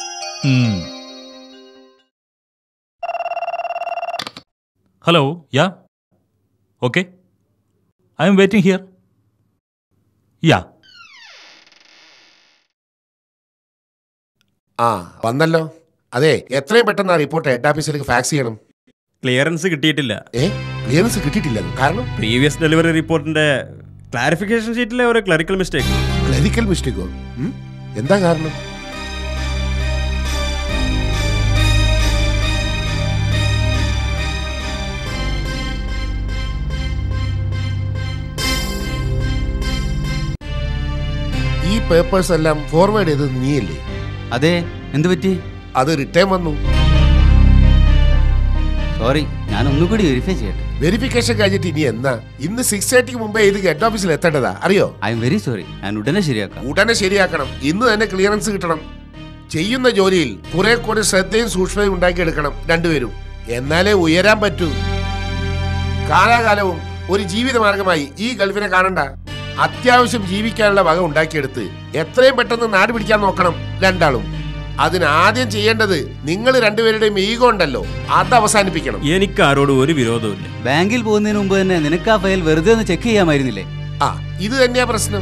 hello ya okay I'm waiting here ya ആ വന്നല്ലോ അതെ എത്രയും പെട്ടെന്ന് ആ റിപ്പോർട്ട് ഹെഡ് ഓഫീസിലേക്ക് ഫാക്സ് ചെയ്യണം ക്ലിയറൻസ് കിട്ടിയിട്ടില്ല ഏ ക്ലിയറൻസ് കിട്ടിയിട്ടില്ല കാരണം പ്രീവിയസ് ഡെലിവറി റിപ്പോർട്ടിന്റെ ക്ലാരിഫിക്കേഷൻ ഷീറ്റിലെ ഒരു ക്ലറിക്കൽ മിസ്റ്റേക്ക് ക്ലറിക്കൽ മിസ്റ്റേക്കോ എന്താ കാരണം ഈ പേപ്പേഴ്സ് എല്ലാം ഫോർവേഡ് ചെയ്തത് നീയല്ലേ അതെ എന്ത് പറ്റി അത് റിട്ടേൺ വന്നു സോറി ഞാൻ ഒന്നുകൂടി വെരിഫൈ ചെയ്യട്ടെ വെരിഫിക്കേഷൻ കഴിഞ്ഞിട്ട് ഇനി എന്നാ ഇന്ന് സിക്സ് തേർട്ടിക്ക് മുമ്പേ ഇത് ഹെഡ് ഓഫീസിൽ എത്തേണ്ടതാ അറിയോ ഐ എം വെരി സോറി ഞാൻ ഉടനെ ശരിയാക്കാം ഉടനെ ശരിയാക്കണം ഇന്ന് തന്നെ ക്ലിയറൻസ് കിട്ടണം ചെയ്യുന്ന ജോലിയിൽ കുറെ കൂടെ ശ്രദ്ധയും സൂക്ഷ്മതയും ഉണ്ടാക്കിയെടുക്കണം രണ്ടുപേരും എന്നാലേ ഉയരാൻ പറ്റൂ കാലാകാലവും ഒരു ജീവിതമാർഗമായി ഈ ഗൾഫിനെ കാണണ്ട അത്യാവശ്യം ജീവിക്കാനുള്ള വക ഉണ്ടാക്കിയെടുത്ത് എത്രയും പെട്ടെന്ന് നാട് പിടിക്കാൻ നോക്കണം രണ്ടാളും അതിന് ആദ്യം ചെയ്യേണ്ടത് നിങ്ങൾ രണ്ടുപേരുടെയും ഈഗോ ഉണ്ടല്ലോ അത് അവസാനിപ്പിക്കണം എനിക്ക് ആരോടും ഒരു വിരോധവും ബാങ്കിൽ പോകുന്നതിന് മുമ്പ് തന്നെ നിനക്ക് ആ ഫയൽ വെറുതെ ഒന്ന് ചെക്ക് ചെയ്യാമായിരുന്നില്ലേ ആ ഇത് തന്നെയാ പ്രശ്നം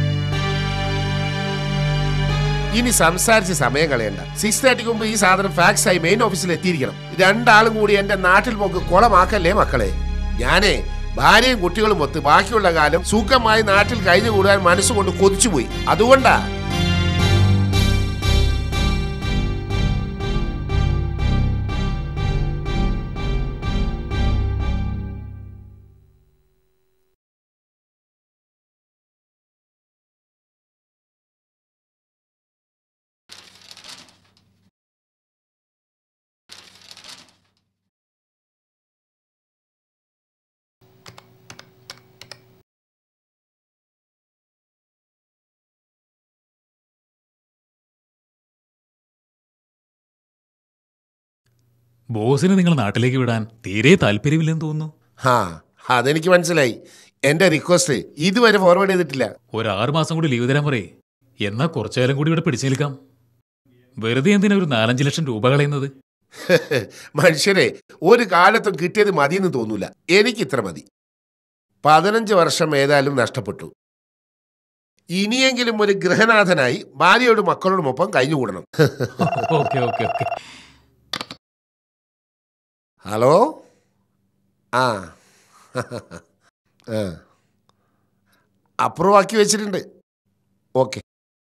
ഇനി സംസാരിച്ച് സമയം കളയണ്ട സിക്സ് തേർട്ടിക്ക് മുമ്പ് ഈ സാധനം ഫാക്സ് ആയി മെയിൻ ഓഫീസിൽ എത്തിയിരിക്കണം രണ്ടാളും കൂടി എന്റെ നാട്ടിൽ പോക്ക് കുളമാക്കല്ലേ മക്കളെ ഞാനേ ഭാര്യയും കുട്ടികളും ഒത്ത് ബാക്കിയുള്ള കാലം സുഖമായി നാട്ടിൽ കഴിഞ്ഞുകൂടാൻ മനസ്സുകൊണ്ട് കൊതിച്ചുപോയി അതുകൊണ്ടാ ബോസിനെ നിങ്ങൾ നാട്ടിലേക്ക് വിടാൻ തീരെ താല്പര്യമില്ലെന്ന് തോന്നുന്നു ഹാ അതെനിക്ക് മനസ്സിലായി എന്റെ റിക്വസ്റ്റ് ഇതുവരെ ഫോർവേഡ് ചെയ്തിട്ടില്ല ഒരു ആറ് മാസം കൂടി ലീവ് തരാൻ പറയേ എന്നാ കുറച്ചു കാലം കൂടി ഇവിടെ പിടിച്ചു നിൽക്കാം വെറുതെ എന്തിനാ ഒരു നാലഞ്ച് ലക്ഷം രൂപ കളയുന്നത് മനുഷ്യരെ ഒരു കാലത്തും കിട്ടിയത് മതിയെന്ന് തോന്നൂല എനിക്ക് ഇത്ര മതി പതിനഞ്ച് വർഷം ഏതായാലും നഷ്ടപ്പെട്ടു ഇനിയെങ്കിലും ഒരു ഗൃഹനാഥനായി ഭാര്യയോടും മക്കളോടുമൊപ്പം കഴിഞ്ഞുകൂടണം ഓക്കെ ഓക്കെ ഓക്കെ ഹലോ ആ അപ്രൂവ് ആക്കി വെച്ചിട്ടുണ്ട് ഓക്കെ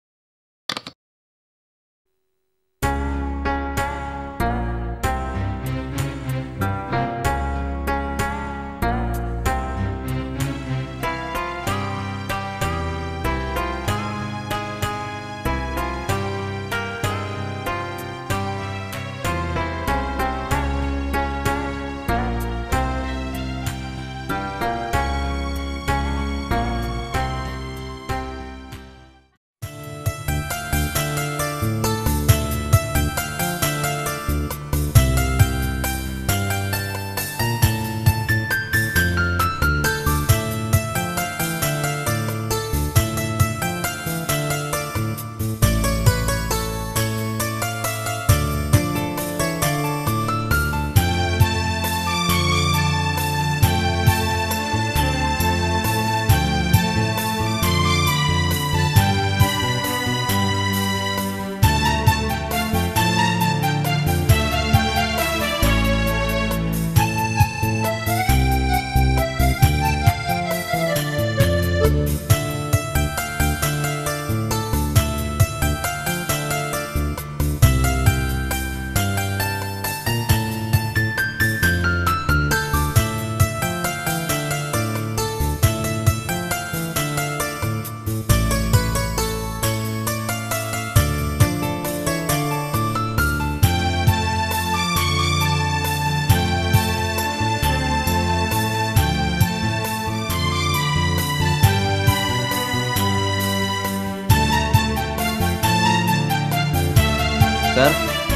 സാർ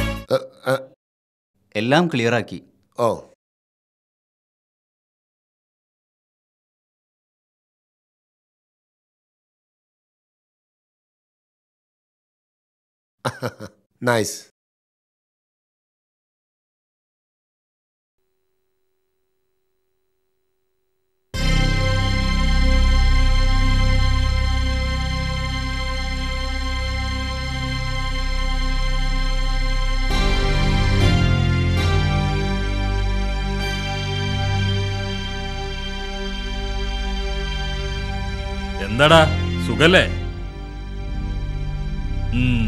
എല്ലാം ക്ലിയർ ആക്കി ഓ നൈസ് എന്താടാ സുഖല്ലേ ഉം.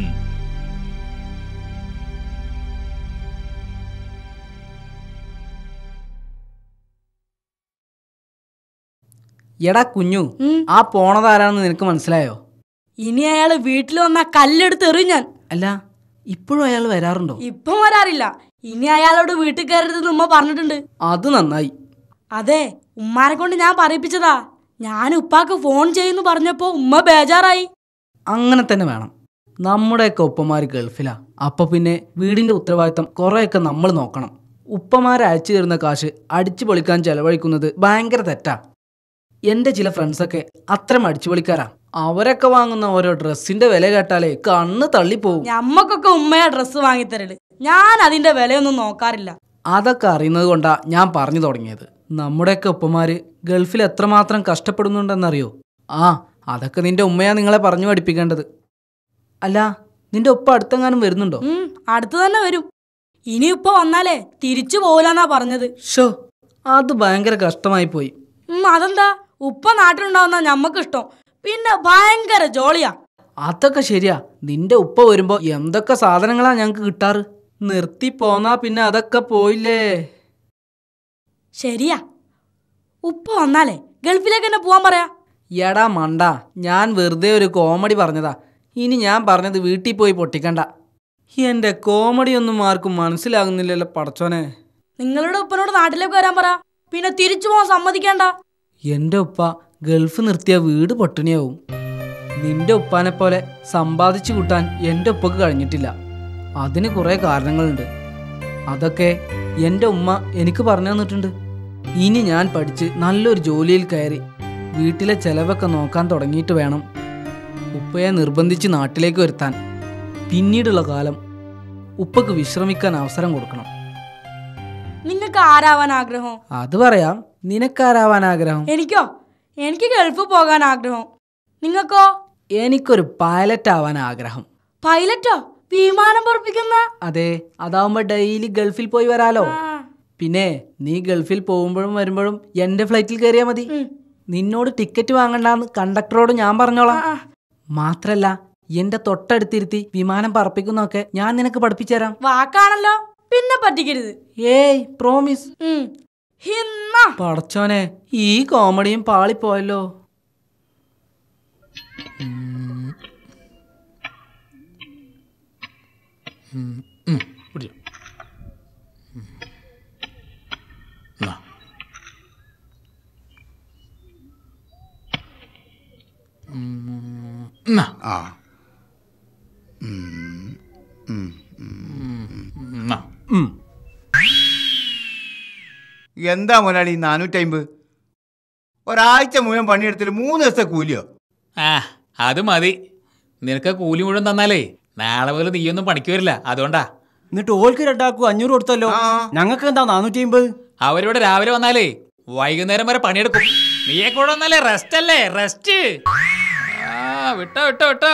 എടാ കുഞ്ഞു ആ പോണതാരാണെന്ന് നിനക്ക് മനസ്സിലായോ ഇനി അയാള് വീട്ടിൽ വന്നാ കല്ലെടുത്ത് എറിയും ഞാൻ അല്ല ഇപ്പോഴും അയാൾ വരാറുണ്ടോ ഇപ്പം വരാറില്ല ഇനി അയാളോട് വീട്ടിൽ കയറരുതെന്ന് ഉമ്മ പറഞ്ഞിട്ടുണ്ട് അത് നന്നായി അതെ ഉമ്മാനെ കൊണ്ട് ഞാൻ പറയിപ്പിച്ചതാ ഞാൻ ഉപ്പാക്ക് ഫോൺ ചെയ്യുന്നു പറഞ്ഞപ്പോ ഉമ്മ ബേജാറായി അങ്ങനെ തന്നെ വേണം നമ്മുടെയൊക്കെ ഉപ്പമാര് ഗൾഫിലാ അപ്പൊ പിന്നെ വീടിന്റെ ഉത്തരവാദിത്തം കുറെയൊക്കെ നമ്മൾ നോക്കണം ഉപ്പമാരെ അയച്ചു തരുന്ന കാശ് അടിച്ചു പൊളിക്കാൻ ചെലവഴിക്കുന്നത് ഭയങ്കര തെറ്റാ എന്റെ ചില ഫ്രണ്ട്സൊക്കെ അത്രയും അടിച്ചു പൊളിക്കാരാ അവരൊക്കെ വാങ്ങുന്ന ഓരോ ഡ്രസ്സിന്റെ വില കേട്ടാലേ കണ്ണ് തള്ളിപ്പോവും ഞമ്മക്കൊക്കെ ഉമ്മയാ ഡ്രസ്സ് വാങ്ങിത്തരല് ഞാൻ അതിന്റെ വിലയൊന്നും നോക്കാറില്ല അതൊക്കെ അറിയുന്നത് കൊണ്ടാ ഞാൻ പറഞ്ഞു തുടങ്ങിയത് നമ്മുടെയൊക്കെ ഉപ്പമാര് ഗൾഫിൽ എത്രമാത്രം കഷ്ടപ്പെടുന്നുണ്ടെന്നറിയോ ആ അതൊക്കെ നിന്റെ ഉമ്മയാ നിങ്ങളെ പറഞ്ഞു പഠിപ്പിക്കേണ്ടത് അല്ല നിന്റെ ഉപ്പ അടുത്തെങ്ങാനും വരുന്നുണ്ടോ ഉം അടുത്ത് തന്നെ വരും ഇനി ഉപ്പ വന്നാലേ തിരിച്ചു പോലാന്നാ പറഞ്ഞത് ഷോ അത് ഭയങ്കര കഷ്ടമായി പോയി ഉം അതെന്താ ഉപ്പ നാട്ടിലുണ്ടാവുന്ന ഞമ്മക്ക് ഇഷ്ടം പിന്നെ ഭയങ്കര ജോളിയാ അതൊക്കെ ശരിയാ നിന്റെ ഉപ്പ വരുമ്പോ എന്തൊക്കെ സാധനങ്ങളാ ഞങ്ങക്ക് കിട്ടാറ് നിർത്തി പോന്നാ പിന്നെ അതൊക്കെ പോയില്ലേ ശരിയാ ഉപ്പ വന്നാലേ ഗൾഫിലേക്ക് തന്നെ പോവാൻ പറയാ എടാ മണ്ട ഞാൻ വെറുതെ ഒരു കോമഡി പറഞ്ഞതാ ഇനി ഞാൻ പറഞ്ഞത് വീട്ടിൽ പോയി പൊട്ടിക്കണ്ട എന്റെ കോമഡി ഒന്നും ആർക്കും മനസ്സിലാകുന്നില്ലല്ലോ പടച്ചോനെ നിങ്ങളുടെ ഉപ്പനോട് നാട്ടിലേക്ക് വരാൻ പറ പിന്നെ തിരിച്ചു പോവാൻ സമ്മതിക്കണ്ട എന്റെ ഉപ്പ ഗൾഫ് നിർത്തിയ വീട് പട്ടിണിയാവും നിന്റെ ഉപ്പാനെ പോലെ സമ്പാദിച്ചു കൂട്ടാൻ എന്റെ ഉപ്പക്ക് കഴിഞ്ഞിട്ടില്ല അതിന് കുറെ കാരണങ്ങളുണ്ട് അതൊക്കെ എന്റെ ഉമ്മ എനിക്ക് പറഞ്ഞു തന്നിട്ടുണ്ട് ഇനി ഞാൻ പഠിച്ച് നല്ലൊരു ജോലിയിൽ കയറി വീട്ടിലെ ചെലവൊക്കെ നോക്കാൻ തുടങ്ങിയിട്ട് വേണം ഉപ്പയെ നിർബന്ധിച്ച് നാട്ടിലേക്ക് വരുത്താൻ പിന്നീടുള്ള കാലം ഉപ്പക്ക് വിശ്രമിക്കാൻ അവസരം കൊടുക്കണം നിങ്ങൾക്ക് ആരാവാൻ ആഗ്രഹം അത് പറയാം നിനക്കാരാവാൻ ആഗ്രഹം എനിക്കോ എനിക്ക് ഗൾഫ് പോകാൻ ആഗ്രഹം നിങ്ങൾക്കോ എനിക്കൊരു പൈലറ്റ് ആവാൻ ആഗ്രഹം പൈലറ്റോ വിമാനം പറപ്പിക്കുന്ന അതെ അതാവുമ്പോ ഡെയിലി ഗൾഫിൽ പോയി വരാലോ പിന്നെ നീ ഗൾഫിൽ പോകുമ്പോഴും വരുമ്പോഴും എന്റെ ഫ്ലൈറ്റിൽ കയറിയാ മതി നിന്നോട് ടിക്കറ്റ് വാങ്ങണ്ടെന്ന് കണ്ടക്ടറോട് ഞാൻ പറഞ്ഞോളാം മാത്രല്ല എന്റെ തൊട്ടടുത്തിരുത്തി വിമാനം പറപ്പിക്കുന്നൊക്കെ ഞാൻ നിനക്ക് പഠിപ്പിച്ചുതരാം വാക്കാണല്ലോ പിന്നെ പറ്റിക്കരുത് ഏയ് പ്രോമിസ് ഹിന്ന പടച്ചോനെ ഈ കോമഡിയും പാളിപ്പോയല്ലോ പിടിച്ചോ ആ എന്താ മുതലാളി നാനൂറ്റമ്പത് ഒരാഴ്ച മുഴുവൻ പണിയെടുത്തിട്ട് മൂന്ന് ദിവസത്തെ കൂലിയോ ആ അത് മതി നിനക്ക് കൂലി മുഴുവൻ തന്നാലേ നാളെ മുതൽ നീയൊന്നും പണിക്ക് വരില്ല അതുകൊണ്ടാ എന്നിട്ട് ഓൾക്ക് രണ്ടാക്കൂ അഞ്ഞൂറ് കൊടുത്തല്ലോ ഞങ്ങൾക്ക് എന്താ നാനൂറ്റി അമ്പത് അവരിവിടെ രാവിലെ വന്നാലേ വൈകുന്നേരം വരെ പണിയെടുക്കും നീയെ കൂടെ വന്നാലേ റെസ്റ്റ് അല്ലേ റെസ്റ്റ് ആ വിട്ടോ വിട്ടോ വിട്ടോ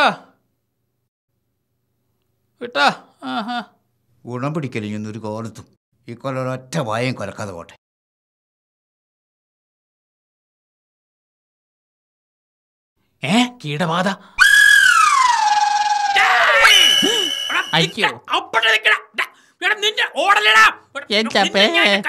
വിട്ടോ ആഹാ ഗുണം പിടിക്കലിങ്ങൊന്നും ഒരു കോലത്തും ഈ കൊല്ലം ഒരൊറ്റ വായം കൊലക്കാതെ പോട്ടെ ഏ കീടബാധ അയ്യോ എന്തപ്പേ?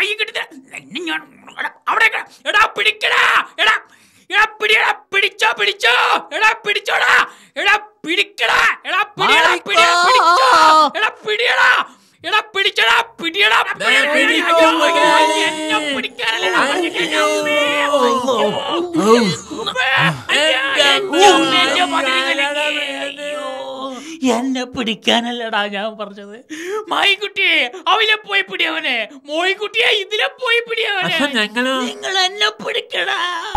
എടാ പിടിക്കടാ എടാ എടാ പിടിയടാ പിടിച്ചോ പിടിച്ചോ എടാ പിടിച്ചോടാ എടാ പിടിക്കടാ എടാ പിടിയടാ പിടിയടാ പിടിച്ചോ എടാ പിടിയടാ എടാ പിടിച്ചടാ പിടിയടാ എന്നെ പിടിക്കാനല്ലടാ എന്നെ പിടിക്കാനല്ലടാ ഞാൻ പറഞ്ഞത് മായിക്കുട്ടിയെ അവനെ പോയി പിടിയവനെ മോയിക്കുട്ടിയെ ഇതിലെ പോയി പിടിയവനെ അപ്പൊ ഞങ്ങളോ? നിങ്ങൾ എന്നെ പിടിക്കടാ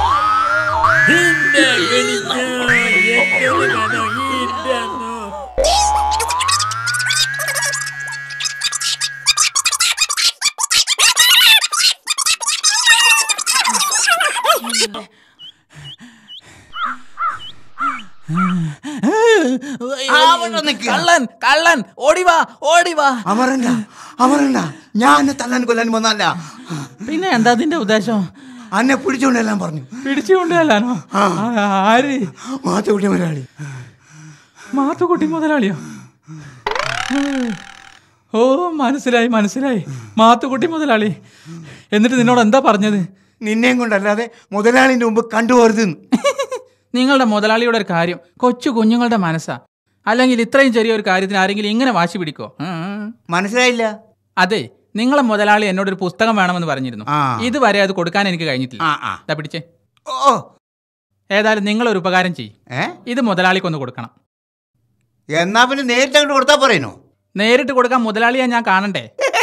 കള്ളൻ കള്ളൻ ഓടിവാ ഓടിവാ അമറണ്ട അമറണ്ട ഞാൻ തല്ലാൻ കൊല്ലാൻ വന്നല്ല പിന്നെ എന്താ അതിന്റെ ഉദ്ദേശം അന്നെ പിടിച്ചുകൊണ്ടെല്ലാം പറഞ്ഞു പിടിച്ചുകൊണ്ടല്ലാനോ ആര് മാത്തുക്കുട്ടി മുതലാളി മാത്തുക്കുട്ടി മുതലാളിയോ ഓ മനസ്സിലായി മനസ്സിലായി മാത്തുക്കുട്ടി മുതലാളി എന്നിട്ട് നിന്നോട് എന്താ പറഞ്ഞത് നിന്നെയും കൊണ്ടല്ലാതെ മുതലാളിന്റെ മുമ്പ് കണ്ടുപോരുതെന്ന് നിങ്ങളുടെ മുതലാളിയുടെ ഒരു കാര്യം കൊച്ചു കുഞ്ഞുങ്ങളുടെ മനസ്സാ അല്ലെങ്കിൽ ഇത്രയും ചെറിയൊരു കാര്യത്തിന് ആരെങ്കിലും ഇങ്ങനെ വാശി പിടിക്കോ മനസ്സിലായില്ല അതെ നിങ്ങളെ മുതലാളി എന്നോട് ഒരു പുസ്തകം വേണമെന്ന് പറഞ്ഞിരുന്നു ആ. ഇതുവരെ അത് കൊടുക്കാൻ എനിക്ക് കഴിഞ്ഞിട്ടില്ല ദാ പിടിച്ചേ ഓ ഏതായാലും നിങ്ങളൊരു ഉപകാരം ചെയ്യും ഏ ഇത് മുതലാളിക്കൊന്ന് കൊടുക്കണം എന്നാ പിന്നെ നേരിട്ട് അങ്ങോട്ട് കൊടുത്താ പറയുന്നോ നേരിട്ട് കൊടുക്കാൻ മുതലാളിയെ ഞാൻ കാണണ്ടേ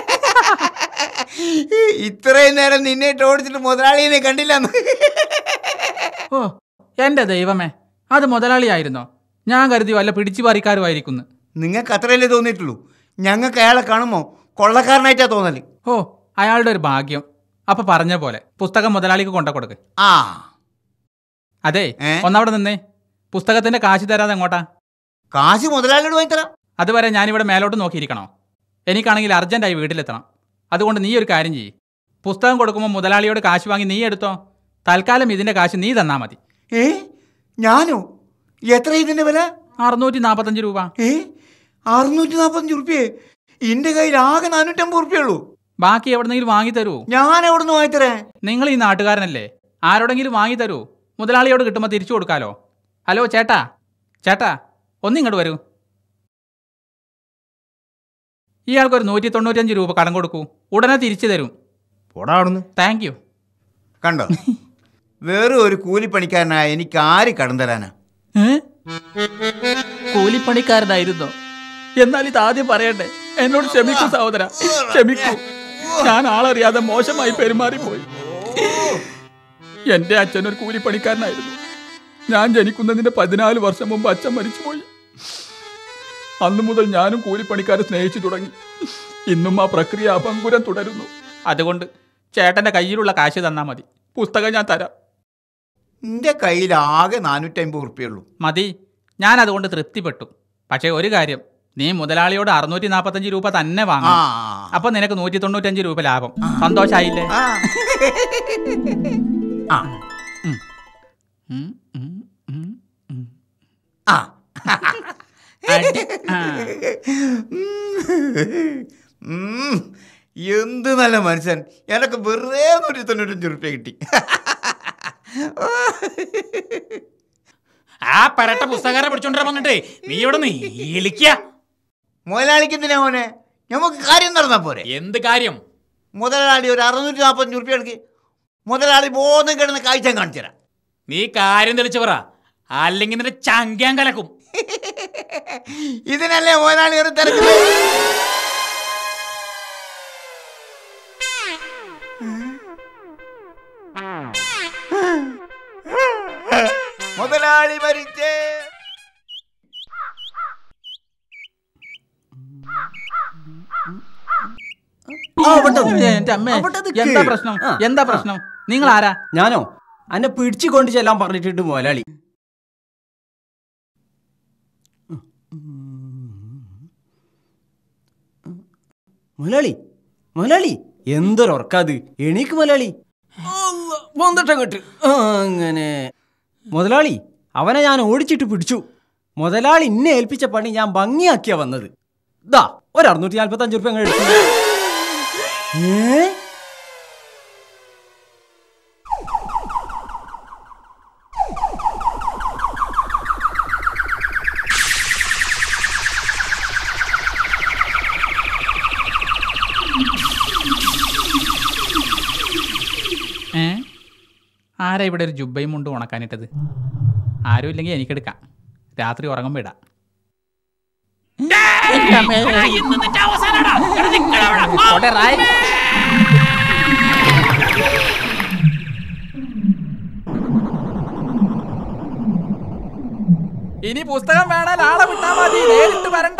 ഇത്രയും നേരം നിന്നെ ഇട്ട് ഓടിച്ചിട്ട് മുതലാളിയെ കണ്ടില്ല ഓ എന്റെ ദൈവമേ അത് മുതലാളിയായിരുന്നോ ഞാൻ കരുതി വല്ല പിടിച്ചു പറിക്കാരുമായിരിക്കുന്നു നിങ്ങൾക്ക് അത്രയല്ലേ തോന്നിയിട്ടുള്ളൂ ഞങ്ങൾക്ക് അയാളെ കാണുമ്പോ കൊള്ളക്കാരനായിട്ടാ തോന്നല് ഓ അയാളുടെ ഒരു ഭാഗ്യം അപ്പൊ പറഞ്ഞ പോലെ പുസ്തകം മുതലാളിക്ക് കൊണ്ട കൊടുക്ക് ആ അതെ ഒന്നവിടെ നിന്നേ പുസ്തകത്തിന്റെ കാശ് തരാതെ എങ്ങോട്ടാ കാശ് മുതലാളിയോട് വാങ്ങിത്തരാം അതുവരെ ഞാനിവിടെ മേലോട്ട് നോക്കിയിരിക്കണോ എനിക്കാണെങ്കിൽ അർജന്റായി വീട്ടിലെത്തണം അതുകൊണ്ട് നീ ഒരു കാര്യം ചെയ്യ് പുസ്തകം കൊടുക്കുമ്പോൾ മുതലാളിയോട് കാശ് വാങ്ങി നീ എടുത്തോ തൽക്കാലം ഇതിന്റെ കാശ് നീ തന്നാ മതി ഏ ഞാനോ എത്ര ഇതിന്റെ വില അറുന്നൂറ്റി നാപ്പത്തഞ്ച് രൂപ ഏ അറുന്നൂറ്റി നാപ്പത്തഞ്ച് റുപ്യേ എന്റെ കയ്യിൽ ആകെ നാനൂറ്റമ്പത് റുപ്യ ഉള്ളൂ ബാക്കി എവിടെന്നെങ്കിലും വാങ്ങി തരൂ ഞാൻ എവിടെ നിന്ന് വാങ്ങിത്തരേ നിങ്ങൾ ഈ നാട്ടുകാരനല്ലേ ആരോടെങ്കിലും വാങ്ങി തരൂ മുതലാളിയോട് കിട്ടുമ്പോൾ തിരിച്ചു കൊടുക്കാലോ ഹലോ ചേട്ടാ ചേട്ടാ ഒന്നിങ്ങോട്ട് വരൂ ഇയാൾക്ക് ഒരു നൂറ്റി തൊണ്ണൂറ്റഞ്ച് രൂപ കടം കൊടുക്കൂ ഉടനെ തിരിച്ചു തരും പോടാ അവിടുന്ന് താങ്ക് യു കണ്ടോ വേറെ ഒരു കൂലിപ്പണിക്കാരനായ എനിക്ക് ആര് കടം തരാനാ കൂലിപ്പണിക്കാരനായിരുന്നോ എന്നാൽ ഇത് ആദ്യം പറയണ്ടേ എന്നോട് ക്ഷമിക്കൂ സഹോദര ക്ഷമിക്കൂ ഞാൻ ആളറിയാതെ മോശമായി പെരുമാറിപ്പോയി എന്റെ അച്ഛൻ ഒരു കൂലിപ്പണിക്കാരനായിരുന്നു ഞാൻ ജനിക്കുന്നതിന്റെ പതിനാല് വർഷം മുമ്പ് അച്ഛൻ മരിച്ചുപോയി അന്നു മുതൽ ഞാനും കൂലിപ്പണിക്കാരെ സ്നേഹിച്ചു തുടങ്ങി ഇന്നും ആ പ്രക്രിയ അപങ്കുരം തുടരുന്നു അതുകൊണ്ട് ചേട്ടന്റെ കയ്യിലുള്ള കാശ് തന്നാ മതി പുസ്തകം ഞാൻ തരാം എന്റെ കയ്യിൽ ആകെ നാനൂറ്റമ്പത് റുപ്യ ഉള്ളൂ മതി ഞാൻ അതുകൊണ്ട് തൃപ്തിപ്പെട്ടു പക്ഷേ ഒരു കാര്യം നീ മുതലാളിയോട് അറുന്നൂറ്റി നാപ്പത്തഞ്ച് രൂപ തന്നെ വാങ്ങും അപ്പൊ നിനക്ക് നൂറ്റി തൊണ്ണൂറ്റഞ്ച് രൂപ ലാഭം സന്തോഷായില്ലേ ആ ആ ഉം. എന്ത് നല്ല മനുഷ്യൻ എനക്ക് വെറുതെ നൂറ്റി തൊണ്ണൂറ്റഞ്ച് റുപ്യ കിട്ടി ആ പരട്ട പുസ്തകാരെ പിടിച്ചോണ്ടിരാൻ വന്നിട്ടേ നീ ഇവിടെ നീ ഇളിക്ക മുതലാളിക്ക് എന്തിനാ മോനെ നമുക്ക് കാര്യം നടന്നാ പോരെ എന്ത് കാര്യം മുതലാളി ഒരു അറുന്നൂറ്റി നാൽപ്പത്തഞ്ച് റുപ്യ എടുക്ക് മുതലാളി ബോധം കിടന്ന് കാഴ്ച കാണിച്ചു തരാം നീ കാര്യം തെളിച്ചു പറ അല്ലെങ്കിൽ നിന്റെ ചങ്ക്യാൻ കലക്കും ഇതിനല്ലേ മുതലാളി ഒരു തിരക്ക് മുതലാളി മരിച്ചേ എന്റെ അമ്മേ എന്താ പ്രശ്നം എന്താ പ്രശ്നം നിങ്ങൾ ആരാ ഞാനോ അന്നെ പിടിച്ചു കൊണ്ട് ചെല്ലാൻ പറഞ്ഞിട്ടുണ്ട് മുതലാളി മുതലാളി മുതലാളി എന്തൊരൊറക്കാത് എണീക്ക് മുതലാളി വന്നിട്ടങ്ങോട്ട് അങ്ങനെ മുതലാളി അവനെ ഞാൻ ഓടിച്ചിട്ട് പിടിച്ചു മുതലാളി ഇന്നെ ഏൽപ്പിച്ച പണി ഞാൻ ഭംഗിയാക്കിയാ വന്നത് ദാ ഒരു അറുന്നൂറ്റി നാൽപ്പത്തി അഞ്ച് റുപ്യ അങ്ങ് എടുത്തു ഏ ഏ ആരാ ഇവിടെ ഒരു ജുബയും മുണ്ട് ഉണക്കാനിട്ടത് ആരും ഇല്ലെങ്കിൽ എനിക്കെടുക്കാം രാത്രി ഉറങ്ങുമ്പോൾ ഇടാം പോട്ടെ, റായ്. ഇനി പുസ്തകം വേണേൽ ആളെ വിട്ടാ മതി നേരിട്ട് വരണ്ട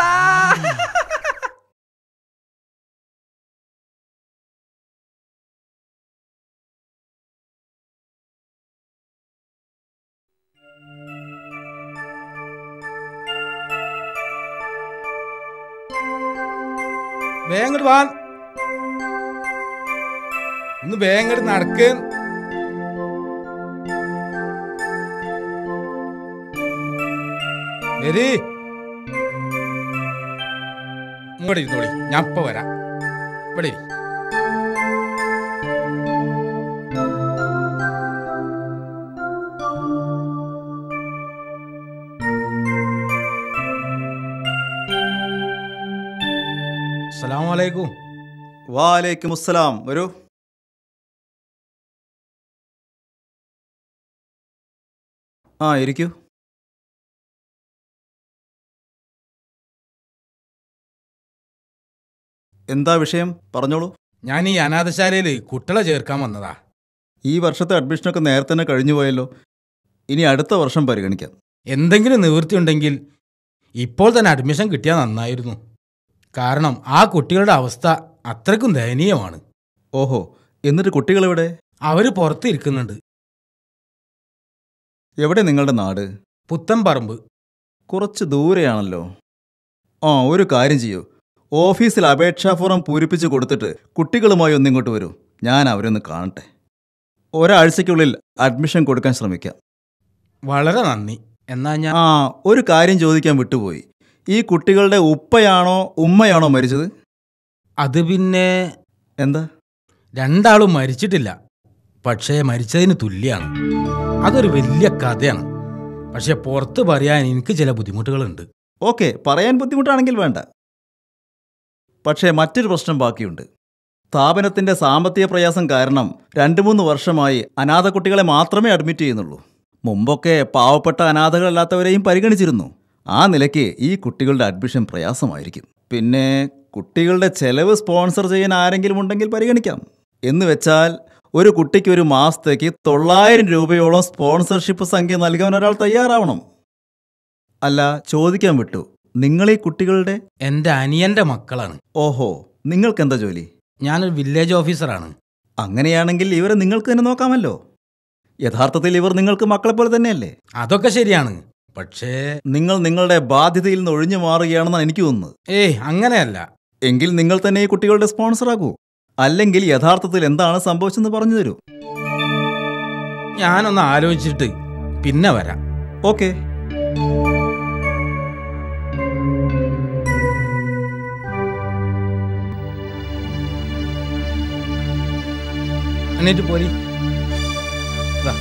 വേഗം വാ ഒന്ന് വേഗം നടക്ക് എരി ഇങ്ങോട്ട് ഇരുന്നോളി ഞാൻ ഇപ്പൊ വരാം ഇവിടെ ഇരി. അസ്സലാമു അലൈക്കും വാലേക്കും അസ്സലാം വരൂ ആ ഇരിക്കൂ എന്താ വിഷയം പറഞ്ഞോളൂ ഞാൻ ഈ അനാഥശാലയിൽ കുട്ടികളെ ചേർക്കാൻ വന്നതാ ഈ വർഷത്തെ അഡ്മിഷനൊക്കെ നേരത്തെ തന്നെ കഴിഞ്ഞു പോയല്ലോ ഇനി അടുത്ത വർഷം പരിഗണിക്കാം എന്തെങ്കിലും നിവൃത്തി ഉണ്ടെങ്കിൽ ഇപ്പോൾ തന്നെ അഡ്മിഷൻ കിട്ടിയാൽ നന്നായിരുന്നു കാരണം ആ കുട്ടികളുടെ അവസ്ഥ അത്രയ്ക്കും ദയനീയമാണ് ഓഹോ എന്നിട്ട് കുട്ടികളെവിടെ അവർ പുറത്ത് ഇരിക്കുന്നുണ്ട് എവിടെ നിങ്ങളുടെ നാട് പുത്തൻപറമ്പ് കുറച്ച് ദൂരെയാണല്ലോ ആ ഒരു കാര്യം ചെയ്യൂ ഓഫീസിൽ അപേക്ഷാ ഫോറം പൂരിപ്പിച്ച് കൊടുത്തിട്ട് കുട്ടികളുമായി ഒന്നിങ്ങോട്ട് വരൂ ഞാൻ അവരൊന്ന് കാണട്ടെ ഒരാഴ്ചയ്ക്കുള്ളിൽ അഡ്മിഷൻ കൊടുക്കാൻ ശ്രമിക്കാം വളരെ നന്ദി എന്നാ ഞാൻ ആ ഒരു കാര്യം ചോദിക്കാൻ വിട്ടുപോയി ഈ കുട്ടികളുടെ ഉപ്പയാണോ ഉമ്മയാണോ മരിച്ചത് അത് പിന്നെ എന്താ രണ്ടാളും മരിച്ചിട്ടില്ല പക്ഷേ മരിച്ചതിന് തുല്യാണ് അതൊരു വലിയ കഥയാണ് പക്ഷെ പുറത്ത് പറയാൻ എനിക്ക് ചില ബുദ്ധിമുട്ടുകളുണ്ട് ഓക്കെ പറയാൻ ബുദ്ധിമുട്ടാണെങ്കിൽ വേണ്ട പക്ഷേ മറ്റൊരു പ്രശ്നം ബാക്കിയുണ്ട് സ്ഥാപനത്തിന്റെ സാമ്പത്തിക പ്രയാസം കാരണം രണ്ട് മൂന്ന് വർഷമായി അനാഥ കുട്ടികളെ മാത്രമേ അഡ്മിറ്റ് ചെയ്യുന്നുള്ളൂ മുമ്പൊക്കെ പാവപ്പെട്ട അനാഥകളല്ലാത്തവരെയും പരിഗണിച്ചിരുന്നു ആ നിലയ്ക്ക് ഈ കുട്ടികളുടെ അഡ്മിഷൻ പ്രയാസമായിരിക്കും പിന്നെ കുട്ടികളുടെ ചെലവ് സ്പോൺസർ ചെയ്യാൻ ആരെങ്കിലും ഉണ്ടെങ്കിൽ പരിഗണിക്കാം എന്ന് വെച്ചാൽ ഒരു കുട്ടിക്ക് ഒരു മാസത്തേക്ക് തൊള്ളായിരം രൂപയോളം സ്പോൺസർഷിപ്പ് സംഖ്യ നൽകാൻ ഒരാൾ തയ്യാറാവണം അല്ല ചോദിക്കാൻ വിട്ടു നിങ്ങൾ ഈ കുട്ടികളുടെ എൻ്റെ അനിയൻ്റെ മക്കളാണ് ഓഹോ നിങ്ങൾക്ക് എന്താ ജോലി ഞാനൊരു വില്ലേജ് ഓഫീസറാണ് അങ്ങനെയാണെങ്കിൽ ഇവരെ നിങ്ങൾക്ക് തന്നെ നോക്കാമല്ലോ യഥാർത്ഥത്തിൽ ഇവർ നിങ്ങൾക്ക് മക്കളെ പോലെ തന്നെയല്ലേ അതൊക്കെ ശരിയാണ് പക്ഷേ നിങ്ങൾ നിങ്ങളുടെ ബാധ്യതയിൽ നിന്ന് ഒഴിഞ്ഞു മാറുകയാണെന്നാണ് എനിക്ക് തോന്നുന്നത് ഏയ് അങ്ങനെയല്ല എങ്കിൽ നിങ്ങൾ തന്നെ ഈ കുട്ടികളുടെ സ്പോൺസർ ആകൂ അല്ലെങ്കിൽ യഥാർത്ഥത്തിൽ എന്താണ് സംഭവിച്ചെന്ന് പറഞ്ഞു തരൂ ഞാനൊന്ന് ആലോചിച്ചിട്ട് പിന്നെ വരാം ഓക്കെ എന്നിട്ട് പോരി ദാ.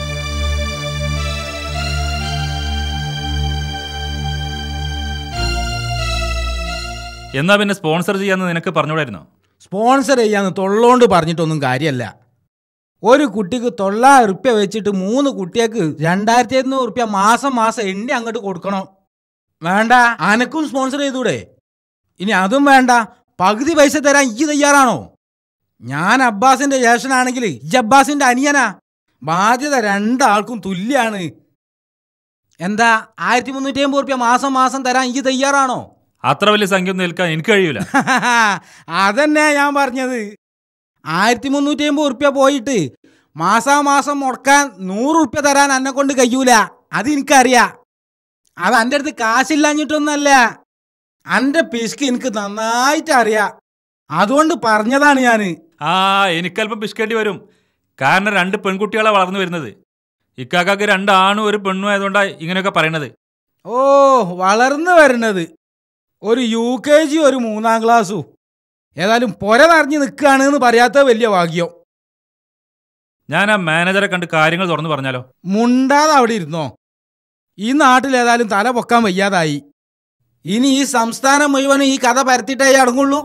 എന്നാ പിന്നെ സ്പോൺസർ ചെയ്യാന്ന് നിനക്ക് പറഞ്ഞൂടായിരുന്നോ സ്പോൺസർ ചെയ്യാന്ന് തൊള്ളോണ്ട് പറഞ്ഞിട്ടൊന്നും കാര്യമല്ല ഒരു കുട്ടിക്ക് തൊള്ളായിരം ഉറുപ്യ വെച്ചിട്ട് മൂന്ന് കുട്ടികൾക്ക് രണ്ടായിരത്തി എഴുന്നൂറ് ഉറുപ്യ മാസം മാസം എണ്ണി അങ്ങോട്ട് കൊടുക്കണം വേണ്ട അനക്കും സ്പോൺസർ ചെയ്തൂടെ ഇനി അതും വേണ്ട പകുതി പൈസ തരാൻ ഈ തയ്യാറാണോ ഞാൻ അബ്ബാസിന്റെ ജ്യേഷ്ഠനാണെങ്കിൽ ഈ അബ്ബാസിന്റെ അനിയനാ ബാധ്യത രണ്ടാൾക്കും തുല്യാണ് എന്താ ആയിരത്തി മുന്നൂറ്റി അമ്പത് റുപ്യ മാസം മാസം തരാൻ ഈ തയ്യാറാണോ അത്ര വലിയ സംഖ്യ ഒന്നും നിൽക്കാൻ എനിക്ക് കഴിയൂല അതന്നെ ഞാൻ പറഞ്ഞത് ആയിരത്തി മുന്നൂറ്റി അമ്പത് ഉറുപ്യ പോയിട്ട് മാസാമാസം മുടക്കാൻ നൂറ് ഉറുപ്യ തരാൻ എന്നെ കൊണ്ട് കഴിയൂല അത് എനിക്കറിയാം അത് എൻ്റെ അടുത്ത് കാശില്ലാഞ്ഞിട്ടൊന്നല്ല എൻ്റെ പിശുക്ക് എനിക്ക് നന്നായിട്ട് അറിയാം അതുകൊണ്ട് പറഞ്ഞതാണ് ഞാൻ ആ എനിക്കല്പം പിഷ്കേണ്ടി വരും കാരണം രണ്ട് പെൺകുട്ടികളെ വളർന്നു വരുന്നത് ഇക്കാക്കാക്ക് രണ്ട് ആണും ഒരു പെണ്ണും ആയതുകൊണ്ടാണ് ഇങ്ങനെയൊക്കെ പറയണത് ഓ വളർന്നു വരുന്നത് ഒരു യു കെ ജി ഒരു മൂന്നാം ക്ലാസ്സും ഏതായാലും പൊര നിറഞ്ഞു നിൽക്കുകയാണ് എന്ന് പറയാത്ത വലിയ ഭാഗ്യം ഞാൻ ആ മാനേജറെ കണ്ട് കാര്യങ്ങൾ തുറന്നു പറഞ്ഞാലോ മുണ്ടാതെ അവിടെ ഇരുന്നോ ഈ നാട്ടിൽ ഏതായാലും തല പൊക്കാൻ വയ്യാതായി ഇനി ഈ സംസ്ഥാനം മുഴുവനും ഈ കഥ പരത്തിയിട്ടേ അടങ്ങുള്ളൂ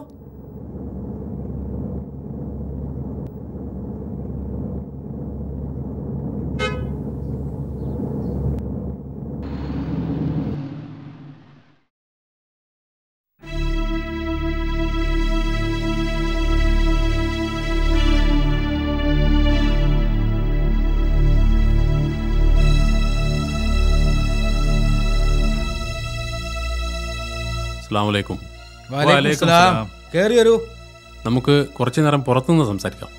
അസ്സാം വലൈക്കും വലൈക്കും സലാം. കേറി വരൂ നമുക്ക് കുറച്ചു നേരം പുറത്തുനിന്ന് സംസാരിക്കാം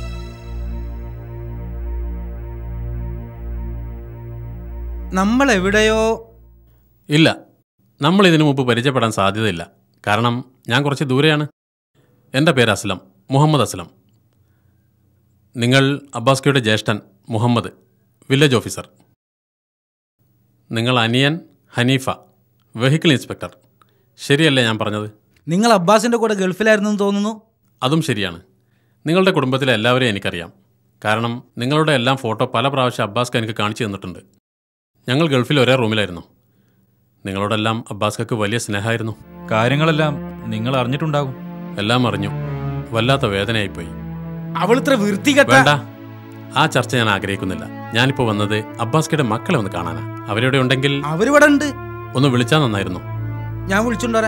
നമ്മൾ എവിടെയോ ഇല്ല നമ്മൾ ഇതിനു മുമ്പ് പരിചയപ്പെടാൻ സാധ്യതയില്ല കാരണം ഞാൻ കുറച്ച് ദൂരെയാണ് എൻ്റെ പേര് അസ്ലം മുഹമ്മദ് അസ്ലം നിങ്ങൾ അബ്ബാസ്കയുടെ ജ്യേഷ്ഠൻ മുഹമ്മദ് വില്ലേജ് ഓഫീസർ നിങ്ങൾ അനിയൻ ഹനീഫ വെഹിക്കിൾ ഇൻസ്പെക്ടർ ശരിയല്ലേ ഞാൻ പറഞ്ഞത് നിങ്ങൾ അബ്ബാസിന്റെ കൂടെ ഗൾഫിലായിരുന്നെന്ന് തോന്നുന്നു അതും ശരിയാണ് നിങ്ങളുടെ കുടുംബത്തിലെ എല്ലാവരെയും എനിക്കറിയാം കാരണം നിങ്ങളുടെ എല്ലാം ഫോട്ടോ പല പ്രാവശ്യം അബ്ബാസ്ക്ക് എനിക്ക് കാണിച്ചു തന്നിട്ടുണ്ട് ഞങ്ങൾ ഗൾഫിൽ ഒരേ റൂമിലായിരുന്നു നിങ്ങളോടെല്ലാം അബ്ബാസ്ക്ക് വലിയ സ്നേഹമായിരുന്നു കാര്യങ്ങളെല്ലാം നിങ്ങൾ അറിഞ്ഞിട്ടുണ്ടാകും എല്ലാം അറിഞ്ഞു വല്ലാത്ത വേദനയായിപ്പോയി അവളിത്ര വൃത്തികെട്ട വേണ്ട ആ ചർച്ച ഞാൻ ആഗ്രഹിക്കുന്നില്ല ഞാനിപ്പോൾ വന്നത് അബ്ബാസ്കയുടെ മക്കളെ ഒന്ന് കാണാനാ അവരിവിടെ ഉണ്ടെങ്കിൽ അവരിവിടെ ഉണ്ട് ഒന്ന് വിളിച്ചാൽ നന്നായിരുന്നു ഞാൻ വിളിച്ചുണ്ടോരാ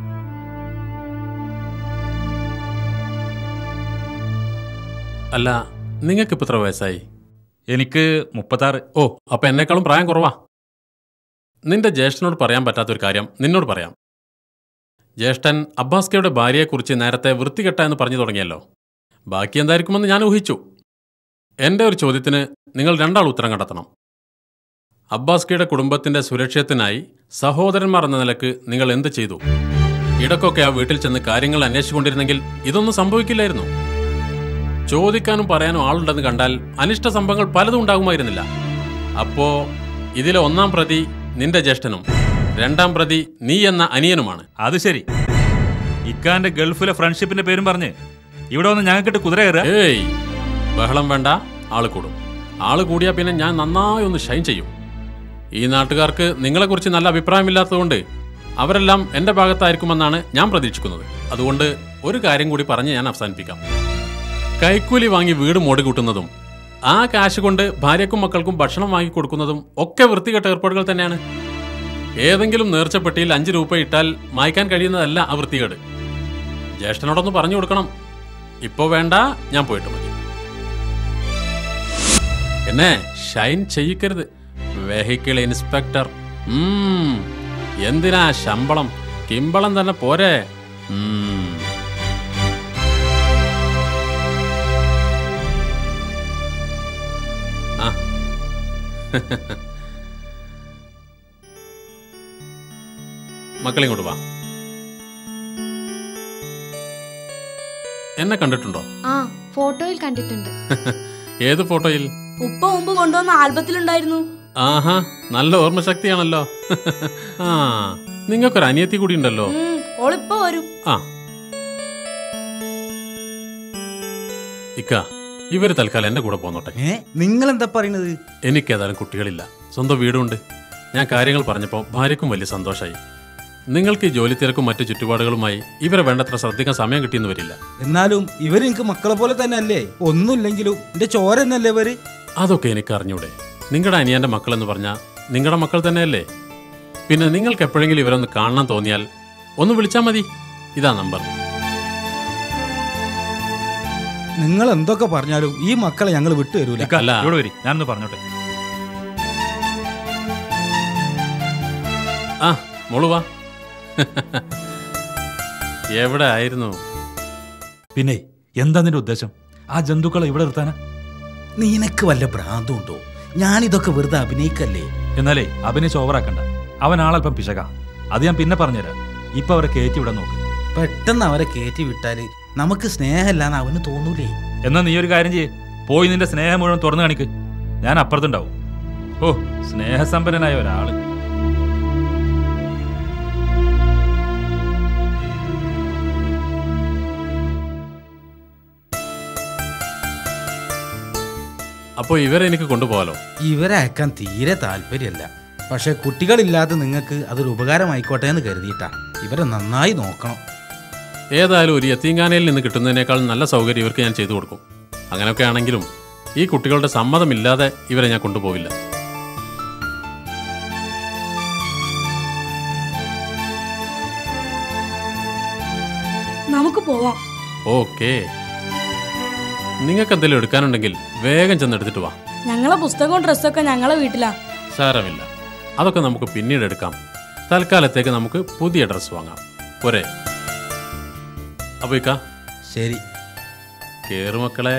അല്ല നിങ്ങൾക്ക് ഇപ്പം എത്ര വയസ്സായി എനിക്ക് മുപ്പത്താറ് ഓ അപ്പം എന്നെക്കാളും പ്രായം കുറവാ നിന്റെ ജ്യേഷ്ഠനോട് പറയാൻ പറ്റാത്തൊരു കാര്യം നിന്നോട് പറയാം ജ്യേഷ്ഠൻ അബ്ബാസ്കയുടെ ഭാര്യയെക്കുറിച്ച് നേരത്തെ വൃത്തികെട്ട എന്ന് പറഞ്ഞു തുടങ്ങിയല്ലോ ബാക്കി എന്തായിരിക്കുമെന്ന് ഞാൻ ഊഹിച്ചു എൻ്റെ ഒരു ചോദ്യത്തിന് നിങ്ങൾ രണ്ടാൾ ഉത്തരം കണ്ടെത്തണം അബ്ബാസ്കയുടെ കുടുംബത്തിന്റെ സുരക്ഷ്യത്തിനായി സഹോദരന്മാർ എന്ന നിലക്ക് നിങ്ങൾ എന്ത് ചെയ്തു ഇടക്കൊക്കെ ആ വീട്ടിൽ ചെന്ന് കാര്യങ്ങൾ അന്വേഷിച്ചുകൊണ്ടിരുന്നെങ്കിൽ ഇതൊന്നും സംഭവിക്കില്ലായിരുന്നു ചോദിക്കാനും പറയാനും ആളുണ്ടെന്ന് കണ്ടാൽ അനിഷ്ട സംഭവങ്ങൾ പലതും ഉണ്ടാകുമായിരുന്നില്ല അപ്പോ ഇതിലെ ഒന്നാം പ്രതി നിന്റെ ജ്യേഷ്ഠനും രണ്ടാം പ്രതി നീ എന്ന അനിയനുമാണ് അത് ശരി ഇക്കാന്റെ ഗൾഫിലെ ഫ്രണ്ട്ഷിപ്പിന്റെ പേരും പറഞ്ഞ് ഇവിടെ വന്ന് ഞങ്ങൾക്കിട്ട് കുതിര കയറുക ഏയ് ബഹളം വേണ്ട ആള് കൂടും ആള് കൂടിയാ പിന്നെ ഞാൻ നന്നായി ഒന്ന് ഷൈൻ ചെയ്യും ഈ നാട്ടുകാർക്ക് നിങ്ങളെക്കുറിച്ച് നല്ല അഭിപ്രായമില്ലാത്തതുകൊണ്ട് അവരെല്ലാം എൻ്റെ ഭാഗത്തായിരിക്കുമെന്നാണ് ഞാൻ പ്രതീക്ഷിക്കുന്നത് അതുകൊണ്ട് ഒരു കാര്യം കൂടി പറഞ്ഞ് ഞാൻ അവസാനിപ്പിക്കാം കൈക്കൂലി വാങ്ങി വീട് മോടി കൂട്ടുന്നതും ആ കാശ് കൊണ്ട് ഭാര്യക്കും മക്കൾക്കും ഭക്ഷണം വാങ്ങി കൊടുക്കുന്നതും ഒക്കെ വൃത്തികെട്ട ഏർപ്പാടുകൾ തന്നെയാണ് ഏതെങ്കിലും നേർച്ചപ്പെട്ടിയിൽ അഞ്ച് രൂപ ഇട്ടാൽ മായ്ക്കാൻ കഴിയുന്നതല്ല ആ വൃത്തികേട് ജ്യേഷ്ഠനോടൊന്ന് പറഞ്ഞു കൊടുക്കണം ഇപ്പോ വേണ്ട ഞാൻ പോയിട്ട് മതി എന്നെ ഷൈൻ ചെയ്യിക്കരുത് വെഹിക്കിൾ ഇൻസ്പെക്ടർ ഉം, എന്തിനാ ശമ്പളം കിമ്പളം തന്നെ പോരെ ഉം. ആ മക്കളിങ്ങോട്ട് വാ എന്നെ കണ്ടിട്ടുണ്ടോ ആ ഫോട്ടോയിൽ കണ്ടിട്ടുണ്ട് ഏത് ഫോട്ടോയിൽ ഉപ്പ മുമ്പ് കൊണ്ടുവന്ന ആൽബത്തിലുണ്ടായിരുന്നു ആഹാ നല്ല ഓർമ്മശക്തിയാണല്ലോ ആ നിങ്ങൾക്കൊരു അനിയത്തി കൂടി ഉണ്ടല്ലോ ഉം, ഓളിപ്പോ വരും ആ ഇക്ക ഇവര് തൽക്കാലം എന്റെ കൂടെ പോന്നോട്ടെ നിങ്ങൾ എന്താ പറയുന്നത് എനിക്കേതായാലും കുട്ടികളില്ല സ്വന്തം വീടുണ്ട് ഞാൻ കാര്യങ്ങൾ പറഞ്ഞപ്പോൾ ഭാര്യക്കും വലിയ സന്തോഷമായി നിങ്ങൾക്ക് ഈ ജോലി തിരക്കും മറ്റു ചുറ്റുപാടുകളുമായി ഇവരെ വേണ്ടത്ര ശ്രദ്ധിക്കാൻ സമയം കിട്ടിയെന്ന് വരില്ല എന്നാലും ഇവര് എനിക്ക് മക്കളെ പോലെ തന്നെ അല്ലേ ഒന്നുമില്ലെങ്കിലും എന്റെ ചോര എന്നല്ലേ ഇവര് അതൊക്കെ എനിക്ക് അറിഞ്ഞൂടെ നിങ്ങളുടെ അനിയന്റെ മക്കൾ എന്ന് പറഞ്ഞാൽ നിങ്ങളുടെ മക്കൾ തന്നെയല്ലേ പിന്നെ നിങ്ങൾക്ക് എപ്പോഴെങ്കിലും ഇവരൊന്ന് കാണാൻ തോന്നിയാൽ ഒന്ന് വിളിച്ചാൽ മതി ഇതാ നമ്പർ നിങ്ങൾ എന്തൊക്കെ പറഞ്ഞാലും ഈ മക്കളെ ഞങ്ങൾ വിട്ടു തരൂല അല്ല. ഇവിടെ വരി ഞാനൊന്ന് പറഞ്ഞോട്ടെ ആ മോളു വാ എവിടെ ആയിരുന്നു പിന്നെ എന്താ നിന്റെ ഉദ്ദേശം ആ ജന്തുക്കളെ ഇവിടെ നിർത്താനാ നിനക്ക് വല്ല ഭ്രാന്തും ഉണ്ടോ ഞാനിതൊക്കെ വെറുതെ അഭിനയിക്കല്ലേ എന്നാലേ അഭിനയിച്ച് ഓവറാക്കണ്ട അവൻ ആളല്പം പിശക അത് ഞാൻ പിന്നെ പറഞ്ഞുതരാം ഇപ്പൊ അവരെ കയറ്റി വിടാൻ നോക്ക് പെട്ടെന്ന് അവരെ കയറ്റി വിട്ടാല് നമുക്ക് സ്നേഹമില്ലാന്ന് അവന് തോന്നൂലേ എന്നാ നീ ഒരു കാര്യം ചെയ്യേ പോയി നിന്റെ സ്നേഹം മുഴുവൻ തുറന്നു കാണിക്ക് ഞാൻ അപ്പുറത്തുണ്ടാവും ഓ സ്നേഹസമ്പന്നനായ ഒരാള് അപ്പോൾ ഇവരെ എനിക്ക് കൊണ്ടുപോകാലോ ഇവരെ അയക്കാൻ തീരെ താല്പര്യമല്ല പക്ഷെ കുട്ടികളില്ലാതെ നിങ്ങൾക്ക് അതൊരു ഉപകാരമായിക്കോട്ടെ എന്ന് കരുതിയിട്ടാ ഇവരെ നന്നായി നോക്കണം ഏതായാലും ഒരു യത്തീങ്കാനയിൽ നിന്ന് കിട്ടുന്നതിനേക്കാൾ നല്ല സൗകര്യം ഇവർക്ക് ഞാൻ ചെയ്തു കൊടുക്കും അങ്ങനെയൊക്കെ ആണെങ്കിലും ഈ കുട്ടികളുടെ സമ്മതമില്ലാതെ ഇവരെ ഞാൻ കൊണ്ടുപോവില്ല നമുക്ക് പോവാം ഓക്കേ നിങ്ങൾക്ക് എന്തെങ്കിലും എടുക്കാനുണ്ടെങ്കിൽ വേഗം ചെന്ന് എടുത്തിട്ട് വാ ഞങ്ങളെ പുസ്തകവും ഡ്രസ്സൊക്കെ ഞങ്ങളെ വീട്ടിലാ സാരമില്ല അതൊക്കെ നമുക്ക് പിന്നീട് എടുക്കാം തൽക്കാലത്തേക്ക് നമുക്ക് പുതിയ ഡ്രസ്സ് വാങ്ങാം പോരെ അപ്പൊ ഇക്ക ശരി കേറു മക്കളെ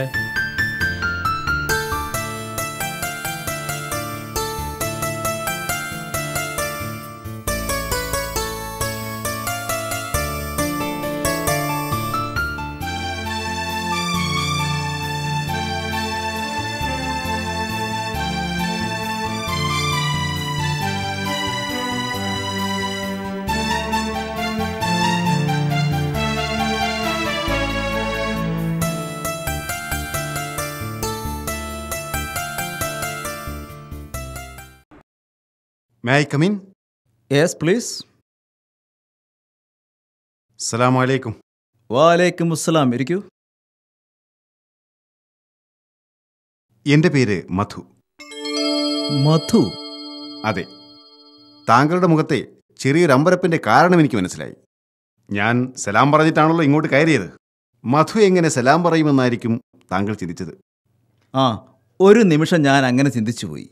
may I come in yes please സലാം വലൈക്കും വാലേക്കും അസ്സലാം ഇരിക്കൂ എൻ്റെ പേര് മധു മധു അതെ താങ്കളുടെ മുഖത്തെ ചെറിയൊരു അമ്പരപ്പിൻ്റെ കാരണം എനിക്ക് മനസ്സിലായി ഞാൻ സലാം പറഞ്ഞിട്ടാണല്ലോ ഇങ്ങോട്ട് കയറിയത് മധു എങ്ങനെ സലാം പറയുമെന്നായിരിക്കും താങ്കൾ ചിന്തിച്ചത് ആ ഒരു നിമിഷം ഞാൻ അങ്ങനെ ചിന്തിച്ചു പോയി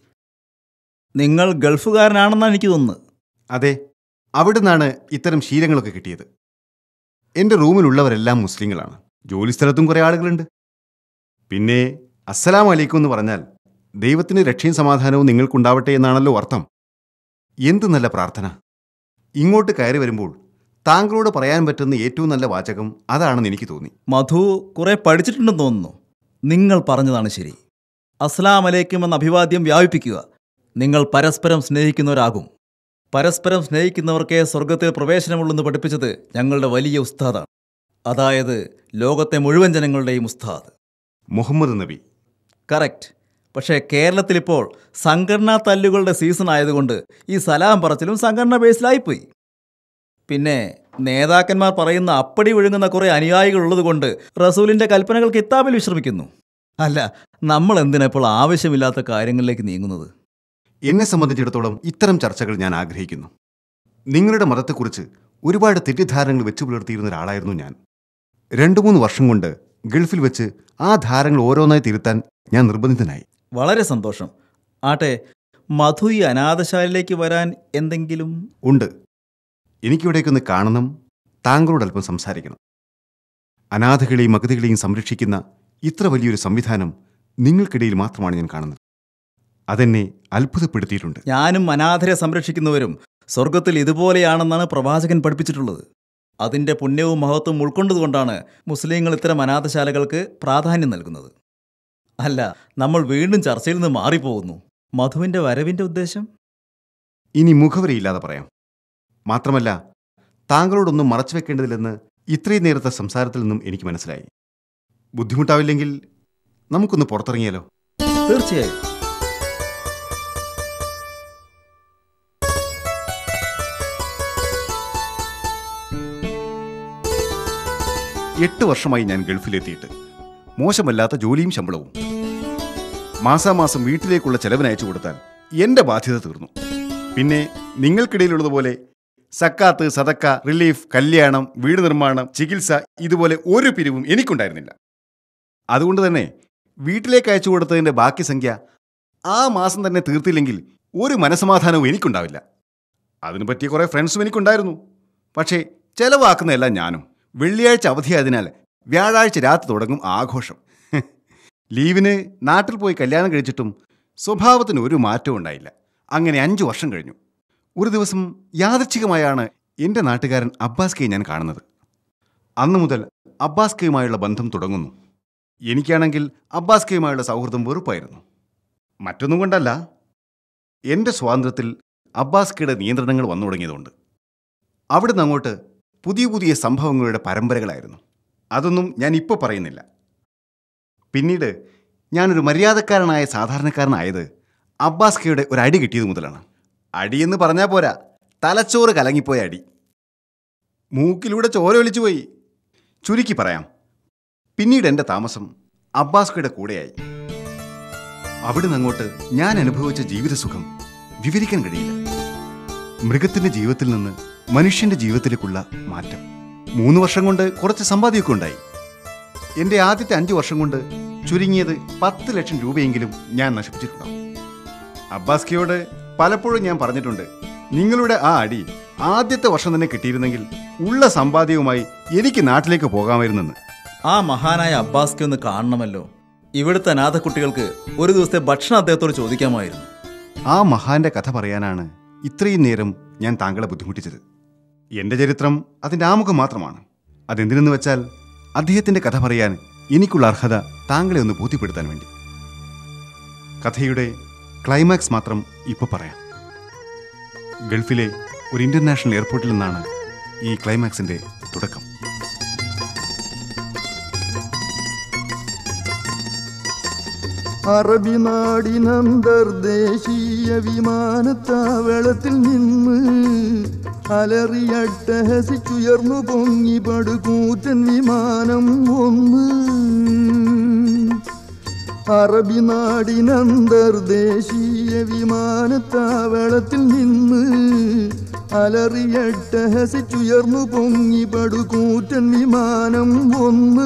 നിങ്ങൾ ഗൾഫുകാരനാണെന്നാണ് എനിക്ക് തോന്നുന്നത് അതെ അവിടുന്നാണ് ഇത്തരം ശീലങ്ങളൊക്കെ കിട്ടിയത് എൻ്റെ റൂമിലുള്ളവരെല്ലാം മുസ്ലിങ്ങളാണ് ജോലിസ്ഥലത്തും കുറേ ആളുകളുണ്ട് പിന്നെ അസ്സലാം അലൈക്കും എന്ന് പറഞ്ഞാൽ ദൈവത്തിന് രക്ഷയും സമാധാനവും നിങ്ങൾക്കുണ്ടാവട്ടെ എന്നാണല്ലോ അർത്ഥം എന്ത് നല്ല പ്രാർത്ഥന ഇങ്ങോട്ട് കയറി വരുമ്പോൾ താങ്കളോട് പറയാൻ പറ്റുന്ന ഏറ്റവും നല്ല വാചകം അതാണെന്ന് എനിക്ക് തോന്നി മധു കുറെ പഠിച്ചിട്ടുണ്ടെന്ന് തോന്നുന്നു നിങ്ങൾ പറഞ്ഞതാണ് ശരി അസ്സലാം അലൈക്കും എന്ന അഭിവാദ്യം വ്യാപിപ്പിക്കുക നിങ്ങൾ പരസ്പരം സ്നേഹിക്കുന്നവരാകും പരസ്പരം സ്നേഹിക്കുന്നവർക്കേ സ്വർഗത്തിൽ പ്രവേശനമുള്ളെന്ന് പഠിപ്പിച്ചത് ഞങ്ങളുടെ വലിയ ഉസ്താദാണ് അതായത് ലോകത്തെ മുഴുവൻ ജനങ്ങളുടെയും ഉസ്താദ് മുഹമ്മദ് നബി കറക്റ്റ് പക്ഷേ കേരളത്തിലിപ്പോൾ സംഘടനാ തല്ലുകളുടെ സീസൺ ആയതുകൊണ്ട് ഈ സലാം പറച്ചിലും സംഘടന ബേസിലായിപ്പോയി പിന്നെ നേതാക്കന്മാർ പറയുന്ന അപ്പടി വിഴുങ്ങുന്ന കുറേ അനുയായികൾ ഉള്ളതുകൊണ്ട് റസൂലിന്റെ കൽപ്പനകൾ കിതാബിൽ വിശ്രമിക്കുന്നു അല്ല നമ്മൾ എന്തിനാ ഇപ്പോൾ ആവശ്യമില്ലാത്ത കാര്യങ്ങളിലേക്ക് നീങ്ങുന്നത് എന്നെ സംബന്ധിച്ചിടത്തോളം ഇത്തരം ചർച്ചകൾ ഞാൻ ആഗ്രഹിക്കുന്നു നിങ്ങളുടെ മതത്തെക്കുറിച്ച് ഒരുപാട് തെറ്റിദ്ധാരണകൾ വെച്ചു പുലർത്തിയിരുന്ന ഒരാളായിരുന്നു ഞാൻ രണ്ടു മൂന്ന് വർഷം കൊണ്ട് ഗൾഫിൽ വെച്ച് ആ ധാരങ്ങൾ ഓരോന്നായി തിരുത്താൻ ഞാൻ നിർബന്ധിതനായി വളരെ സന്തോഷം ആട്ടെ മധു ഈ അനാഥശാലയിലേക്ക് വരാൻ എന്തെങ്കിലും ഉണ്ട് എനിക്കിവിടേക്കൊന്ന് കാണണം താങ്കളോട് അല്പം സംസാരിക്കണം അനാഥകളെയും അഗതികളെയും സംരക്ഷിക്കുന്ന ഇത്ര വലിയൊരു സംവിധാനം നിങ്ങൾക്കിടയിൽ മാത്രമാണ് ഞാൻ കാണുന്നത് അതെന്നെ അത്ഭുതപ്പെടുത്തിയിട്ടുണ്ട് ഞാനും അനാഥരെ സംരക്ഷിക്കുന്നവരും സ്വർഗത്തിൽ ഇതുപോലെയാണെന്നാണ് പ്രവാചകൻ പഠിപ്പിച്ചിട്ടുള്ളത് അതിൻ്റെ പുണ്യവും മഹത്വവും ഉൾക്കൊണ്ടതുകൊണ്ടാണ് മുസ്ലിങ്ങൾ ഇത്തരം അനാഥശാലകൾക്ക് പ്രാധാന്യം നൽകുന്നത് അല്ല നമ്മൾ വീണ്ടും ചർച്ചയിൽ നിന്ന് മാറിപ്പോകുന്നു മധുവിൻ്റെ വരവിൻ്റെ ഉദ്ദേശം ഇനി മുഖവരിയില്ലാതെ പറയാം മാത്രമല്ല താങ്കളോടൊന്നും മറച്ചു വെക്കേണ്ടതില്ലെന്ന് ഇത്രയും നേരത്തെ സംസാരത്തിൽ നിന്നും എനിക്ക് മനസ്സിലായി ബുദ്ധിമുട്ടാവില്ലെങ്കിൽ നമുക്കൊന്ന് പുറത്തിറങ്ങിയാലോ തീർച്ചയായും എട്ട് വർഷമായി ഞാൻ ഗൾഫിലെത്തിയിട്ട് മോശമല്ലാത്ത ജോലിയും ശമ്പളവും മാസാമാസം വീട്ടിലേക്കുള്ള ചെലവിന് അയച്ചു കൊടുത്താൽ എന്റെ ബാധ്യത തീർന്നു പിന്നെ നിങ്ങൾക്കിടയിലുള്ളതുപോലെ സക്കാത്ത് സതക്ക റിലീഫ് കല്യാണം വീട് നിർമ്മാണം ചികിത്സ ഇതുപോലെ ഒരു പിരിവും എനിക്കുണ്ടായിരുന്നില്ല അതുകൊണ്ട് തന്നെ വീട്ടിലേക്ക് അയച്ചു കൊടുത്തതിന്റെ ബാക്കി സംഖ്യ ആ മാസം തന്നെ തീർത്തില്ലെങ്കിൽ ഒരു മനസമാധാനവും എനിക്കുണ്ടാവില്ല അതിനു പറ്റിയ കുറേ ഫ്രണ്ട്സും എനിക്കുണ്ടായിരുന്നു പക്ഷേ ചെലവാക്കുന്നതെല്ലാം ഞാനും വെള്ളിയാഴ്ച അവധിയായതിനാൽ വ്യാഴാഴ്ച രാത്രി തുടങ്ങും ആഘോഷം ലീവിന് നാട്ടിൽ പോയി കല്യാണം കഴിച്ചിട്ടും സ്വഭാവത്തിന് ഒരു മാറ്റവും ഉണ്ടായില്ല അങ്ങനെ അഞ്ചു വർഷം കഴിഞ്ഞു ഒരു ദിവസം യാദൃച്ഛികമായാണ് എൻ്റെ നാട്ടുകാരൻ അബ്ബാസ് കെ ഞാൻ കാണുന്നത് അന്നു മുതൽ അബ്ബാസ് കെയുമായുള്ള ബന്ധം തുടങ്ങുന്നു എനിക്കാണെങ്കിൽ അബ്ബാസ് കെയുമായുള്ള സൗഹൃദം വെറുപ്പായിരുന്നു മറ്റൊന്നും കൊണ്ടല്ല എൻ്റെ സ്വാതന്ത്ര്യത്തിൽ അബ്ബാസ് കെയുടെ നിയന്ത്രണങ്ങൾ വന്നു തുടങ്ങിയതുകൊണ്ട് അവിടുന്ന് അങ്ങോട്ട് പുതിയ പുതിയ സംഭവങ്ങളുടെ പരമ്പരകളായിരുന്നു അതൊന്നും ഞാൻ ഇപ്പോൾ പറയുന്നില്ല പിന്നീട് ഞാനൊരു മര്യാദക്കാരനായ സാധാരണക്കാരനായത് അബ്ബാസ് കെയുടെ ഒരു അടി കിട്ടിയത് മുതലാണ് അടിയെന്ന് പറഞ്ഞാൽ പോരാ തലച്ചോറ് കലങ്ങിപ്പോയ അടി മൂക്കിലൂടെ ചോര ഒലിച്ചുപോയി ചുരുക്കി പറയാം പിന്നീട് എൻ്റെ താമസം അബ്ബാസ് കെയുടെ കൂടെയായി അവിടുന്ന് അങ്ങോട്ട് ഞാൻ അനുഭവിച്ച ജീവിതസുഖം വിവരിക്കാൻ കഴിയില്ല മൃഗത്തിന്റെ ജീവിതത്തിൽ നിന്ന് മനുഷ്യന്റെ ജീവിതത്തിലേക്കുള്ള മാറ്റം മൂന്ന് വർഷം കൊണ്ട് കുറച്ച് സമ്പാദ്യമൊക്കെ ഉണ്ടായി എൻ്റെ ആദ്യത്തെ അഞ്ച് വർഷം കൊണ്ട് ചുരുങ്ങിയത് പത്ത് ലക്ഷം രൂപയെങ്കിലും ഞാൻ നശിപ്പിച്ചിട്ടുണ്ടാവും അബ്ബാസ് കെയോട് പലപ്പോഴും ഞാൻ പറഞ്ഞിട്ടുണ്ട് നിങ്ങളുടെ ആ അടി ആദ്യത്തെ വർഷം തന്നെ കിട്ടിയിരുന്നെങ്കിൽ ഉള്ള സമ്പാദ്യവുമായി എനിക്ക് നാട്ടിലേക്ക് പോകാമായിരുന്നെന്ന് ആ മഹാനായ അബ്ബാസ്ക്ക് ഒന്ന് കാണണമല്ലോ ഇവിടുത്തെ അനാഥ കുട്ടികൾക്ക് ഒരു ദിവസത്തെ ഭക്ഷണം അദ്ദേഹത്തോട് ചോദിക്കാമായിരുന്നു ആ മഹാന്റെ കഥ പറയാനാണ് ഇത്രയും നേരം ഞാൻ താങ്കളെ ബുദ്ധിമുട്ടിച്ചത് എൻ്റെ ചരിത്രം അതിൻ്റെ ആമുഖം മാത്രമാണ് അതെന്തിനെന്ന് വെച്ചാൽ അദ്ദേഹത്തിൻ്റെ കഥ പറയാൻ എനിക്കുള്ള അർഹത താങ്കളെ ഒന്ന് ബോധ്യപ്പെടുത്താൻ വേണ്ടി കഥയുടെ ക്ലൈമാക്സ് മാത്രം ഇപ്പോൾ പറയാം ഗൾഫിലെ ഒരു ഇന്റർനാഷണൽ എയർപോർട്ടിൽ നിന്നാണ് ഈ ക്ലൈമാക്സിന്റെ തുടക്കം അറബി നാടിനന്തർദേശീയ വിമാനത്താവളത്തിൽ നിന്ന് അലറിയട്ടഹസിച്ചുയർന്നു പൊങ്ങി പടുകൂറ്റൻ വിമാനം ഒന്ന് അറബി നാടിനന്തർദേശീയ വിമാനത്താവളത്തിൽ നിന്ന് അലറിയട്ടഹസിച്ചുയർന്നു പൊങ്ങി പടുകൂറ്റൻ വിമാനം ഒന്ന്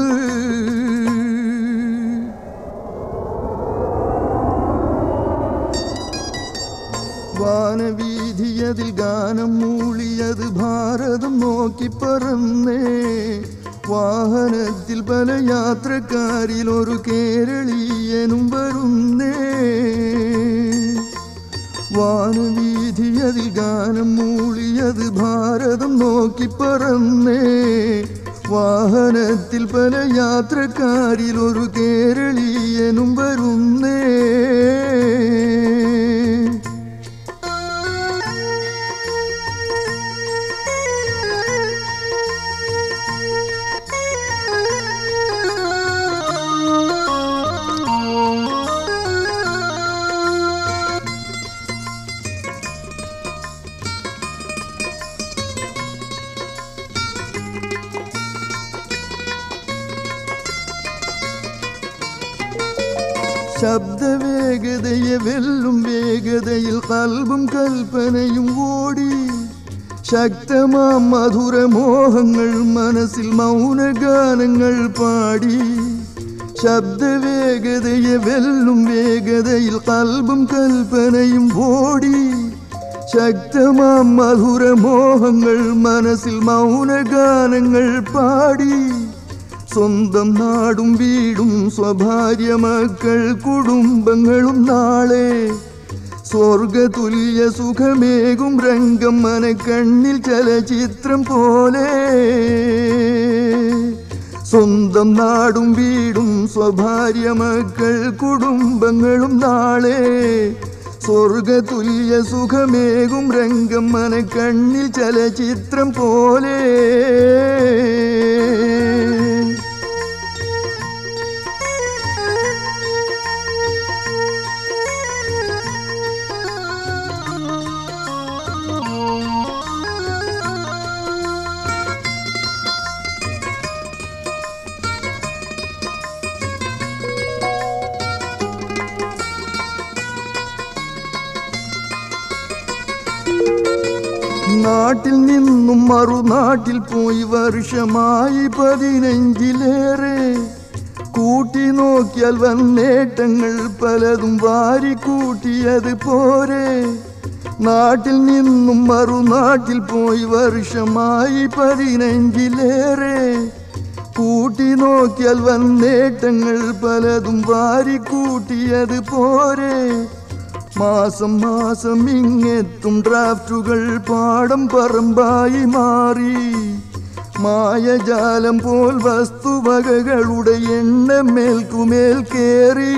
വാനവീതിയതിൽ ഗാനം മൂളിയത് ഭാരതം നോക്കി പറന്നേ വാഹനത്തിൽ പല യാത്രക്കാരിൽ ഒരു കേരളീയനും വരുന്നേ വാനവീതിയതിൽ ഗാനം മൂളിയത് ഭാരതം നോക്കി പറന്നേ വാഹനത്തിൽ പല യാത്രക്കാരിൽ ഒരു കേരളീയനും വരുന്നേ ശബ്ദവേഗതയെ വെല്ലും വേഗതയിൽ കൽബും കൽപ്പനയും ഓടി ശക്തമാം മധുരമോഹങ്ങൾ മനസ്സിൽ മൗനഗാനങ്ങൾ പാടി ശബ്ദവേഗതയെ വെല്ലും വേഗതയിൽ കൽബും കൽപ്പനയും ഓടി ശക്തമാം മധുരമോഹങ്ങൾ മനസ്സിൽ മൗനഗാനങ്ങൾ പാടി സ്വന്തം നാടും വീടും സ്വഭാര്യ മക്കൾ കുടുംബങ്ങളും നാളെ സ്വർഗതുല്യ സുഖമേകും രംഗം മനക്കണ്ണിൽ ചലച്ചിത്രം പോലെ സ്വന്തം നാടും വീടും സ്വഭാര്യ മക്കൾ കുടുംബങ്ങളും നാളെ സ്വർഗതുല്യ സുഖമേകും രംഗം മനക്കണ്ണിൽ ചലച്ചിത്രം പോലെ നാട്ടിൽ നിന്നും മറുനാട്ടിൽ പോയി വർഷമായി പതിനഞ്ചിലേറെ കൂട്ടി നോക്കിയാൽ വന്നേട്ടങ്ങൾ പലതും വാരിക്കൂട്ടിയത് പോരെ നാട്ടിൽ നിന്നും മറുനാട്ടിൽ പോയി വർഷമായി പതിനഞ്ചിലേറെ കൂട്ടി നോക്കിയാൽ വന്നേട്ടങ്ങൾ പലതും വാരിക്കൂട്ടിയത് പോരെ മാസം മാസം ഇങ്ങെത്തും ഡ്രാഫ്റ്റുകൾ പാടം പറമ്പായി മാറി മായജാലം പോൽ വസ്തുവകകളുടെ എണ്ണ മേൽക്കുമേൽ കേറി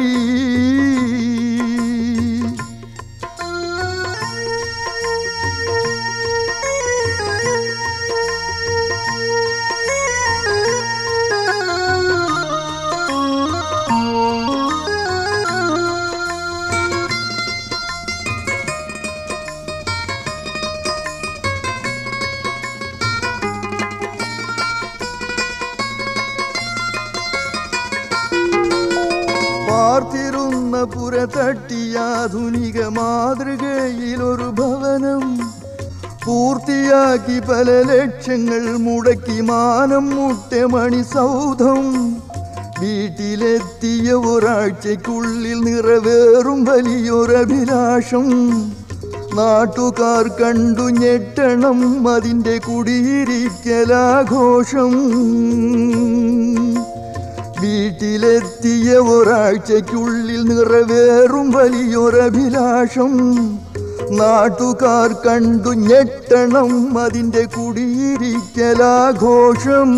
പാർത്തിരുന്ന പുര തട്ടിയാധുനിക മാതൃകയിലൊരു ഭവനം പൂർത്തിയാക്കി പല ലക്ഷങ്ങൾ മുടക്കി മാനം മുട്ടെ മണി സൗധം വീട്ടിലെത്തിയ ഒരാഴ്ചയ്ക്കുള്ളിൽ നിറവേറും വലിയൊരഭിലാഷം നാട്ടുകാർ കണ്ടു ഞെട്ടണം അതിൻ്റെ കുടിയിരിക്കലാഘോഷം വീട്ടിലെത്തിയ ഒരാഴ്ചയ്ക്കുള്ളിൽ നിറവേറും വലിയൊരഭിലാഷം നാട്ടുകാർ കണ്ടു ഞെട്ടണം അതിൻ്റെ കുടിയിരിക്കലാഘോഷം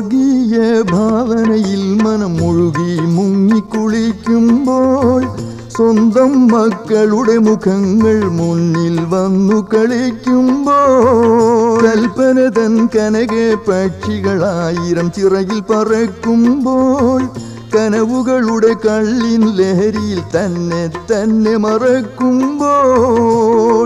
സ്വർഗീയ ഭാവനയിൽ മനം മുഴുകി മുങ്ങിക്കുളിക്കുമ്പോൾ സ്വന്തം മക്കളുടെ മുഖങ്ങൾ മുന്നിൽ വന്നു കളിക്കുമ്പോൾ കൽപ്പന തൻ കനക പക്ഷികളായിരം ചിറകിൽ പറക്കുമ്പോൾ കനവുകളുടെ കള്ളിൻ ലഹരിയിൽ തന്നെ തന്നെ മറക്കുമ്പോൾ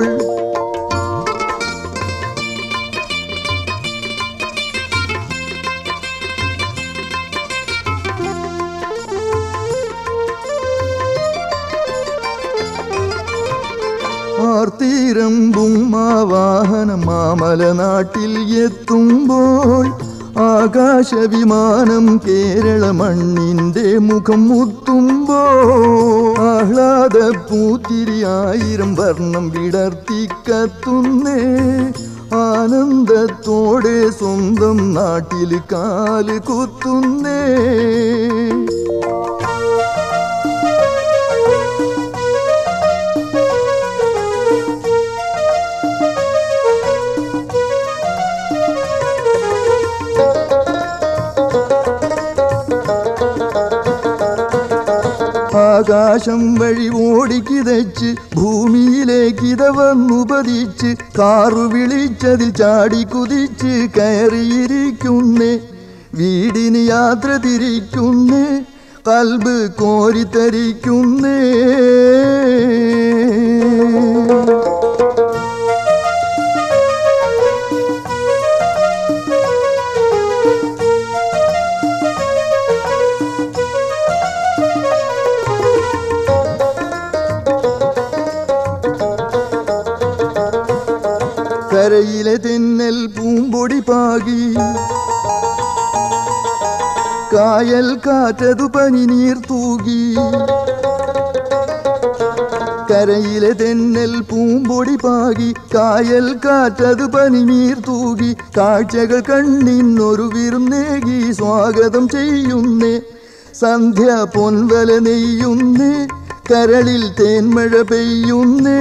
ആർത്തിരമ്പും മാവാഹനം മാമല നാട്ടിൽ എത്തുമ്പോൾ ആകാശവിമാനം കേരള മണ്ണിന്റെ മുഖം മുത്തുമ്പോൾ ആഹ്ലാദ പൂത്തിരി ആയിരം വർണ്ണം വിടർത്തി കത്തുന്നേ ആനന്ദത്തോടെ സ്വന്തം നാട്ടിൽ കാല് കുത്തുന്നേ ആകാശം വഴി ഓടിക്കിതച്ച് ഭൂമിയിലേക്കിത വന്നു പതിച്ച് കാറു വിളിച്ചതിൽ ചാടി കുതിച്ച് കയറിയിരിക്കുന്നേ വീടിന് യാത്ര തിരിക്കുന്നേ കൽബ് കോരിത്തരിക്കുന്നേ കരയിലെ തെന്നൽ പൂമ്പൊടി പാകി കായൽ കാറ്റതു പനിനീർ തൂകി കരയിലെ തെന്നൽ പൂമ്പൊടി പാകി കായൽ കാറ്റതു പനിനീർ തൂകി കാഴ്ചകൾ കണ്ണിന്നൊരു വിരുന്നേകി സ്വാഗതം ചെയ്യുന്നേ സന്ധ്യ പൊൻവല നെയ്യുന്നേ കരളിൽ തേന്മഴ പെയ്യുന്നേ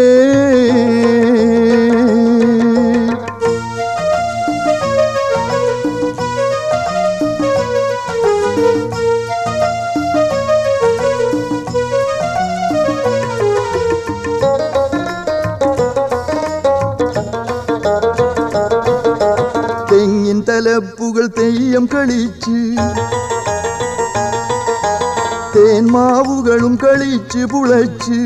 തെങ്ങിൻ തലപ്പുകൾ തെയ്യം കളിച്ച് തേന്മാവുകളും കളിച്ച് പുളച്ച്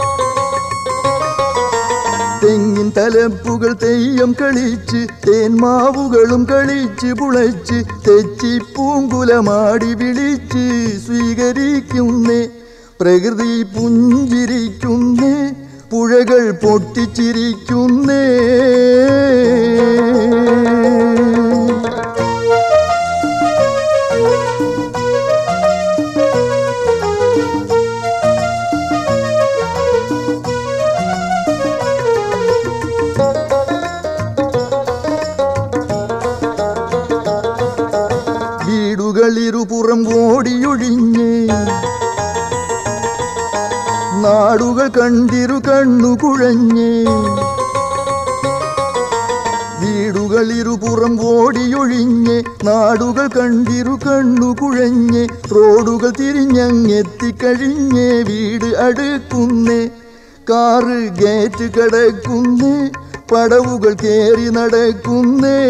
തെങ്ങിൻ തലപ്പുകൾ തെയ്യം കളിച്ച് തേന്മാവുകളും കളിച്ച് പുളച്ച് തെച്ചി പൂങ്കുലമാടി വിളിച്ച് സ്വീകരിക്കുന്നേ പ്രകൃതി പുഞ്ചിരിക്കുന്നേ പുഴകൾ പൊട്ടിച്ചിരിക്കുന്നേ വീടുകളിരുപുറം ഓടിയൊഴിഞ്ഞ് നാടുകൾ കണ്ടിരു കണ്ണു കുഴഞ്ഞ് വീടുകളിരുപുറം ഓടിയൊഴിഞ്ഞ് നാടുകൾ കണ്ടിരു കണ്ണു കുഴഞ്ഞ് റോഡുകൾ തിരിഞ്ഞങ്ങെത്തിക്കഴിഞ്ഞ് വീട് അടുക്കുന്നേ കാറ് ഗേറ്റ് കടക്കുന്നേ പടവുകൾ കേറി നടക്കുന്നേ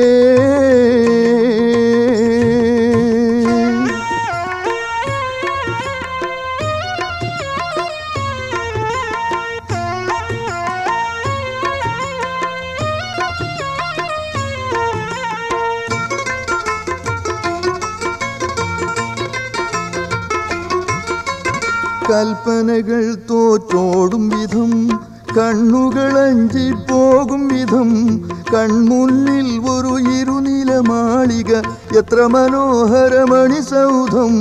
കൽപ്പനകൾ തോറ്റോടും വിധം കണ്ണുകളഞ്ചി പോകും വിധം കൺമുന്നിൽ ഒരു ഇരുനില മാളിക എത്ര മനോഹരമണി സൗധം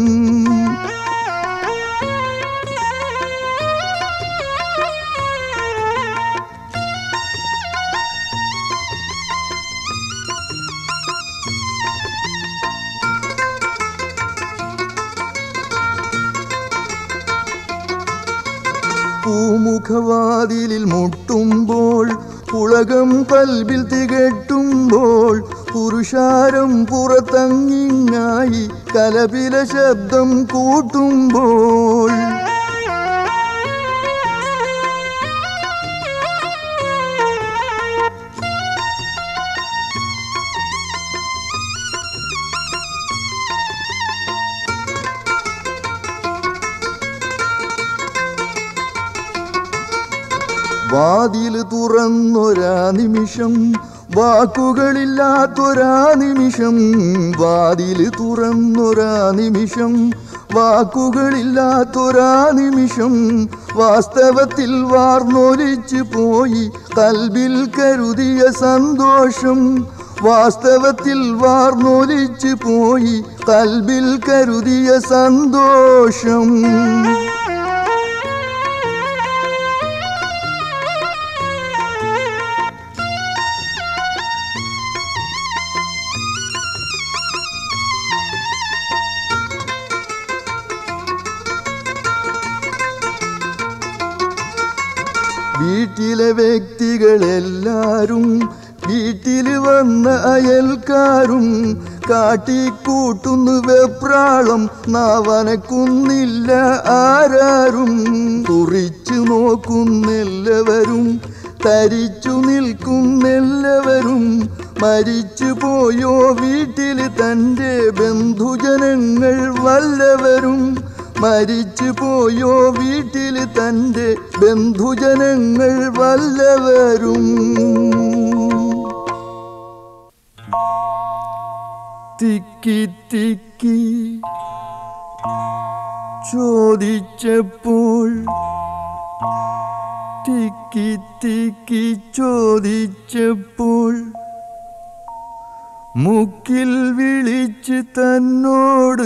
പൂമുഖവാതിലിൽ മുട്ടുമ്പോൾ പുളകം കൽവിൽ തികട്ടുമ്പോൾ പുരുഷാരം പുറത്തങ്ങിങ്ങായി കലപില ശബ്ദം കൂട്ടുമ്പോൾ വാതിൽ തുറന്നൊരാ നിമിഷം വാക്കുകളില്ലാത്തൊരാ നിമിഷം വാതിൽ തുറന്നൊരാ നിമിഷം വാക്കുകളില്ലാത്തൊരാ നിമിഷം വാസ്തവത്തിൽ വാർന്നൊലിച്ചു പോയി കൽബിൽ കരുതിയ സന്തോഷം വാസ്തവത്തിൽ വാർന്നൊലിച്ചു പോയി കൽബിൽ കരുതിയ സന്തോഷം വീട്ടിലെ വ്യക്തികളെല്ലാരും വീട്ടിൽ വന്ന അയൽക്കാരും കാട്ടിക്കൂട്ടുന്നു വെപ്രാളം നാവനക്കുന്നില്ല ആരാരും തുറിച്ചു നോക്കുന്നെല്ലാവരും തരിച്ചു നിൽക്കുന്നെല്ലാവരും മരിച്ചു പോയോ വീട്ടിൽ തൻ്റെ ബന്ധുജനങ്ങൾ വല്ലവരും മരിച്ചു പോയോ വീട്ടിൽ തൻ്റെ ബന്ധുജനങ്ങൾ വല്ലവരും തിക്കി തിക്കി ചോദിച്ചപ്പോൾ തിക്കി തിക്കി ചോദിച്ചപ്പോൾ മുക്കിൽ വിളിച്ച് തന്നോട്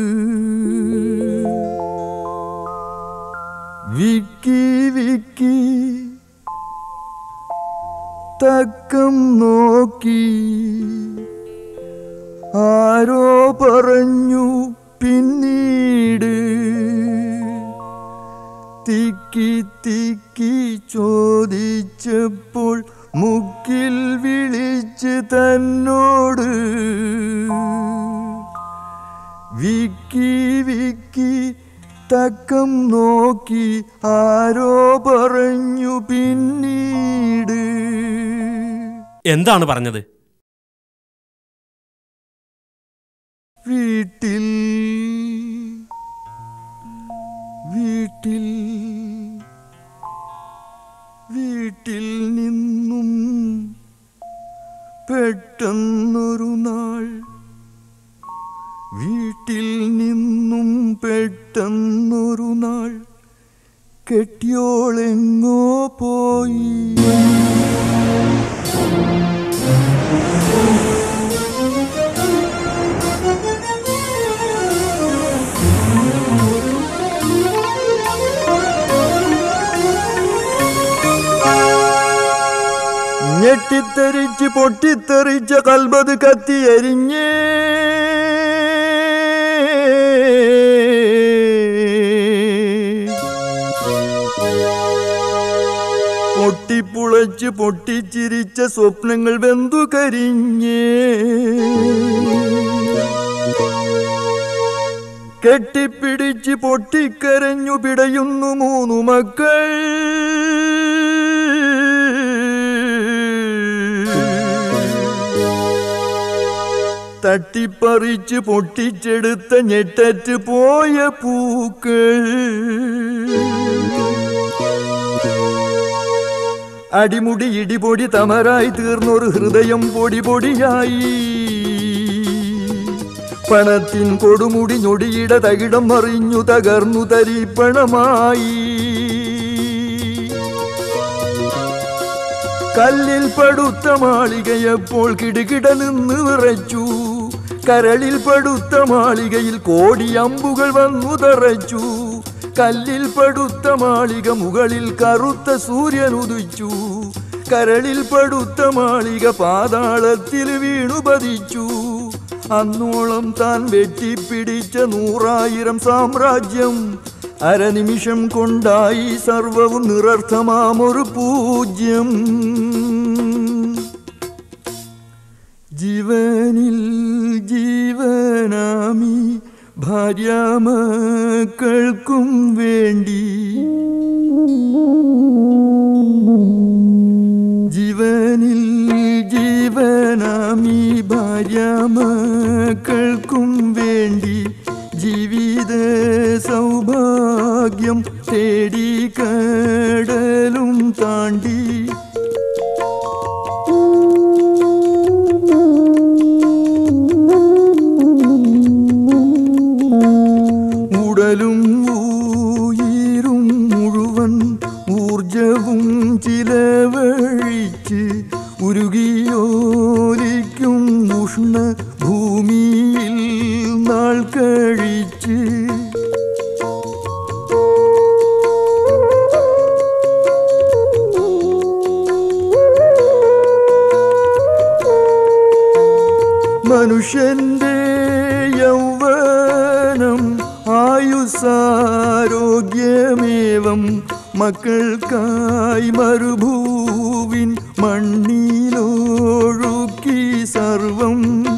വിക്കി വിക്കി തക്കം നോക്കി ആരോ പറഞ്ഞു പിന്നീട് തിക്കി തിക്കി ചോദിച്ചപ്പോൾ മുക്കിൽ വിളിച്ച് തന്നോട് വിക്കി വിക്കി തക്കം നോക്കി ആരോ പറഞ്ഞു പിന്നീട് എന്താണ് പറഞ്ഞത് വീട്ടിൽ വീട്ടിൽ വീട്ടിൽ നിന്നും പെട്ടെന്നൊരു നാൾ വീട്ടിൽ നിന്നും പെട്ടെന്നൊരു നാൾ കെട്ടിയോളെങ്ങോ പോയി ഞെട്ടിത്തെറിച്ച് പൊട്ടിത്തെറിച്ച കൽബത് കത്തിയരിഞ്ഞേ പൊട്ടിപ്പുളച്ച് പൊട്ടിച്ചിരിച്ച സ്വപ്നങ്ങൾ വെന്തു കരിഞ്ഞേ കെട്ടിപ്പിടിച്ച് പൊട്ടിക്കരഞ്ഞു പിടയുന്നു മൂന്നു മക്കൾ തട്ടിപ്പറിച്ച് പൊട്ടിച്ചെടുത്ത ഞെട്ടറ്റ് പോയ പൂക്കൾ അടിമുടി ഇടിപൊടി തമരായി തീർന്നൊരു ഹൃദയം പൊടി പൊടിയായി പണത്തിൻ കൊടുമുടി ഞൊടിയുടെ തകിടം മറിഞ്ഞു തകർന്നു തരിപ്പണമായി കല്ലിൽ പടുത്ത മാളികയപ്പോൾ കിടുകിട നിന്ന് വിറച്ചു കരളിൽ പടുത്ത മാളികയിൽ കോടി അമ്പുകൾ വന്നു തറച്ചു കല്ലിൽ പടുത്ത മാളിക മുകളിൽ കറുത്ത സൂര്യൻ ഉദിച്ചു കരളിൽ പടുത്ത മാളിക പാതാളത്തിൽ വീണു പതിച്ചു അന്നോളം താൻ വെട്ടിപ്പിടിച്ച നൂറായിരം സാമ്രാജ്യം അരനിമിഷം കൊണ്ടായി സർവവും നിറർത്ഥമാമൊരു പൂജ്യം ജീവനിൽ ജീവനാമി ഭാര്യാമക്കൾക്കും വേണ്ടി ജീവനിൽ ജീവനാമി ഭാര്യാമക്കൾക്കും വേണ്ടി ജീവിത സൗഭാഗ്യം തേടി കടലും താണ്ടി ഭൂമിയിൽ നാൾ കഴിച്ച് മനുഷ്യന്റെ യൗവനം ആയുസാരോഗ്യമേവം മക്കൾക്കായി മരുഭൂവിൻ മണ്ണിലൊഴുക്കി സർവം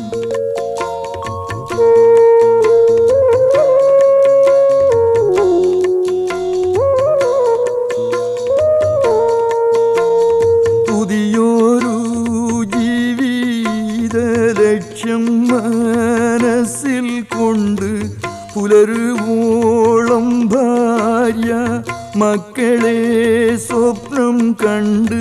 പുതിയൊരു ജീവിത ലക്ഷ്യം മനസ്സിൽ കൊണ്ട് പുലരുവോളം ഭാര്യ മക്കളെ സ്വപ്നം കണ്ട്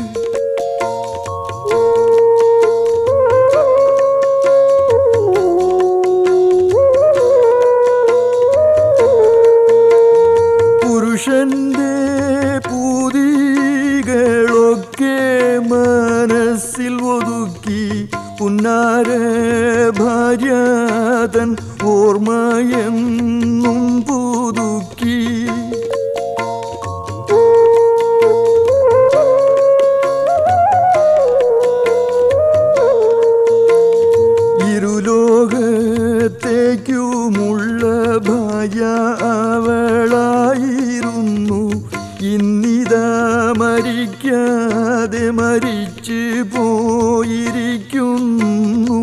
പുരുഷന്റെ പൂതികളൊക്കെ മനസ്സിൽ ഒതുക്കി പുന്നാര ഭാര്യതൻ ഓർമ്മയെന്നും പുതുക്കി ഇരുലോകത്തേക്കുമുള്ള ഭാര്യ അവളായിരുന്നു ഇന്നിതാ മരിക്കാതെ മരിച്ചു പോയിരിക്കുന്നു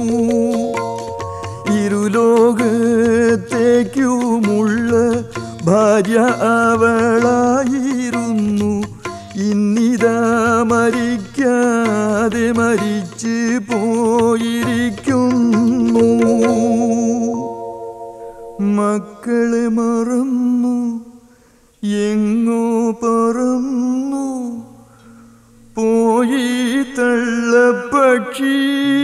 ഇരുലോകത്തേക്കുമുള്ള ഭാര്യ അവളായിരുന്നു ഇന്നിതാ മരിക്കാതെ മരിച്ചു പോയിരിക്കുന്നു മക്കളെ മറന്നു എങ്ങോ പറന്നു പോയി തള്ളപ്പക്ഷി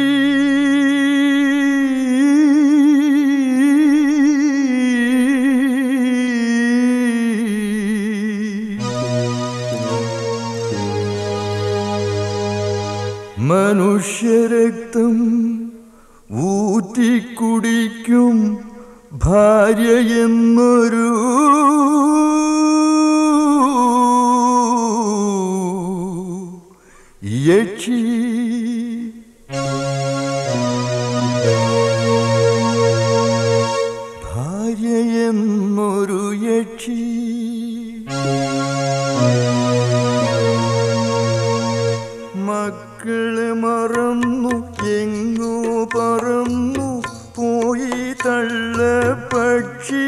മനുഷ്യരക്തം ഊറ്റിക്കുടിക്കും ഭാര്യ എന്നൊരു യക്ഷി ഭാര്യ എന്നൊരു യക്ഷി മക്കളെ മറന്നു എങ്ങോ പറന്നു പോയി തള്ള പക്ഷി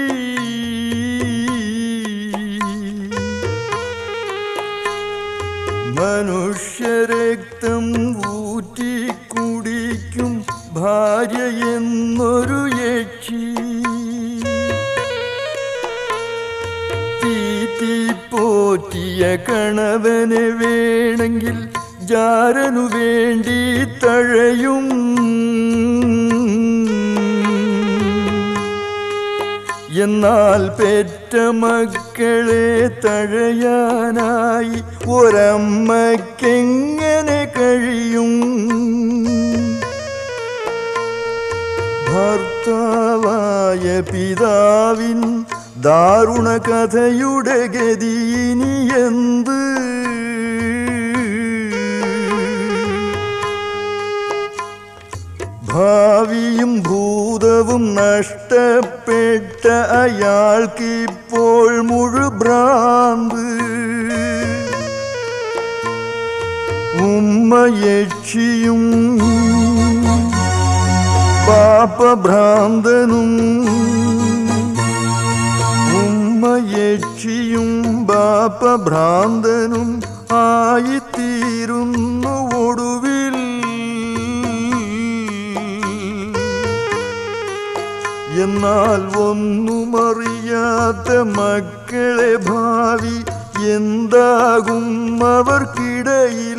മനുഷ്യരക്തം ഊറ്റി കുടിക്കും ഭാര്യ എന്നൊരു യക്ഷി തീറ്റി പോറ്റിയ കണവനെ വേണമെങ്കിൽ ജാരനു വേണ്ടി തഴയും എന്നാൽ പെറ്റ മക്കളെ തഴയാനായി ഒരമ്മയ്ക്കെങ്ങനെ കഴിയും ഭർത്താവായ പിതാവിൻ ദാരുണ കഥയുടെ ഗതി ഇനി എന്ത് ഭാവിയും ഭൂതവും നഷ്ടപ്പെട്ട അയാൾക്കിപ്പോൾ മുഴുഭ്രാന്ത് ഉമ്മയക്ഷിയും പാപഭ്രാന്തനും ഉമ്മയക്ഷിയും പാപഭ്രാന്തനും ആയിത്തീരുന്നു ഒടുവിൽ എന്നാൽ ഒന്നുമറിയാത്ത മക്കളെ ഭാവി എന്താകും അവർക്കിടയിൽ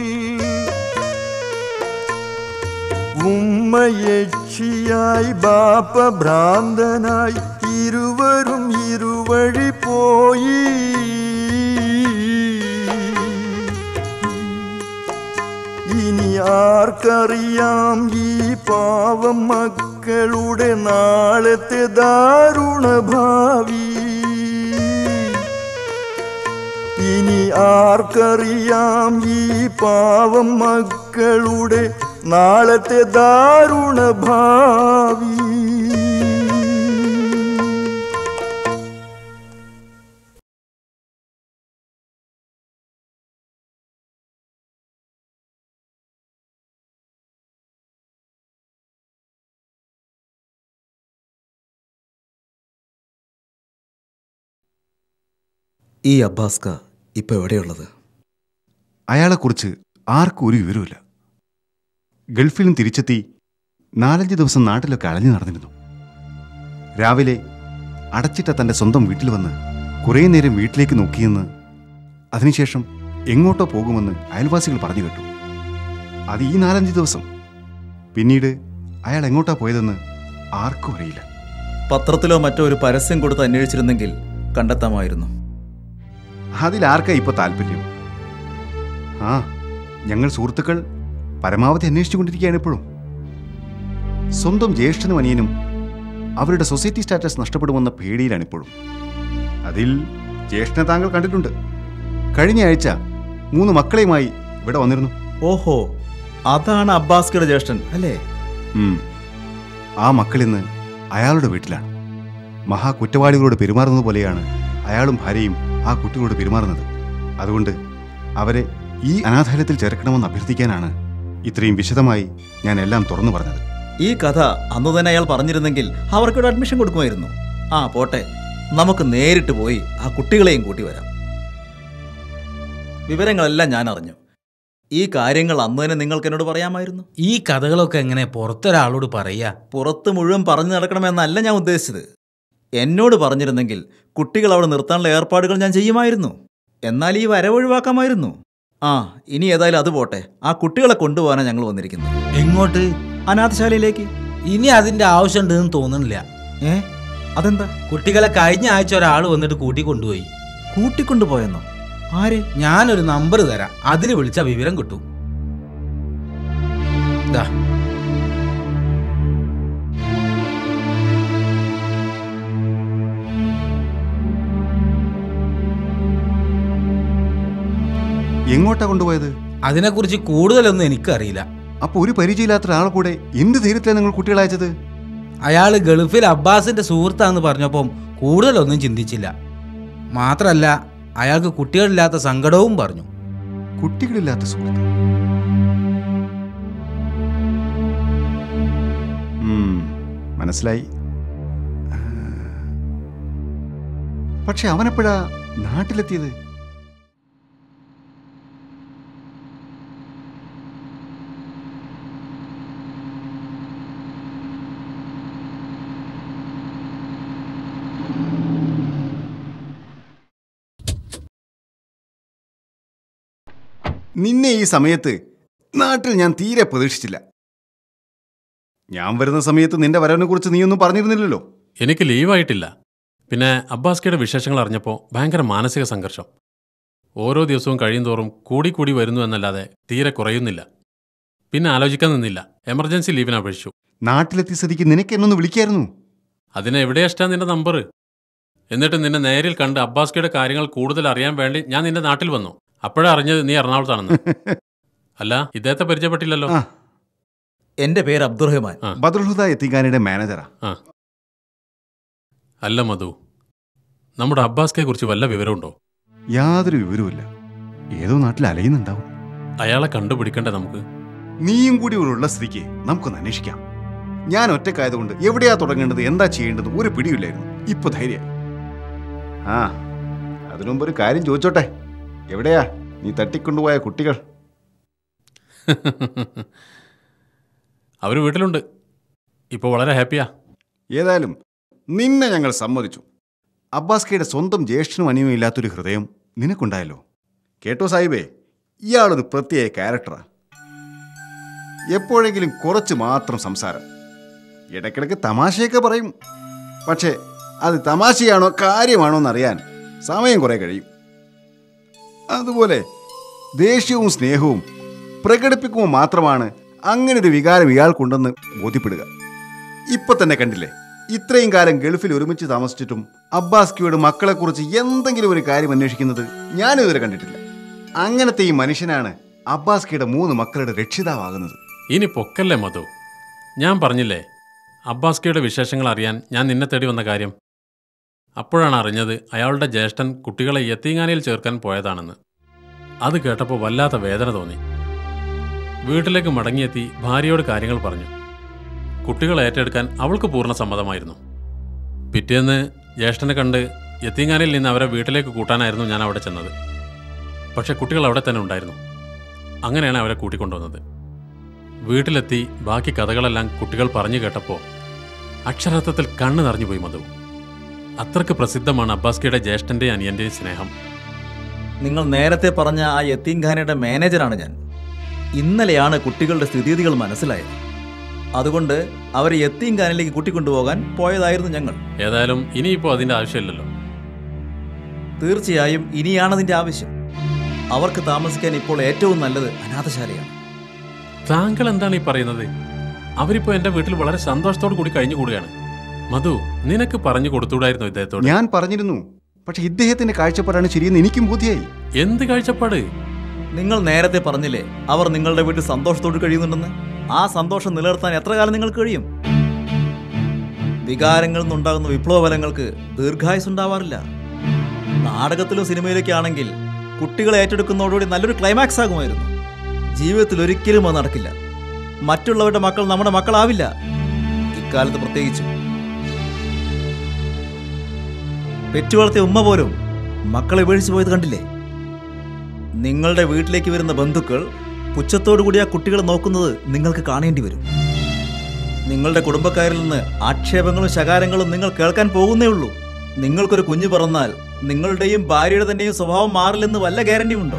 ഉമ്മയക്ഷിയായി ബാപ്പ ഭ്രാന്തനായി ഇരുവരും ഇരുവഴി പോയി ഇനി ആർക്കറിയാം ഈ പാവം മക്കളുടെ നാളത്തെ ദാരുണ ഭാവി ഇനി ആർക്കറിയാം ഈ പാവം മക്കളുടെ നാളത്തെ ദാരുണ ഭാവി ഈ അബ്ബാസ്ക ഇപ്പൊ എവിടെയുള്ളത് അയാളെക്കുറിച്ച് ആർക്കും ഒരു വിവരമില്ല ഗൾഫിൽ നിന്ന് തിരിച്ചെത്തി നാലഞ്ച് ദിവസം നാട്ടിലൊക്കെ അലഞ്ഞു നടന്നിരുന്നു രാവിലെ അടച്ചിട്ട തൻ്റെ സ്വന്തം വീട്ടിൽ വന്ന് കുറേ നേരം വീട്ടിലേക്ക് നോക്കിയെന്ന് അതിനുശേഷം എങ്ങോട്ടോ പോകുമെന്ന് അയൽവാസികൾ പറഞ്ഞു കേട്ടു അത് ഈ നാലഞ്ച് ദിവസം പിന്നീട് അയാൾ എങ്ങോട്ടാ പോയതെന്ന് ആർക്കും അറിയില്ല പത്രത്തിലോ മറ്റോ ഒരു പരസ്യം കൊടുത്ത് അന്വേഷിച്ചിരുന്നെങ്കിൽ കണ്ടെത്താമായിരുന്നു അതിലാർക്കാ ഇപ്പോൾ താല്പര്യം ആ ഞങ്ങൾ സുഹൃത്തുക്കൾ പരമാവധി അന്വേഷിച്ചുകൊണ്ടിരിക്കുകയാണ് ഇപ്പോഴും സ്വന്തം ജ്യേഷ്ഠനും അനിയനും അവരുടെ സൊസൈറ്റി സ്റ്റാറ്റസ് നഷ്ടപ്പെടുമെന്ന പേടിയിലാണ് ഇപ്പോഴും അതിൽ ജ്യേഷ്ഠനെ താങ്കൾ കണ്ടിട്ടുണ്ട് കഴിഞ്ഞ ആഴ്ച മൂന്ന് മക്കളെയുമായി ഇവിടെ വന്നിരുന്നു ഓഹോ അതാണ് അബ്ബാസ്കയുടെ ജ്യേഷ്ഠൻ അല്ലേ ഉം. ആ മക്കളിന്ന് അയാളുടെ വീട്ടിലാണ് മഹാ കുറ്റവാളികളോട് പെരുമാറുന്നത് പോലെയാണ് അയാളും ഭാര്യയും ആ കുട്ടികളോട് പെരുമാറുന്നത് അതുകൊണ്ട് അവരെ ഈ അനാഥാലയത്തിൽ ചേർക്കണമെന്ന് അഭ്യർത്ഥിക്കാനാണ് ഇത്രയും വിശദമായി ഞാൻ എല്ലാം തുറന്നു പറഞ്ഞത് ഈ കഥ അന്ന് തന്നെ അയാൾ പറഞ്ഞിരുന്നെങ്കിൽ അവർക്കൊരു അഡ്മിഷൻ കൊടുക്കുമായിരുന്നു ആ പോട്ടെ നമുക്ക് നേരിട്ട് പോയി ആ കുട്ടികളെയും കൂട്ടി വരാം വിവരങ്ങളെല്ലാം ഞാൻ അറിഞ്ഞു ഈ കാര്യങ്ങൾ അന്ന് തന്നെ നിങ്ങൾക്ക് എന്നോട് പറയാമായിരുന്നു ഈ കഥകളൊക്കെ എങ്ങനെ പുറത്തൊരാളോട് പറയാ പുറത്ത് മുഴുവൻ പറഞ്ഞു നടക്കണമെന്നല്ല ഞാൻ ഉദ്ദേശിച്ചത് എന്നോട് പറഞ്ഞിരുന്നെങ്കിൽ കുട്ടികൾ അവിടെ നിർത്താനുള്ള ഏർപ്പാടുകൾ ഞാൻ ചെയ്യുമായിരുന്നു എന്നാൽ ഈ വരവൊഴിവാക്കാമായിരുന്നു ആ ഇനി ഏതായാലും അത് പോട്ടെ ആ കുട്ടികളെ കൊണ്ടുപോകാനാണ് ഞങ്ങൾ വന്നിരിക്കുന്നത് എങ്ങോട്ട് അനാഥശാലയിലേക്ക് ഇനി അതിന്റെ ആവശ്യമുണ്ടെന്ന് തോന്നുന്നില്ല ഏ അതെന്താ കുട്ടികളെ കഴിഞ്ഞ ആഴ്ച ഒരാൾ വന്നിട്ട് കൂട്ടിക്കൊണ്ടുപോയി കൂട്ടിക്കൊണ്ടുപോയെന്നോ ആര് ഞാനൊരു നമ്പർ തരാം അതിൽ വിളിച്ച വിവരം കിട്ടും ദാ എങ്ങോട്ടാ കൊണ്ടുപോയത് അതിനെക്കുറിച്ച് കൂടുതലൊന്നും എനിക്കറിയില്ല അപ്പൊ ഒരു പരിചയമില്ലാത്ത ഒരാളെ കൂടെ എന്ത് ധൈര്യത്തിലാണ് നിങ്ങൾ കുട്ടികളെ അയച്ചത് അയാൾ ഗൾഫിൽ അബ്ബാസിന്റെ സുഹൃത്താന്ന് പറഞ്ഞപ്പം കൂടുതലൊന്നും ചിന്തിച്ചില്ല മാത്രല്ല അയാൾക്ക് കുട്ടികളില്ലാത്ത സങ്കടവും പറഞ്ഞു കുട്ടികളില്ലാത്ത സുഹൃത്ത് ഉം, മനസ്സിലായി ആ. പക്ഷെ അവനെപ്പോഴാ നാട്ടിലെത്തിയത് നിന്നെ ഈ സമയത്ത് നാട്ടിൽ ഞാൻ തീരെ പ്രതീക്ഷിച്ചില്ല ഞാൻ വരുന്ന സമയത്ത് നിന്റെ വരവിനെ കുറിച്ച് നീയൊന്നും പറഞ്ഞിരുന്നില്ലല്ലോ എനിക്ക് ലീവായിട്ടില്ല പിന്നെ അബ്ബാസ്കയുടെ വിശേഷങ്ങൾ അറിഞ്ഞപ്പോൾ ഭയങ്കര മാനസിക സംഘർഷം ഓരോ ദിവസവും കഴിയുന്തോറും കൂടി കൂടി വരുന്നു എന്നല്ലാതെ തീരെ കുറയുന്നില്ല പിന്നെ ആലോചിക്കാൻ നിന്നില്ല എമർജൻസി ലീവിന് അപേക്ഷിച്ചു നാട്ടിലെത്തിയ സ്ഥിതിക്ക് നിനക്ക് എന്നൊന്ന് വിളിക്കായിരുന്നു അതിന് എവിടെയാ ഇഷ്ടാ നിന്റെ നമ്പർ എന്നിട്ട് നിന്നെ നേരിൽ കണ്ട് അബ്ബാസ്കയുടെ കാര്യങ്ങൾ കൂടുതൽ അറിയാൻ വേണ്ടി ഞാൻ നിന്റെ നാട്ടിൽ വന്നു അപ്പോഴാ അറിഞ്ഞത് നീ എറണാകുളത്താണെന്ന് അല്ല ഇദ്ദേഹത്തെ പരിചയപ്പെട്ടില്ലല്ലോ എന്റെ പേര് അബ്ദുറഹ്മാൻ ബദർഹുദ എത്തിക്കാനയുടെ മാനേജറാ ആ അല്ല മധു നമ്മുടെ അബ്ബാസ്കയെ കുറിച്ച് വല്ല വിവരമുണ്ടോ യാതൊരു വിവരവുമില്ല ഏതോ നാട്ടിൽ അലയുന്നുണ്ടാവും അയാളെ കണ്ടുപിടിക്കണ്ടേ നമുക്ക് നീയും കൂടി ഇവിടെ ഉള്ള സ്ഥിതിക്ക് നമുക്കൊന്ന് അന്വേഷിക്കാം ഞാൻ ഒറ്റക്കായതുകൊണ്ട് എവിടെയാ തുടങ്ങേണ്ടത് എന്താ ചെയ്യേണ്ടത് ഒരു പിടിയില്ലായിരുന്നു ഇപ്പൊ ധൈര്യമായി ആ അതിനു മുമ്പ് ഒരു കാര്യം ചോദിച്ചോട്ടെ എവിടെയാ നീ തട്ടിക്കൊണ്ടുപോയ കുട്ടികൾ അവർ വീട്ടിലുണ്ട് ഇപ്പോൾ വളരെ ഹാപ്പിയാ ഏതായാലും നിന്നെ ഞങ്ങൾ സമ്മതിച്ചു അബ്ബാസ്കയുടെ സ്വന്തം ജ്യേഷ്ഠനും അനിയും ഇല്ലാത്തൊരു ഹൃദയം നിനക്കുണ്ടായല്ലോ കേട്ടോ സാഹിബേ ഇയാളൊരു പ്രത്യേക ക്യാരക്ടറാ എപ്പോഴെങ്കിലും കുറച്ച് മാത്രം സംസാരം ഇടയ്ക്കിടയ്ക്ക് തമാശയൊക്കെ പറയും പക്ഷേ അത് തമാശയാണോ കാര്യമാണോ എന്നറിയാൻ സമയം കുറേ കഴിയും അതുപോലെ ദേഷ്യവും സ്നേഹവും പ്രകടിപ്പിക്കുമ്പോൾ മാത്രമാണ് അങ്ങനെ ഒരു വികാരം ഇയാൾക്കുണ്ടെന്ന് ബോധ്യപ്പെടുക ഇപ്പൊ തന്നെ കണ്ടില്ലേ ഇത്രയും കാലം ഗൾഫിൽ ഒരുമിച്ച് താമസിച്ചിട്ടും അബ്ബാസ്കിയോട് മക്കളെക്കുറിച്ച് എന്തെങ്കിലും ഒരു കാര്യം അന്വേഷിക്കുന്നത് ഞാനിതുവരെ കണ്ടിട്ടില്ല അങ്ങനത്തെ ഈ മനുഷ്യനാണ് അബ്ബാസ്കിയുടെ മൂന്ന് മക്കളുടെ രക്ഷിതാവാകുന്നത് ഇനി പൊക്കല്ലേ മധു ഞാൻ പറഞ്ഞില്ലേ അബ്ബാസ്കയുടെ വിശേഷങ്ങൾ അറിയാൻ ഞാൻ നിന്നെ തേടി വന്ന കാര്യം അപ്പോഴാണ് അറിഞ്ഞത് അയാളുടെ ജ്യേഷ്ഠൻ കുട്ടികളെ യത്തീങ്ങാനയിൽ ചേർക്കാൻ പോയതാണെന്ന് അത് കേട്ടപ്പോൾ വല്ലാത്ത വേദന തോന്നി വീട്ടിലേക്ക് മടങ്ങിയെത്തി ഭാര്യയോട് കാര്യങ്ങൾ പറഞ്ഞു കുട്ടികളെ ഏറ്റെടുക്കാൻ അവൾക്ക് പൂർണ്ണ സമ്മതമായിരുന്നു പിറ്റേന്ന് ജ്യേഷ്ഠനെ കണ്ട് യത്തീങ്ങാനയിൽ നിന്ന് അവരെ വീട്ടിലേക്ക് കൂട്ടാനായിരുന്നു ഞാൻ അവിടെ ചെന്നത് പക്ഷെ കുട്ടികൾ അവിടെ തന്നെ ഉണ്ടായിരുന്നു അങ്ങനെയാണ് അവരെ കൂട്ടിക്കൊണ്ടുവന്നത് വീട്ടിലെത്തി ബാക്കി കഥകളെല്ലാം കുട്ടികൾ പറഞ്ഞു കേട്ടപ്പോൾ അക്ഷരാർത്ഥത്തിൽ കണ്ണ് നിറഞ്ഞുപോയി മധു അത്രക്ക് പ്രസിദ്ധമാണ് അബ്ബാസ്കിയുടെ ജ്യേഷ്ഠൻ്റെയും അനിയൻ്റെയും സ്നേഹം നിങ്ങൾ നേരത്തെ പറഞ്ഞ ആ യത്തീംഖാനയുടെ മാനേജറാണ് ഞാൻ ഇന്നലെയാണ് കുട്ടികളുടെ സ്ഥിതിഗതികൾ മനസ്സിലായത് അതുകൊണ്ട് അവരെ യത്തീംഖാനിലേക്ക് കൂട്ടിക്കൊണ്ടുപോകാൻ പോയതായിരുന്നു ഞങ്ങൾ ഏതായാലും ഇനിയിപ്പോൾ അതിൻ്റെ ആവശ്യമില്ലല്ലോ തീർച്ചയായും ഇനിയാണ് അതിൻ്റെ ആവശ്യം അവർക്ക് താമസിക്കാൻ ഇപ്പോൾ ഏറ്റവും നല്ലത് അനാഥശാലയാണ് താങ്കൾ എന്താണ് ഈ പറയുന്നത് അവരിപ്പോ എന്റെ വീട്ടിൽ വളരെ സന്തോഷത്തോടു കൂടി കഴിഞ്ഞുകൂടുകയാണ് മധു നിനക്ക് പറഞ്ഞു കൊടുത്തുകൂടായിരുന്നു ഇദ്ദേഹത്തോട് ഞാൻ പറഞ്ഞിരുന്നു പക്ഷെ ഇദ്ദേഹത്തിന്റെ കാഴ്ചപ്പാടാണ് ശരിയെന്ന് എനിക്കും ബോധ്യായി എന്ത് കാഴ്ചപ്പാട് നിങ്ങൾ നേരത്തെ പറഞ്ഞില്ലേ അവർ നിങ്ങളുടെ വീട്ടിൽ സന്തോഷത്തോട് കഴിയുന്നുണ്ടെന്ന് ആ സന്തോഷം നിലനിർത്താൻ എത്ര കാലം നിങ്ങൾക്ക് കഴിയും വികാരങ്ങളിൽ നിന്നുണ്ടാകുന്ന വിപ്ലവഫലങ്ങൾക്ക് ദീർഘായുസ് ഉണ്ടാവാറില്ല നാടകത്തിലും സിനിമയിലൊക്കെ ആണെങ്കിൽ കുട്ടികളെ ഏറ്റെടുക്കുന്നതോടുകൂടി നല്ലൊരു ക്ലൈമാക്സ് ആകുമായിരുന്നു ജീവിതത്തിൽ ഒരിക്കലും അത് നടക്കില്ല മറ്റുള്ളവരുടെ മക്കൾ നമ്മുടെ മക്കളാവില്ല ഇക്കാലത്ത് പ്രത്യേകിച്ചും പെറ്റു വളർത്തിയ ഉമ്മ പോലും മക്കളെ ഉപേക്ഷിച്ച് പോയത് കണ്ടില്ലേ നിങ്ങളുടെ വീട്ടിലേക്ക് വരുന്ന ബന്ധുക്കൾ പുച്ഛത്തോടു കൂടി ആ കുട്ടികളെ നോക്കുന്നത് നിങ്ങൾക്ക് കാണേണ്ടി വരും നിങ്ങളുടെ കുടുംബക്കാരിൽ നിന്ന് ആക്ഷേപങ്ങളും ശകാരങ്ങളും നിങ്ങൾ കേൾക്കാൻ പോകുന്നേ ഉള്ളൂ നിങ്ങൾക്കൊരു കുഞ്ഞു പിറന്നാൽ നിങ്ങളുടെയും ഭാര്യയുടെ തന്നെയും സ്വഭാവം മാറില്ലെന്ന് വല്ല ഗ്യാരണ്ടി ഉണ്ടോ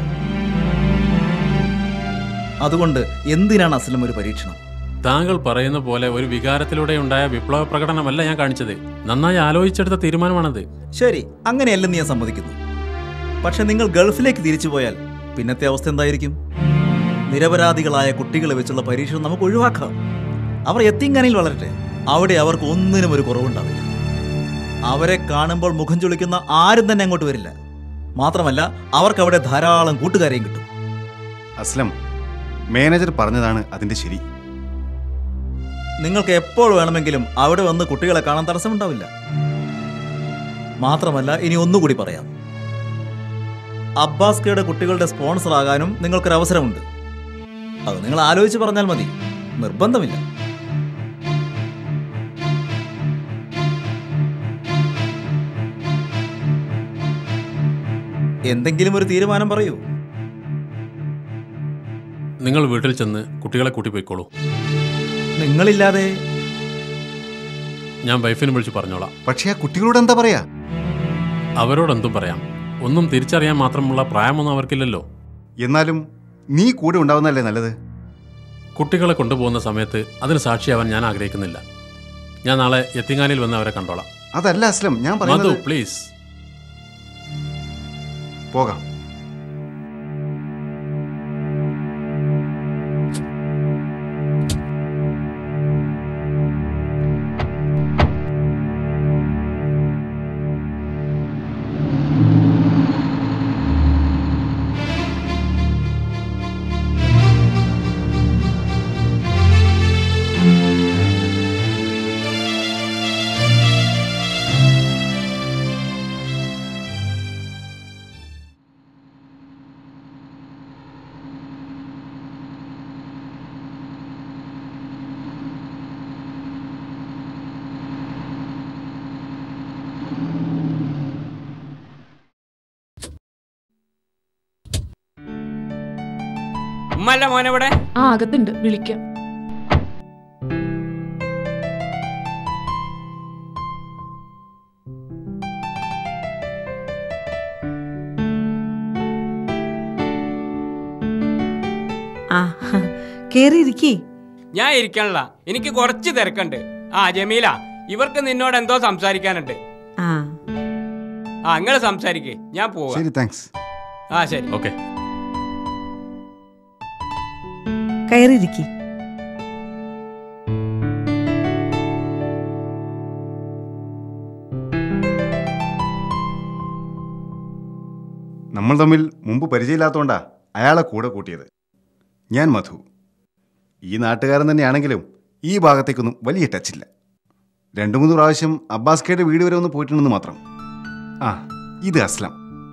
അതുകൊണ്ട് എന്തിനാണ് അസ്ലം ഒരു പരീക്ഷണം താങ്കൾ പറയുന്ന പോലെ ഒരു വികാരത്തിലൂടെ ഉണ്ടായ വിപ്ലവ പ്രകടനമല്ല ഞാൻ കാണിച്ചത് നന്നായി ആലോചിച്ചെടുത്ത തീരുമാനമാണത് ശരി അങ്ങനെയല്ലെന്ന് ഞാൻ സമ്മതിക്കുന്നു പക്ഷെ നിങ്ങൾ ഗൾഫിലേക്ക് തിരിച്ചു പോയാൽ പിന്നത്തെ അവസ്ഥ എന്തായിരിക്കും നിരപരാധികളായ കുട്ടികളെ വെച്ചുള്ള പരീക്ഷണം നമുക്ക് ഒഴിവാക്കാം അവർ എത്തിങ്ങാനിൽ വളരട്ടെ അവിടെ അവർക്ക് ഒന്നിനും ഒരു കുറവുണ്ടാവില്ല അവരെ കാണുമ്പോൾ മുഖം ചുളിക്കുന്ന ആരും തന്നെ അങ്ങോട്ട് വരില്ല മാത്രമല്ല അവർക്ക് അവിടെ ധാരാളം കൂട്ടുകാരെയും കിട്ടും അസ്ലം മാനേജർ പറഞ്ഞതാണ് അതിന്റെ ശരി നിങ്ങൾക്ക് എപ്പോൾ വേണമെങ്കിലും അവിടെ വന്ന് കുട്ടികളെ കാണാൻ തടസ്സമുണ്ടാവില്ല മാത്രമല്ല ഇനി ഒന്നുകൂടി പറയാം അബ്ബാസ്കയുടെ കുട്ടികളുടെ സ്പോൺസർ ആകാനും നിങ്ങൾക്കൊരു അവസരമുണ്ട് അത് നിങ്ങൾ ആലോചിച്ച് പറഞ്ഞാൽ മതി നിർബന്ധമില്ല എന്തെങ്കിലും ഒരു തീരുമാനം പറയൂ നിങ്ങൾ വീട്ടിൽ ചെന്ന് കുട്ടികളെ കൂട്ടി പോയിക്കോളൂ നിങ്ങളില്ലാതെ ഞാൻ വൈഫിനെ വിളിച്ച് പറഞ്ഞോളാം പക്ഷേ ആ കുട്ടികളോട് എന്താ പറയാ അവരോടെന്തും പറയാം ഒന്നും തിരിച്ചറിയാൻ മാത്രമുള്ള പ്രായമൊന്നും അവർക്കില്ലല്ലോ എന്നാലും നീ കൂടെ ഉണ്ടാവുന്നതല്ലേ നല്ലത് കുട്ടികളെ കൊണ്ടുപോകുന്ന സമയത്ത് അതിന് സാക്ഷിയാവാൻ ഞാൻ ആഗ്രഹിക്കുന്നില്ല ഞാൻ നാളെ എത്തിങ്ങാനിൽ വന്ന് അവരെ കണ്ടോളാം അതല്ല അസ്ലം ഞാൻ മധു പറയുന്നത് പ്ലീസ് പോകാം ഉമ്മല്ല മോനെ ഇവിടെ ആ അകത്തുണ്ട് വിളിക്കാം ആ കേറിയിരിക്കേ ഞാൻ ഇരിക്കണല്ല എനിക്ക് കുറച്ച് തിരക്കുണ്ട് ആ ജമീല ഇവർക്ക് നിന്നോട് എന്തോ സംസാരിക്കാനുണ്ട് ആ ആ നിങ്ങൾ സംസാരിക്കേ ഞാൻ പോവാ ശരി താങ്ക്സ് ആ ശരി ഓക്കെ കയറിയിരിക്കി നമ്മൾ തമ്മിൽ മുമ്പ് പരിചയമില്ലാത്തതുകൊണ്ടാ അയാളെ കൂടെ കൂട്ടിയത് ഞാൻ മധു ഈ നാട്ടുകാരൻ തന്നെയാണെങ്കിലും ഈ ഭാഗത്തേക്കൊന്നും വലിയ ടച്ചില്ല രണ്ടു മൂന്ന് പ്രാവശ്യം അബ്ബാസ് കെയുടെ വീട് വരെ ഒന്ന് പോയിട്ടുണ്ടെന്ന് മാത്രം ആ ഇത് അസ്ലം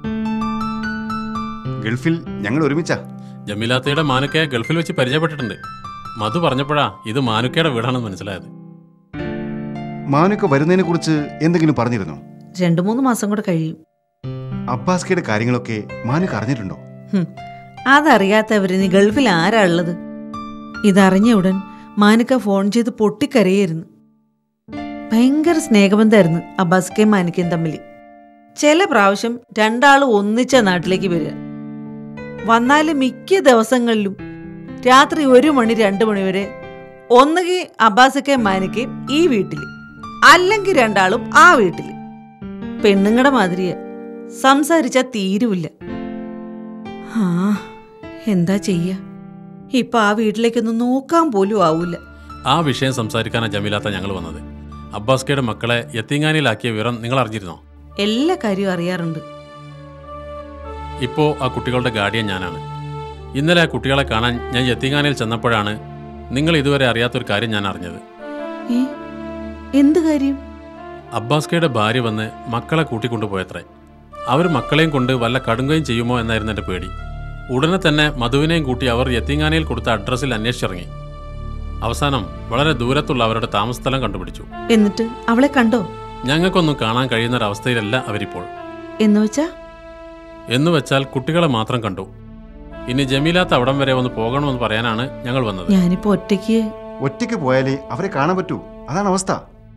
ഗൾഫിൽ ഞങ്ങൾ ഒരുമിച്ചാ ജമീലാത്തയുടെ മാനുക്കയെ ഗൾഫിൽ വെച്ച് പരിചയപ്പെട്ടിട്ടുണ്ട് മധു പറഞ്ഞപ്പോഴാ ഇത് മാനുക്കയുടെ വീടാണെന്ന് മനസ്സിലായത് മാനുക്ക വരുന്നതിനെ കുറിച്ച് എന്തെങ്കിലും പറഞ്ഞിരുന്നോ രണ്ടു മൂന്ന് മാസം കൂടെ കഴിയും അബ്ബാസ് കെയുടെ കാര്യങ്ങളൊക്കെ മാനുക്ക അറിഞ്ഞിട്ടുണ്ടോ ഹും, അതറിയാത്തവര് നീ ഗൾഫിൽ ആരാ ഉള്ളത് ഇതറിഞ്ഞ ഉടൻ മാനുക്ക ഫോൺ ചെയ്ത് പൊട്ടിക്കരയായിരുന്നു ഭയങ്കര സ്നേഹബന്ധമായിരുന്നു അബ്ബാസ്കയും മാനുക്കയും തമ്മിൽ ചില പ്രാവശ്യം രണ്ടാളും ഒന്നിച്ച നാട്ടിലേക്ക് വരിക വന്നാലും മിക്ക ദിവസങ്ങളിലും രാത്രി ഒരു മണി രണ്ട് മണി വരെ ഒന്നുകിൽ അബ്ബാസക്കയും മാനുക്കയും ഈ വീട്ടിൽ അല്ലെങ്കിൽ രണ്ടാളും ആ വീട്ടിൽ പെണ്ണുങ്ങളുടെ മാതിരിയാ സംസാരിച്ചാ തീരുവില്ല ആ എന്താ ചെയ്യ ഇപ്പൊ ആ വീട്ടിലേക്കൊന്നും നോക്കാൻ പോലും ആവൂല ആ വിഷയം സംസാരിക്കാനാണ് ജമീലാത്ത ഞങ്ങൾ വന്നത് അബ്ബാസ്കയുടെ മക്കളെ യത്തീങ്ങാനിയിലാക്കിയ വിവരം നിങ്ങൾ അറിഞ്ഞിരുന്നോ എല്ലാ കാര്യവും അറിയാറുണ്ട് ഇപ്പോൾ ആ കുട്ടികളുടെ ഗാർഡിയൻ ഞാനാണ് ഇന്നലെ ആ കുട്ടികളെ കാണാൻ ഞാൻ യത്തീങ്ങാനയിൽ ചെന്നപ്പോഴാണ് നിങ്ങൾ ഇതുവരെ അറിയാത്തൊരു കാര്യം ഞാൻ അറിഞ്ഞത് ഏ എന്ത് കാര്യം അബ്ബാസ്കയുടെ ഭാര്യ വന്ന് മക്കളെ കൂട്ടിക്കൊണ്ടുപോയത്രേ അവർ മക്കളെയും കൊണ്ട് വല്ല കടുങ്കയും ചെയ്യുമോ എന്നായിരുന്നു എൻ്റെ പേടി ഉടനെ തന്നെ മധുവിനെയും കൂട്ടി അവർ യത്തീങ്ങാനയിൽ കൊടുത്ത അഡ്രസ്സിൽ അന്വേഷിച്ചിറങ്ങി അവസാനം വളരെ ദൂരത്തുള്ള അവരുടെ താമസസ്ഥലം കണ്ടുപിടിച്ചു എന്നിട്ട് അവളെ കണ്ടോ ഞങ്ങൾക്കൊന്നും കാണാൻ കഴിയുന്നൊരവസ്ഥയിലല്ല അവരിപ്പോൾ എന്ന് വെച്ചാ എന്ന് വെച്ചാൽ കുട്ടികളെ മാത്രം കണ്ടു ഇനി ജമീലാത്ത അവിടം വരെ ഒന്ന് പോകണമെന്ന് പറയാനാണ് ഞങ്ങൾ വന്നത് ഞാനിപ്പോ ഒറ്റയ്ക്ക് ഒറ്റയ്ക്ക് പോയാലേ അവരെ കാണാൻ പറ്റൂ അതാണ് അവസ്ഥ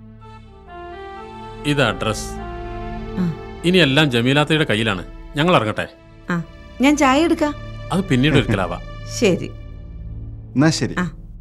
ഇത് അഡ്രസ് ഇനി എല്ലാം ജമീലാത്തയുടെ കയ്യിലാണ് ഞങ്ങൾ ഇറങ്ങട്ടെ ആ ഞാൻ ചായ എടുക്കാം അത് പിന്നീട് ഒരിക്കലാവാം ശരി എന്നാ ശരി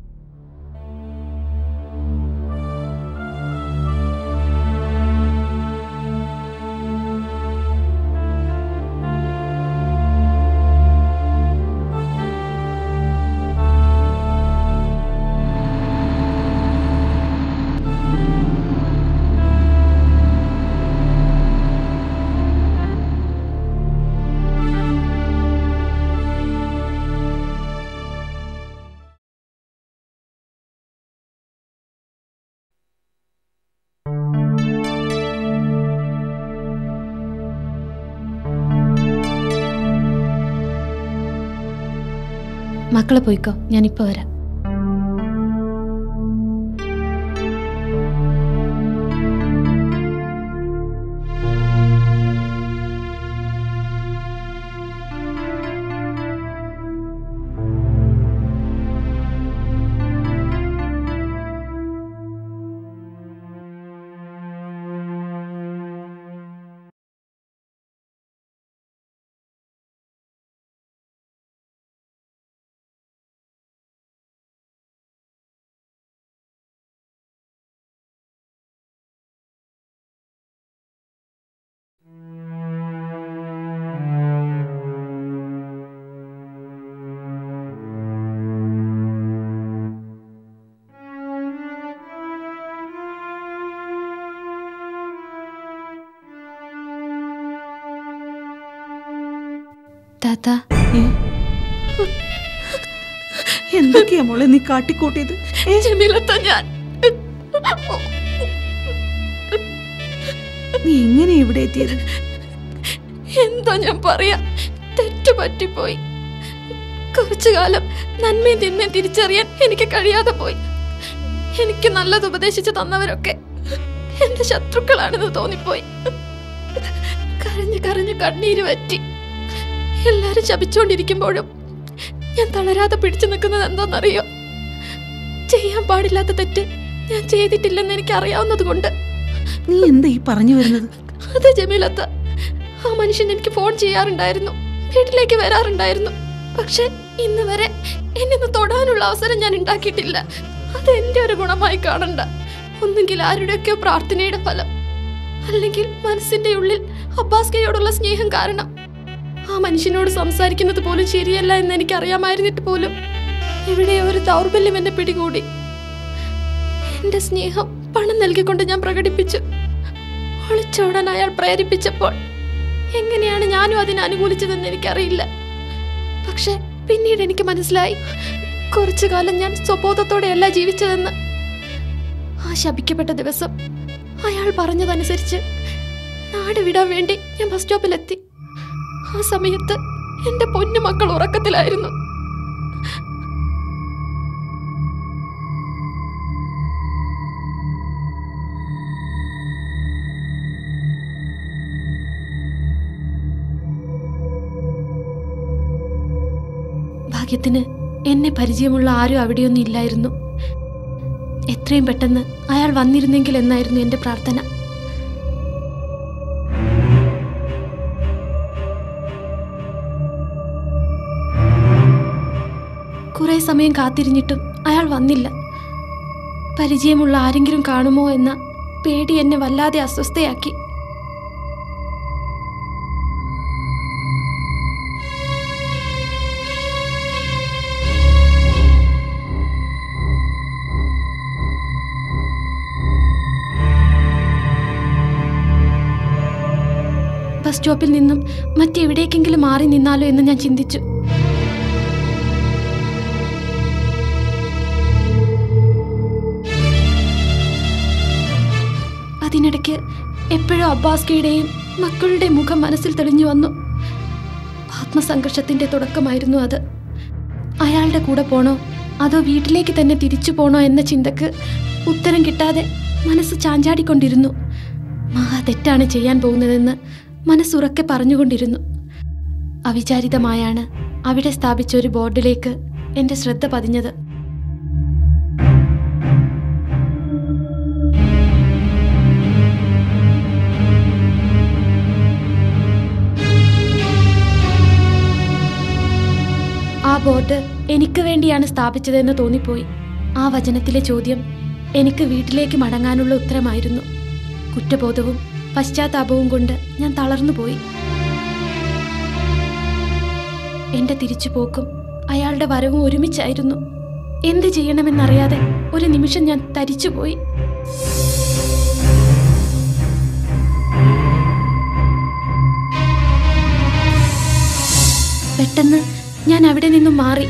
മക്കളെ പോയിക്കോ ഞാനിപ്പോ വരാം താത്ത എന്തൊക്കെയാ മോളെ നീ കാട്ടിക്കൂട്ടിയത് ഞാൻ നീ എങ്ങനെ ഇവിടെ എത്തിയത് എന്താ ഞാൻ പറയാ തെറ്റു പറ്റിപ്പോയി കുറച്ചു കാലം നന്മയും തിന്മയും തിരിച്ചറിയാൻ എനിക്ക് കഴിയാതെ പോയി എനിക്ക് നല്ലത് ഉപദേശിച്ചു തന്നവരൊക്കെ എന്റെ ശത്രുക്കളാണെന്ന് തോന്നിപ്പോയി കരഞ്ഞു കരഞ്ഞു കണ്ണീര് പറ്റി എല്ലാരും ശപിച്ചുകൊണ്ടിരിക്കുമ്പോഴും ഞാൻ തളരാതെ പിടിച്ചു നിൽക്കുന്നത് എന്താണെന്നറിയോ ചെയ്യാൻ പാടില്ലാത്ത തെറ്റ് ഞാൻ ചെയ്തിട്ടില്ലെന്ന് എനിക്ക് അറിയാവുന്നത് കൊണ്ട് നീ എന്താ ഈ പറഞ്ഞു വരുന്നത് അതെ ജമീലത്ത ആ മനുഷ്യൻ എനിക്ക് ഫോൺ ചെയ്യാറുണ്ടായിരുന്നു വീട്ടിലേക്ക് വരാറുണ്ടായിരുന്നു പക്ഷെ ഇന്ന് വരെ എന്നെ ഒന്ന് തൊടാനുള്ള അവസരം ഞാൻ ഉണ്ടാക്കിയിട്ടില്ല അത് എന്റെ ഒരു ഗുണമായി കാണണ്ട ഒന്നുകിൽ ആരുടെയൊക്കെയോ പ്രാർത്ഥനയുടെ ഫലം അല്ലെങ്കിൽ മനസ്സിന്റെ ഉള്ളിൽ അബ്ബാസ്കയോടുള്ള സ്നേഹം കാരണം ആ മനുഷ്യനോട് സംസാരിക്കുന്നത് പോലും ശരിയല്ല എന്ന് എനിക്ക് അറിയാമായിരുന്നിട്ട് പോലും എവിടെയോ ഒരു ദൗർബല്യം എന്നെ പിടികൂടി എന്റെ സ്നേഹം പണം നൽകിക്കൊണ്ട് ഞാൻ പ്രകടിപ്പിച്ചു ഒളിച്ചോടാൻ അയാൾ പ്രേരിപ്പിച്ചപ്പോൾ എങ്ങനെയാണ് ഞാനും അതിനെ അനുകൂലിച്ചതെന്ന് എനിക്കറിയില്ല പക്ഷെ പിന്നീട് എനിക്ക് മനസ്സിലായി കുറച്ചു കാലം ഞാൻ സ്വബോധത്തോടെയല്ല ജീവിച്ചതെന്ന് ആ ശപിക്കപ്പെട്ട ദിവസം അയാൾ പറഞ്ഞതനുസരിച്ച് നാട് വിടാൻ വേണ്ടി ഞാൻ ബസ് സ്റ്റോപ്പിലെത്തി ആ സമയത്ത് എന്റെ പൊന്നു മക്കൾ ഉറക്കത്തിലായിരുന്നു ഭാഗ്യത്തിന് എന്നെ പരിചയമുള്ള ആരും അവിടെയൊന്നും ഇല്ലായിരുന്നു എത്രയും പെട്ടെന്ന് അയാൾ വന്നിരുന്നെങ്കിൽ എന്നായിരുന്നു എന്റെ പ്രാർത്ഥന കുറെ സമയം കാത്തിരിഞ്ഞിട്ടും അയാൾ വന്നില്ല പരിചയമുള്ള ആരെങ്കിലും കാണുമോ എന്ന പേടി എന്നെ വല്ലാതെ അസ്വസ്ഥയാക്കി ബസ് സ്റ്റോപ്പിൽ നിന്നും മറ്റെവിടേക്കെങ്കിലും മാറി നിന്നാലോ എന്ന് ഞാൻ ചിന്തിച്ചു അതിനിടയ്ക്ക് എപ്പോഴും അബ്ബാസ്കയുടെയും മക്കളുടെ മുഖം മനസ്സിൽ തെളിഞ്ഞു വന്നു ആത്മസംഘർഷത്തിന്റെ തുടക്കമായിരുന്നു അത് അയാളുടെ കൂടെ പോണോ അതോ വീട്ടിലേക്ക് തന്നെ തിരിച്ചു പോണോ എന്ന ചിന്തക്ക് ഉത്തരം കിട്ടാതെ മനസ്സ് ചാഞ്ചാടിക്കൊണ്ടിരുന്നു മഹാ തെറ്റാണ് ചെയ്യാൻ പോകുന്നതെന്ന് മനസ്സുറക്കെ പറഞ്ഞുകൊണ്ടിരുന്നു അവിചാരിതമായാണ് അവിടെ സ്ഥാപിച്ച ഒരു ബോർഡിലേക്ക് എൻ്റെ ശ്രദ്ധ പതിഞ്ഞത് ആ ബോർഡ് എനിക്ക് വേണ്ടിയാണ് സ്ഥാപിച്ചതെന്ന് തോന്നിപ്പോയി ആ വചനത്തിലെ ചോദ്യം എനിക്ക് വീട്ടിലേക്ക് മടങ്ങാനുള്ള ഉത്തരമായിരുന്നു കുറ്റബോധവും പശ്ചാത്താപവും കൊണ്ട് ഞാൻ തളർന്നുപോയി എന്റെ തിരിച്ചുപോക്കും അയാളുടെ വരവും ഒരുമിച്ചായിരുന്നു എന്ത് ചെയ്യണമെന്നറിയാതെ ഒരു നിമിഷം ഞാൻ തരിച്ചുപോയി പെട്ടെന്ന് ഞാൻ അവിടെ നിന്നും മാറി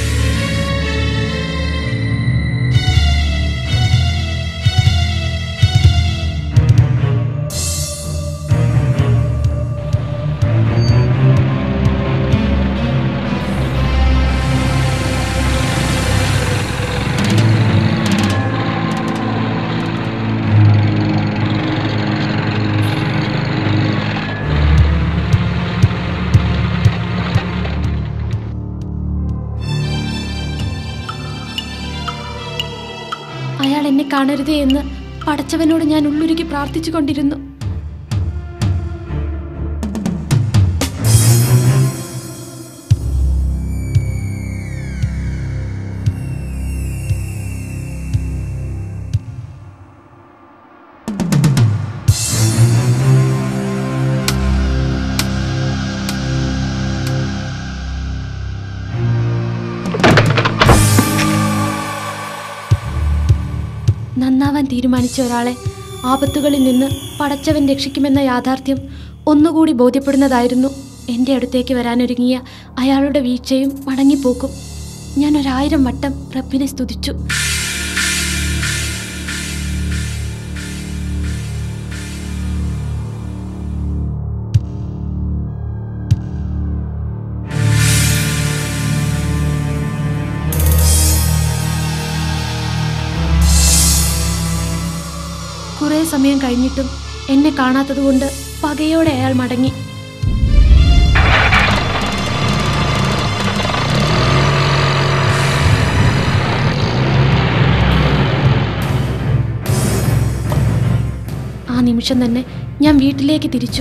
അയാൾ എന്നെ കാണരുതേ എന്ന് പടച്ചവനോട് ഞാൻ ഉള്ളുരുകി പ്രാർത്ഥിച്ചു കൊണ്ടിരുന്നു നന്നാവാൻ തീരുമാനിച്ച ഒരാളെ ആപത്തുകളിൽ നിന്ന് പടച്ചവൻ രക്ഷിക്കുമെന്ന യാഥാർത്ഥ്യം ഒന്നുകൂടി ബോധ്യപ്പെടുന്നതായിരുന്നു എൻ്റെ അടുത്തേക്ക് വരാനൊരുങ്ങിയ അയാളുടെ വീഴ്ചയും മടങ്ങിപ്പോക്കും ഞാൻ ഒരായിരം വട്ടം റബ്ബിനെ സ്തുതിച്ചു കുറേ സമയം കഴിഞ്ഞിട്ടും എന്നെ കാണാത്തതുകൊണ്ട് പകയോടെ അയാൾ മടങ്ങി ആ നിമിഷം തന്നെ ഞാൻ വീട്ടിലേക്ക് തിരിച്ചു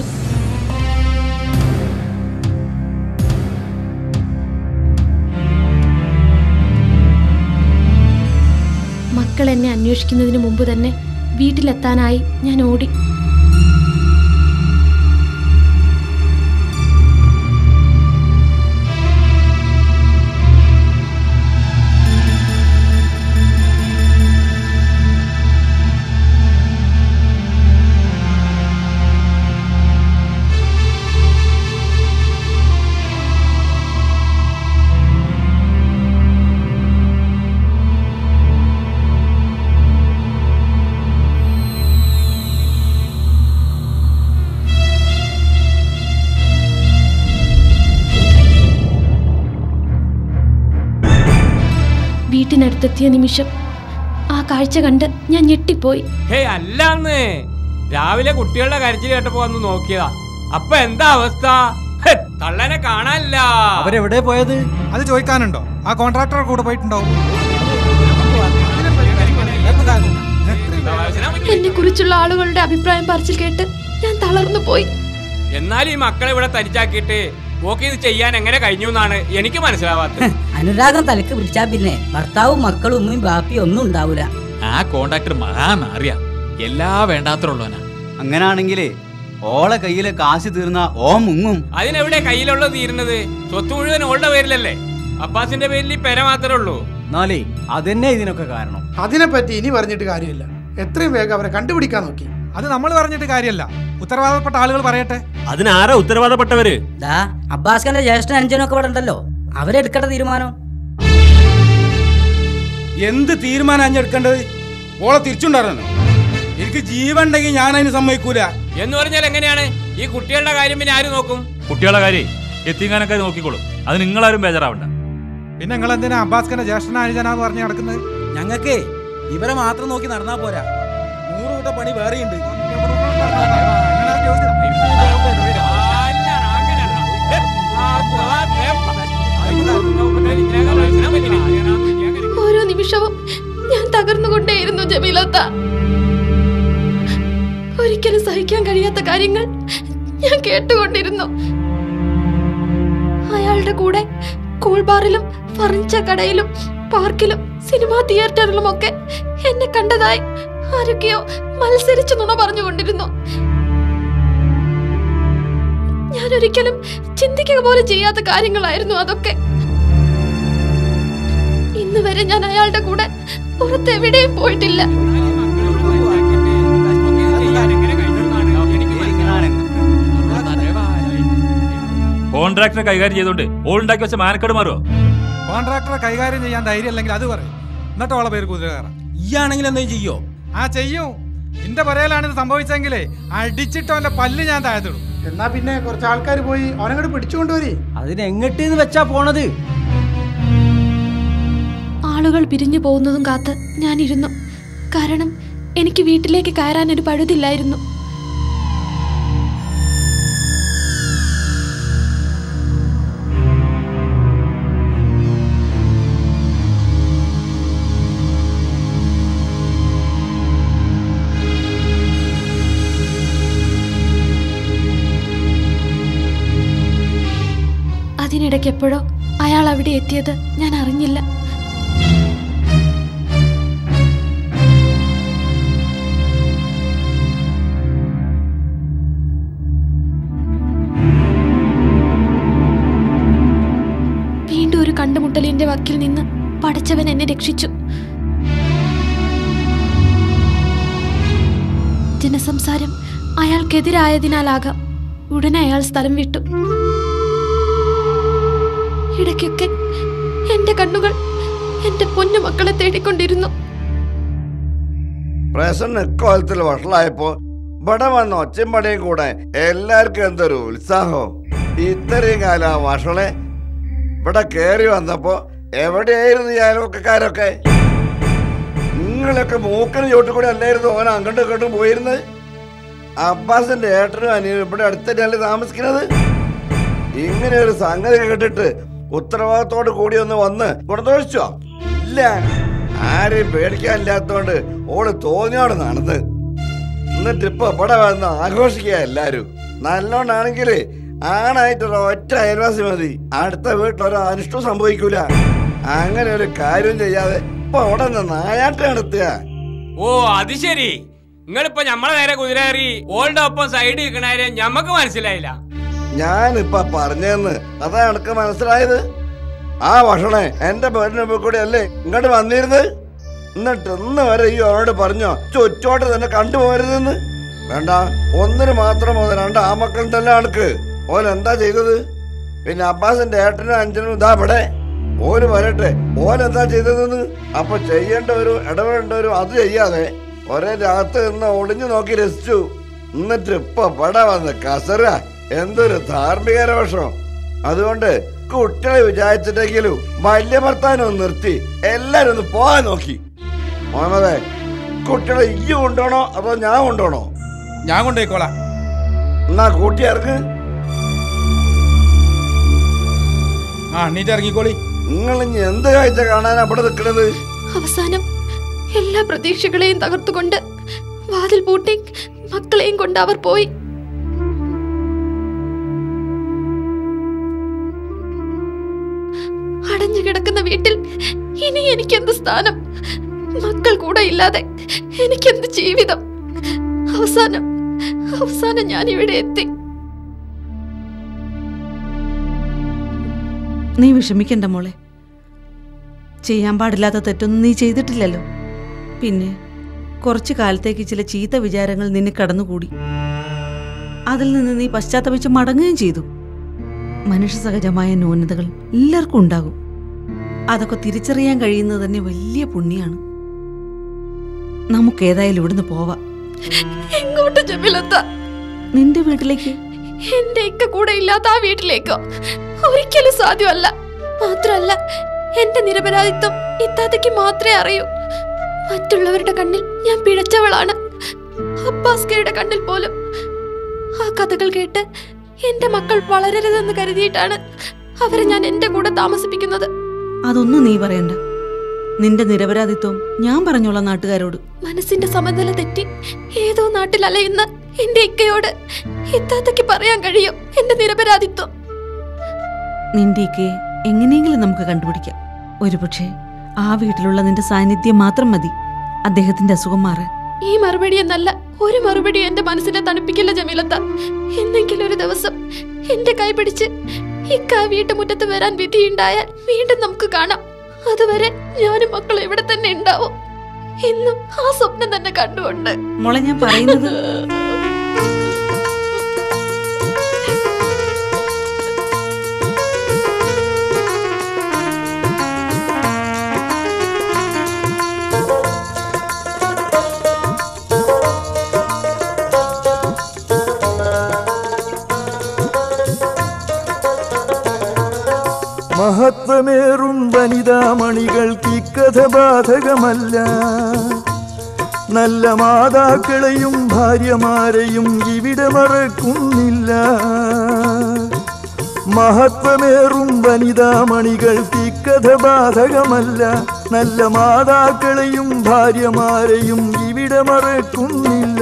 മക്കൾ എന്നെ അന്വേഷിക്കുന്നതിന് മുമ്പ് തന്നെ വീട്ടിലെത്താനായി ഞാൻ ഓടി വീട്ടിനടുത്തെത്തിയ നിമിഷം ആ കാഴ്ച കണ്ട് ഞാൻ ഞെട്ടിപ്പോയി ഹേ അല്ലാന്ന് രാവിലെ കുട്ടികളുടെ കരച്ചിൽ കേട്ടപ്പോ വന്ന് നോക്കിയതാ അപ്പൊ എന്താ അവസ്ഥ ഹെ, തള്ളനെ കാണാനില്ല അവരെവിടെ പോയത് അത് ചോദിക്കാനുണ്ടോ ആ കോൺട്രാക്ടർ കൂടെ പോയിട്ടുണ്ടാവും എന്നെ കുറിച്ചുള്ള ആളുകളുടെ അഭിപ്രായം പറച്ചിൽ കേട്ട് ഞാൻ തളർന്നു പോയി എന്നാൽ ഈ മക്കളെ ഇവിടെ തരിച്ചാക്കിയിട്ട് ഓക്കെ ഇത് ചെയ്യാൻ എങ്ങനെ കഴിഞ്ഞു എന്നാണ് എനിക്ക് മനസ്സിലാവാത്തത് അനുരാഗം തലക്ക് പിടിച്ചാ പിന്നെ ഭർത്താവും മക്കളും ഉമ്മയും ബാപ്പിയും ഒന്നും ഉണ്ടാവൂല ആ കോണ്ടാക്ടർ മഹാന്നറിയ എല്ലാ വേണ്ടാത്തറുള്ളവനാ അങ്ങനാണെങ്കിലേ ഓളെ കയ്യിലെ കാശ് തീർന്ന ഓ മുങ്ങും അതിനെവിടെ കയ്യിലുള്ളത് തീരുന്നത് സ്വത്ത് മുഴുവൻ ഓളുടെ പേരിലല്ലേ അബ്ബാസിന്റെ പേരിൽ ഈ പെര മാത്രമേ ഉള്ളൂ എന്നാലേ അതന്നെ ഇതിനൊക്കെ കാരണം അതിനെപ്പറ്റി ഇനി പറഞ്ഞിട്ട് കാര്യമില്ല എത്രയും വേഗം അവരെ കണ്ടുപിടിക്കാൻ നോക്കി അത് നമ്മൾ പറഞ്ഞിട്ട് കാര്യമല്ല ഉത്തരവാദപ്പെട്ട ആളുകൾ പറയട്ടെ അതിനാരാ ഉത്തരവാദപ്പെട്ടവര് ദാ അബ്ബാസ്ഖാന്റെ ജ്യേഷ്ഠൻ അഞ്ചനൊക്കെ ഇവിടെ ഉണ്ടല്ലോ അവരെടുക്കട്ടെ തീരുമാനം എന്ത് തീരുമാനം അഞ്ഞെടുക്കേണ്ടത് ഓളെ തിരിച്ചുണ്ടായിരുന്നു എനിക്ക് ജീവൻ ഉണ്ടെങ്കിൽ ഞാൻ അതിന് സമ്മതിക്കൂല എന്ന് പറഞ്ഞാൽ എങ്ങനെയാണ് ഈ കുട്ടികളുടെ കാര്യം പിന്നെ ആര് നോക്കും കുട്ടികളെ കാര്യം എത്തിങ്ങാനൊക്കെ നോക്കിക്കോളും അത് നിങ്ങളാരും ബേജാറാവണ്ട പിന്നെ നിങ്ങൾ എന്തിനാ അബ്ബാസ്ഖാന്റെ ജ്യേഷ്ഠൻ അനുജനാന്ന് പറഞ്ഞ് നടക്കുന്നത് ഞങ്ങൾക്കേ ഇവരെ മാത്രം നോക്കി നടന്നാ പോരാ നൂറ് കൂട്ട പണി വേറെയുണ്ട് ഓരോ നിമിഷവും ഞാൻ തകർന്നുകൊണ്ടേയിരുന്നു ജമീലത്ത ഒരിക്കലും സഹിക്കാൻ കഴിയാത്ത കാര്യങ്ങൾ ഞാൻ കേട്ടുകൊണ്ടിരുന്നു അയാളുടെ കൂടെ കൂൾ ബാറിലും ഫർണിച്ചർ കടയിലും പാർക്കിലും സിനിമാ തിയേറ്ററിലും ഒക്കെ എന്നെ കണ്ടതായി ആരൊക്കെയോ മത്സരിച്ചു നുണ പറഞ്ഞുകൊണ്ടിരുന്നു ഞാൻ ഒരിക്കലും ചിന്തിക്കുക പോലും ചെയ്യാത്ത കാര്യങ്ങളായിരുന്നു അതൊക്കെ ഇന്ന് വരെ ഞാൻ അയാളുടെ കൂടെ പുറത്തെവിടെയും പോയിട്ടില്ല കോൺട്രാക്ടറെ കൈകാര്യം ചെയ്തോണ്ട് ഓൾ ഉണ്ടാക്കി വെച്ച മാനക്കേട് മാറുമോ കോൺട്രാക്ടറെ കൈകാര്യം ചെയ്യാൻ ധൈര്യം അല്ലെങ്കിൽ അത് പറയും എന്നിട്ട് ഓളെ പേര് കുതിര കയറാം ഈ ആണെങ്കിൽ എന്തെങ്കിലും ചെയ്യോ ആ ചെയ്യും എന്റെ പറയലാണ് ഇത് സംഭവിച്ചെങ്കിലേ അടിച്ചിട്ടോ എന്റെ പല്ല് ഞാൻ താഴത്തിടും എന്നാ പിന്നെ കുറച്ച് ആൾക്കാർ പോയി അവനങ്ങോട്ട് പിടിച്ചുകൊണ്ടുവരി അതിനെങ്ങോട്ട് വെച്ചാ പോണത് ആളുകൾ പിരിഞ്ഞു പോകുന്നതും കാത്ത് ഞാനിരുന്നു കാരണം എനിക്ക് വീട്ടിലേക്ക് കയറാൻ ഒരു പഴുതില്ലായിരുന്നു അതിനിടയ്ക്ക് എപ്പോഴോ അയാൾ അവിടെ എത്തിയത് ഞാൻ അറിഞ്ഞില്ല വീണ്ടും ഒരു കണ്ടുമുട്ടലിന്റെ വക്കിൽ നിന്ന് പടച്ചവൻ എന്നെ രക്ഷിച്ചു ജനസംസാരം അയാൾക്കെതിരായതിനാലാകാം ഉടനെ അയാൾ സ്ഥലം വിട്ടു ഇടയ്ക്കൊക്കെ എന്റെ കണ്ണുകൾ എന്റെ പൊന്നു മക്കളെ തേടിക്കൊണ്ടിരുന്നു പ്രസന്റ് ഇക്കോലത്തിൽ വഷളായപ്പോ ഇവിടെ വന്ന ഒച്ചയും പടയും കൂടെ എല്ലാവർക്കും എന്തൊരു ഉത്സാഹം ഇത്രയും കാലം ആ വഷളെ ഇവിടെ കയറി വന്നപ്പോ എവിടെയായിരുന്നു ഈ അയൽവക്കക്കാരൊക്കെ നിങ്ങളൊക്കെ മൂക്കിന് ചോട്ടിൽ കൂടെ അല്ലായിരുന്നു ഓൻ അങ്ങോട്ടും ഇങ്ങോട്ടും പോയിരുന്നത് അബ്ബാസിന്റെ ഏട്ടനും അനിയനും ഇവിടെ അടുത്ത് തന്നെയല്ലേ താമസിക്കുന്നത് ഇങ്ങനെ ഒരു സംഗതി കേട്ടിട്ട് ഉത്തരവാദിത്തോട് കൂടി ഒന്ന് വന്ന് ഗുണദോഷിച്ചോ ഇല്ല ആരെയും പേടിക്കാനില്ലാത്തോണ്ട് ഓള് തോന്നിയോട് നടന്ന് എന്നിട്ട് ഇപ്പൊ ഇവിടെ വന്ന് ആഘോഷിക്കുക എല്ലാരും നല്ലോണ്ടാണെങ്കിൽ ആണായിട്ടൊരു ഒറ്റ അയൽവാസി മതി അടുത്ത വീട്ടിലൊരു അനിഷ്ടം സംഭവിക്കൂല അങ്ങനെ ഒരു കാര്യം ചെയ്യാതെ ഇപ്പൊ അവിടെ നിന്ന് നായാട്ട് നടത്തുക ഓ അത് ശരി നിങ്ങളിപ്പോ ഞമ്മളെ നേരെ കുതിരേറി ഓളുടെ ഒപ്പം സൈഡ് നിൽക്കണാരെ ഞമ്മക്ക് മനസ്സിലായില്ല ഞാനിപ്പൊ പറഞ്ഞെന്ന് അതാ എനക്ക് മനസ്സിലായത് ആ ഭക്ഷണേ എന്റെ പേരിന് മുമ്പിൽ കൂടെ അല്ലേ ഇങ്ങോട്ട് വന്നിരുന്നത് എന്നിട്ട് ഇന്ന് വരെ ഈ അവനോട് പറഞ്ഞോ ചുറ്റോട്ട് തന്നെ കണ്ടുപോകരുതെന്ന് വേണ്ട ഒന്നിന് മാത്രം മുതൽ രണ്ട് ആമക്കളുണ്ടല്ലോ അനക്ക് ഓൻ എന്താ ചെയ്തത് പിന്നെ അബ്ബാസിന്റെ ഏട്ടനും അഞ്ചനും ഇതാ ഇവിടെ ഓന് വരട്ടെ ഓൻ എന്താ ചെയ്തതെന്ന് അപ്പൊ ചെയ്യേണ്ടവരും ഇടപെടേണ്ടവരും അത് ചെയ്യാതെ ഒരേ രാത്രി നിന്ന് ഒളിഞ്ഞു നോക്കി രസിച്ചു എന്നിട്ട് ഇപ്പൊ പട വന്ന് കസറ എന്തൊരു ധാർമ്മിക രോഷം അതുകൊണ്ട് കുട്ടികളെ വിചാരിച്ചിട്ടെങ്കിലും വലിയ ഭർത്താവിനെ ഒന്ന് നിർത്തി എല്ലാരും ഒന്ന് പോകാൻ നോക്കി മുഹമ്മദേ കുട്ടികളെ ഈ കൊണ്ടുപോണോ അതോ ഞാൻ കൊണ്ടുപോണോ ഞാൻ കൊണ്ടുപോയിക്കോളാം എന്നാ കൂട്ടി ഇറങ്ങ് ആ എണ്ണീറ്റ് ഇറങ്ങിക്കോളി നിങ്ങൾ ഇനി എന്ത് കാഴ്ച കാണാൻ അവിടെ നിൽക്കണത് അവസാനം എല്ലാ പ്രതീക്ഷകളെയും തകർത്തുകൊണ്ട് വാതിൽ പൂട്ടി മക്കളെയും കൊണ്ട് അവർ പോയി അടഞ്ഞു കിടക്കുന്ന വീട്ടിൽ ഇനി എനിക്കെന്ത് സ്ഥാനം മക്കൾ കൂടെ ഇല്ലാതെ എനിക്കെന്ത് ജീവിതം അവസാനം അവസാനം ഞാൻ ഇവിടെ എത്തി നീ വിഷമിക്കണ്ട മോളെ ചെയ്യാൻ പാടില്ലാത്ത തെറ്റൊന്നും നീ ചെയ്തിട്ടില്ലല്ലോ പിന്നെ കുറച്ചു കാലത്തേക്ക് ചില ചീത്ത വിചാരങ്ങൾ നിന്നെ കടന്നുകൂടി അതിൽ നിന്ന് നീ പശ്ചാത്തപിച്ച് മടങ്ങുകയും ചെയ്തു മനുഷ്യ സഹജമായ ന്യൂനതകൾ എല്ലാവർക്കും ഉണ്ടാകും അതൊക്കെ തിരിച്ചറിയാൻ കഴിയുന്നത് തന്നെ വലിയ പുണ്യാണ് നമുക്ക് ഏതായാലും ഇവിടുന്ന് പോവാം എങ്ങോട്ട് ജമിലത്ത നിന്റെ വീട്ടിലേക്ക് എന്റെ ഇക്ക കൂടെ ഇല്ലാത്ത ആ വീട്ടിലേക്കോ ഒരിക്കലും സാധ്യമല്ല മാത്രമല്ല എന്റെ നിരപരാധിത്വം ഇത്താത്തയ്ക്ക് മാത്രമേ അറിയൂ മറ്റുള്ളവരുടെ കണ്ണിൽ ഞാൻ പിഴച്ചവളാണ് അബ്ബാസ്കയുടെ കണ്ണിൽ പോലും ആ കഥകൾ കേട്ട് എന്റെ മക്കൾ വളരരുതെന്ന് കരുതിയിട്ടാണ് അവരെ ഞാൻ എന്റെ കൂടെ താമസിപ്പിക്കുന്നത് അതൊന്നും നീ പറയണ്ട നിന്റെ നിരപരാധിത്വം ഞാൻ പറഞ്ഞോളാം നാട്ടുകാരോട് മനസ്സിന്റെ സമനില തെറ്റി ഏതോ നാട്ടിൽ അലയുന്ന എന്റെ ഇക്കയോട് ഇത്താത്തയ്ക്ക് പറയാൻ കഴിയും എന്റെ നിരപരാധിത്വം നിന്റെ ഇക്കയെ എങ്ങനെയെങ്കിലും നമുക്ക് കണ്ടുപിടിക്കാം ഒരുപക്ഷെ ആ വീട്ടിലുള്ള നിന്റെ സാന്നിധ്യം മാത്രം മതി അദ്ദേഹത്തിന്റെ അസുഖം മാറാൻ ഈ മറുപടി എന്നല്ല ഒരു മറുപടി എന്റെ മനസ്സിനെ തണുപ്പിക്കില്ല ജമീലത്ത എന്നെങ്കിലും ഒരു ദിവസം എന്റെ കൈ പിടിച്ച് ഇക്ക ആ വീട്ടുമുറ്റത്ത് വരാൻ വിധിയുണ്ടായാൽ വീണ്ടും നമുക്ക് കാണാം അതുവരെ ഞാനും മക്കളും ഇവിടെ തന്നെ ഉണ്ടാവും ഇന്നും ആ സ്വപ്നം തന്നെ കണ്ടുകൊണ്ട് മോളെ ഞാൻ പറയുന്നത് മഹത്വമേറും വനിതാമണികൾക്ക് ഇക്കഥ ബാധകമല്ല നല്ല മാതാക്കളെയും ഭാര്യമാരെയും ഇവിടെ മറക്കുന്നില്ല മഹത്വമേറും വനിതാമണികൾക്ക് ഇക്കഥ ബാധകമല്ല നല്ല മാതാക്കളെയും ഭാര്യമാരെയും ഇവിടെ മറക്കുന്നില്ല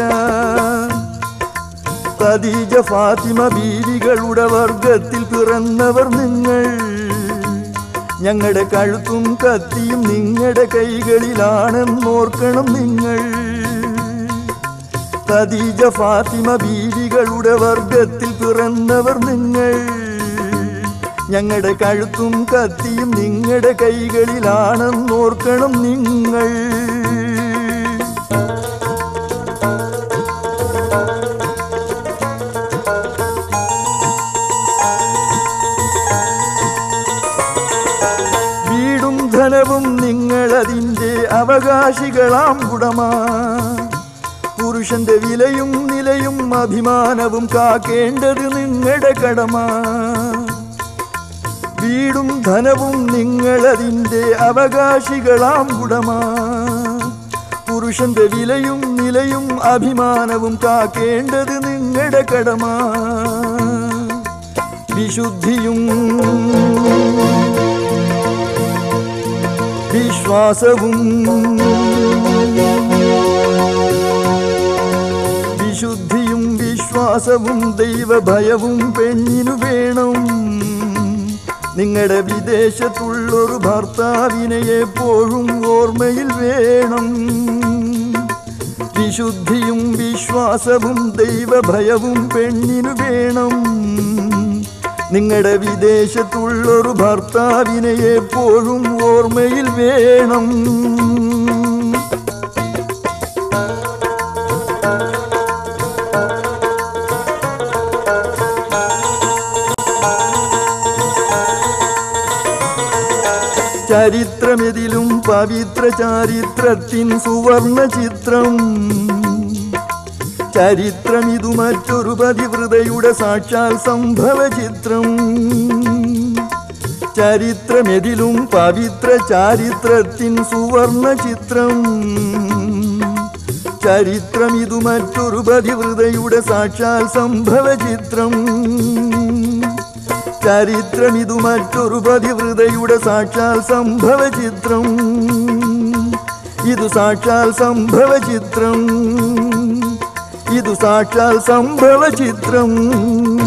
ഖദീജ ഫാത്തിമ ബീവികളുടെ വർഗത്തിൽ പിറന്നവർ നിങ്ങൾ ഞങ്ങളുടെ കഴുത്തും കത്തിയും നിങ്ങളുടെ കൈകളിലാണെന്നോർക്കണം നിങ്ങൾ ഖദീജ ഫാത്തിമ ബീവികളുടെ വർഗത്തിൽ പിറന്നവർ നിങ്ങൾ ഞങ്ങളുടെ കഴുത്തും കത്തിയും നിങ്ങളുടെ കൈകളിലാണെന്നോർക്കണം നിങ്ങൾ വീടും ധനവും നിങ്ങളതിൻ്റെ അവകാശികളാം ഉടമ പുരുഷന്റെ വിലയും നിലയും അഭിമാനവും കാക്കേണ്ടത് നിങ്ങളുടെ കടമ വീടും ധനവും നിങ്ങളതിൻ്റെ അവകാശികളാം ഉടമ പുരുഷന്റെ വിലയും നിലയും അഭിമാനവും കാക്കേണ്ടത് നിങ്ങളുടെ കടമ വിശുദ്ധിയും വിശ്വാസവും വിശുദ്ധിയും വിശ്വാസവും ദൈവഭയവും പെണ്ണിനു വേണം നിങ്ങളുടെ വിദേശത്തുള്ളൊരു ഭർത്താവിനെ എപ്പോഴും ഓർമ്മയിൽ വേണം വിശുദ്ധിയും വിശ്വാസവും ദൈവഭയവും പെണ്ണിനു വേണം നിങ്ങളുടെ വിദേശത്തുള്ളൊരു ഭർത്താവിനെ എപ്പോഴും ഓർമ്മയിൽ വേണം ചരിത്രമെതിലും പവിത്ര ചാരിത്രത്തിൻ സുവർണ ചിത്രം ചരിത്രമിതു മറ്റൊരു പതിവൃതയുടെ സാക്ഷാൽ സംഭവ ചിത്രം ചരിത്രമെതിലും പവിത്ര ചാരിത്രത്തിൻ സുവർണ ചിത്രം ചരിത്രം ഇതു മറ്റൊരു പതിവൃതയുടെ സാക്ഷാൽ സംഭവ ചിത്രം ചരിത്രം ഇതു മറ്റൊരു പതിവൃതയുടെ സാക്ഷാൽ സംഭവ ചിത്രം ഇതു സാക്ഷാൽ സംഭവ ചിത്രം ഇതു സാക്ഷാൽ സംഭവ ചിത്രം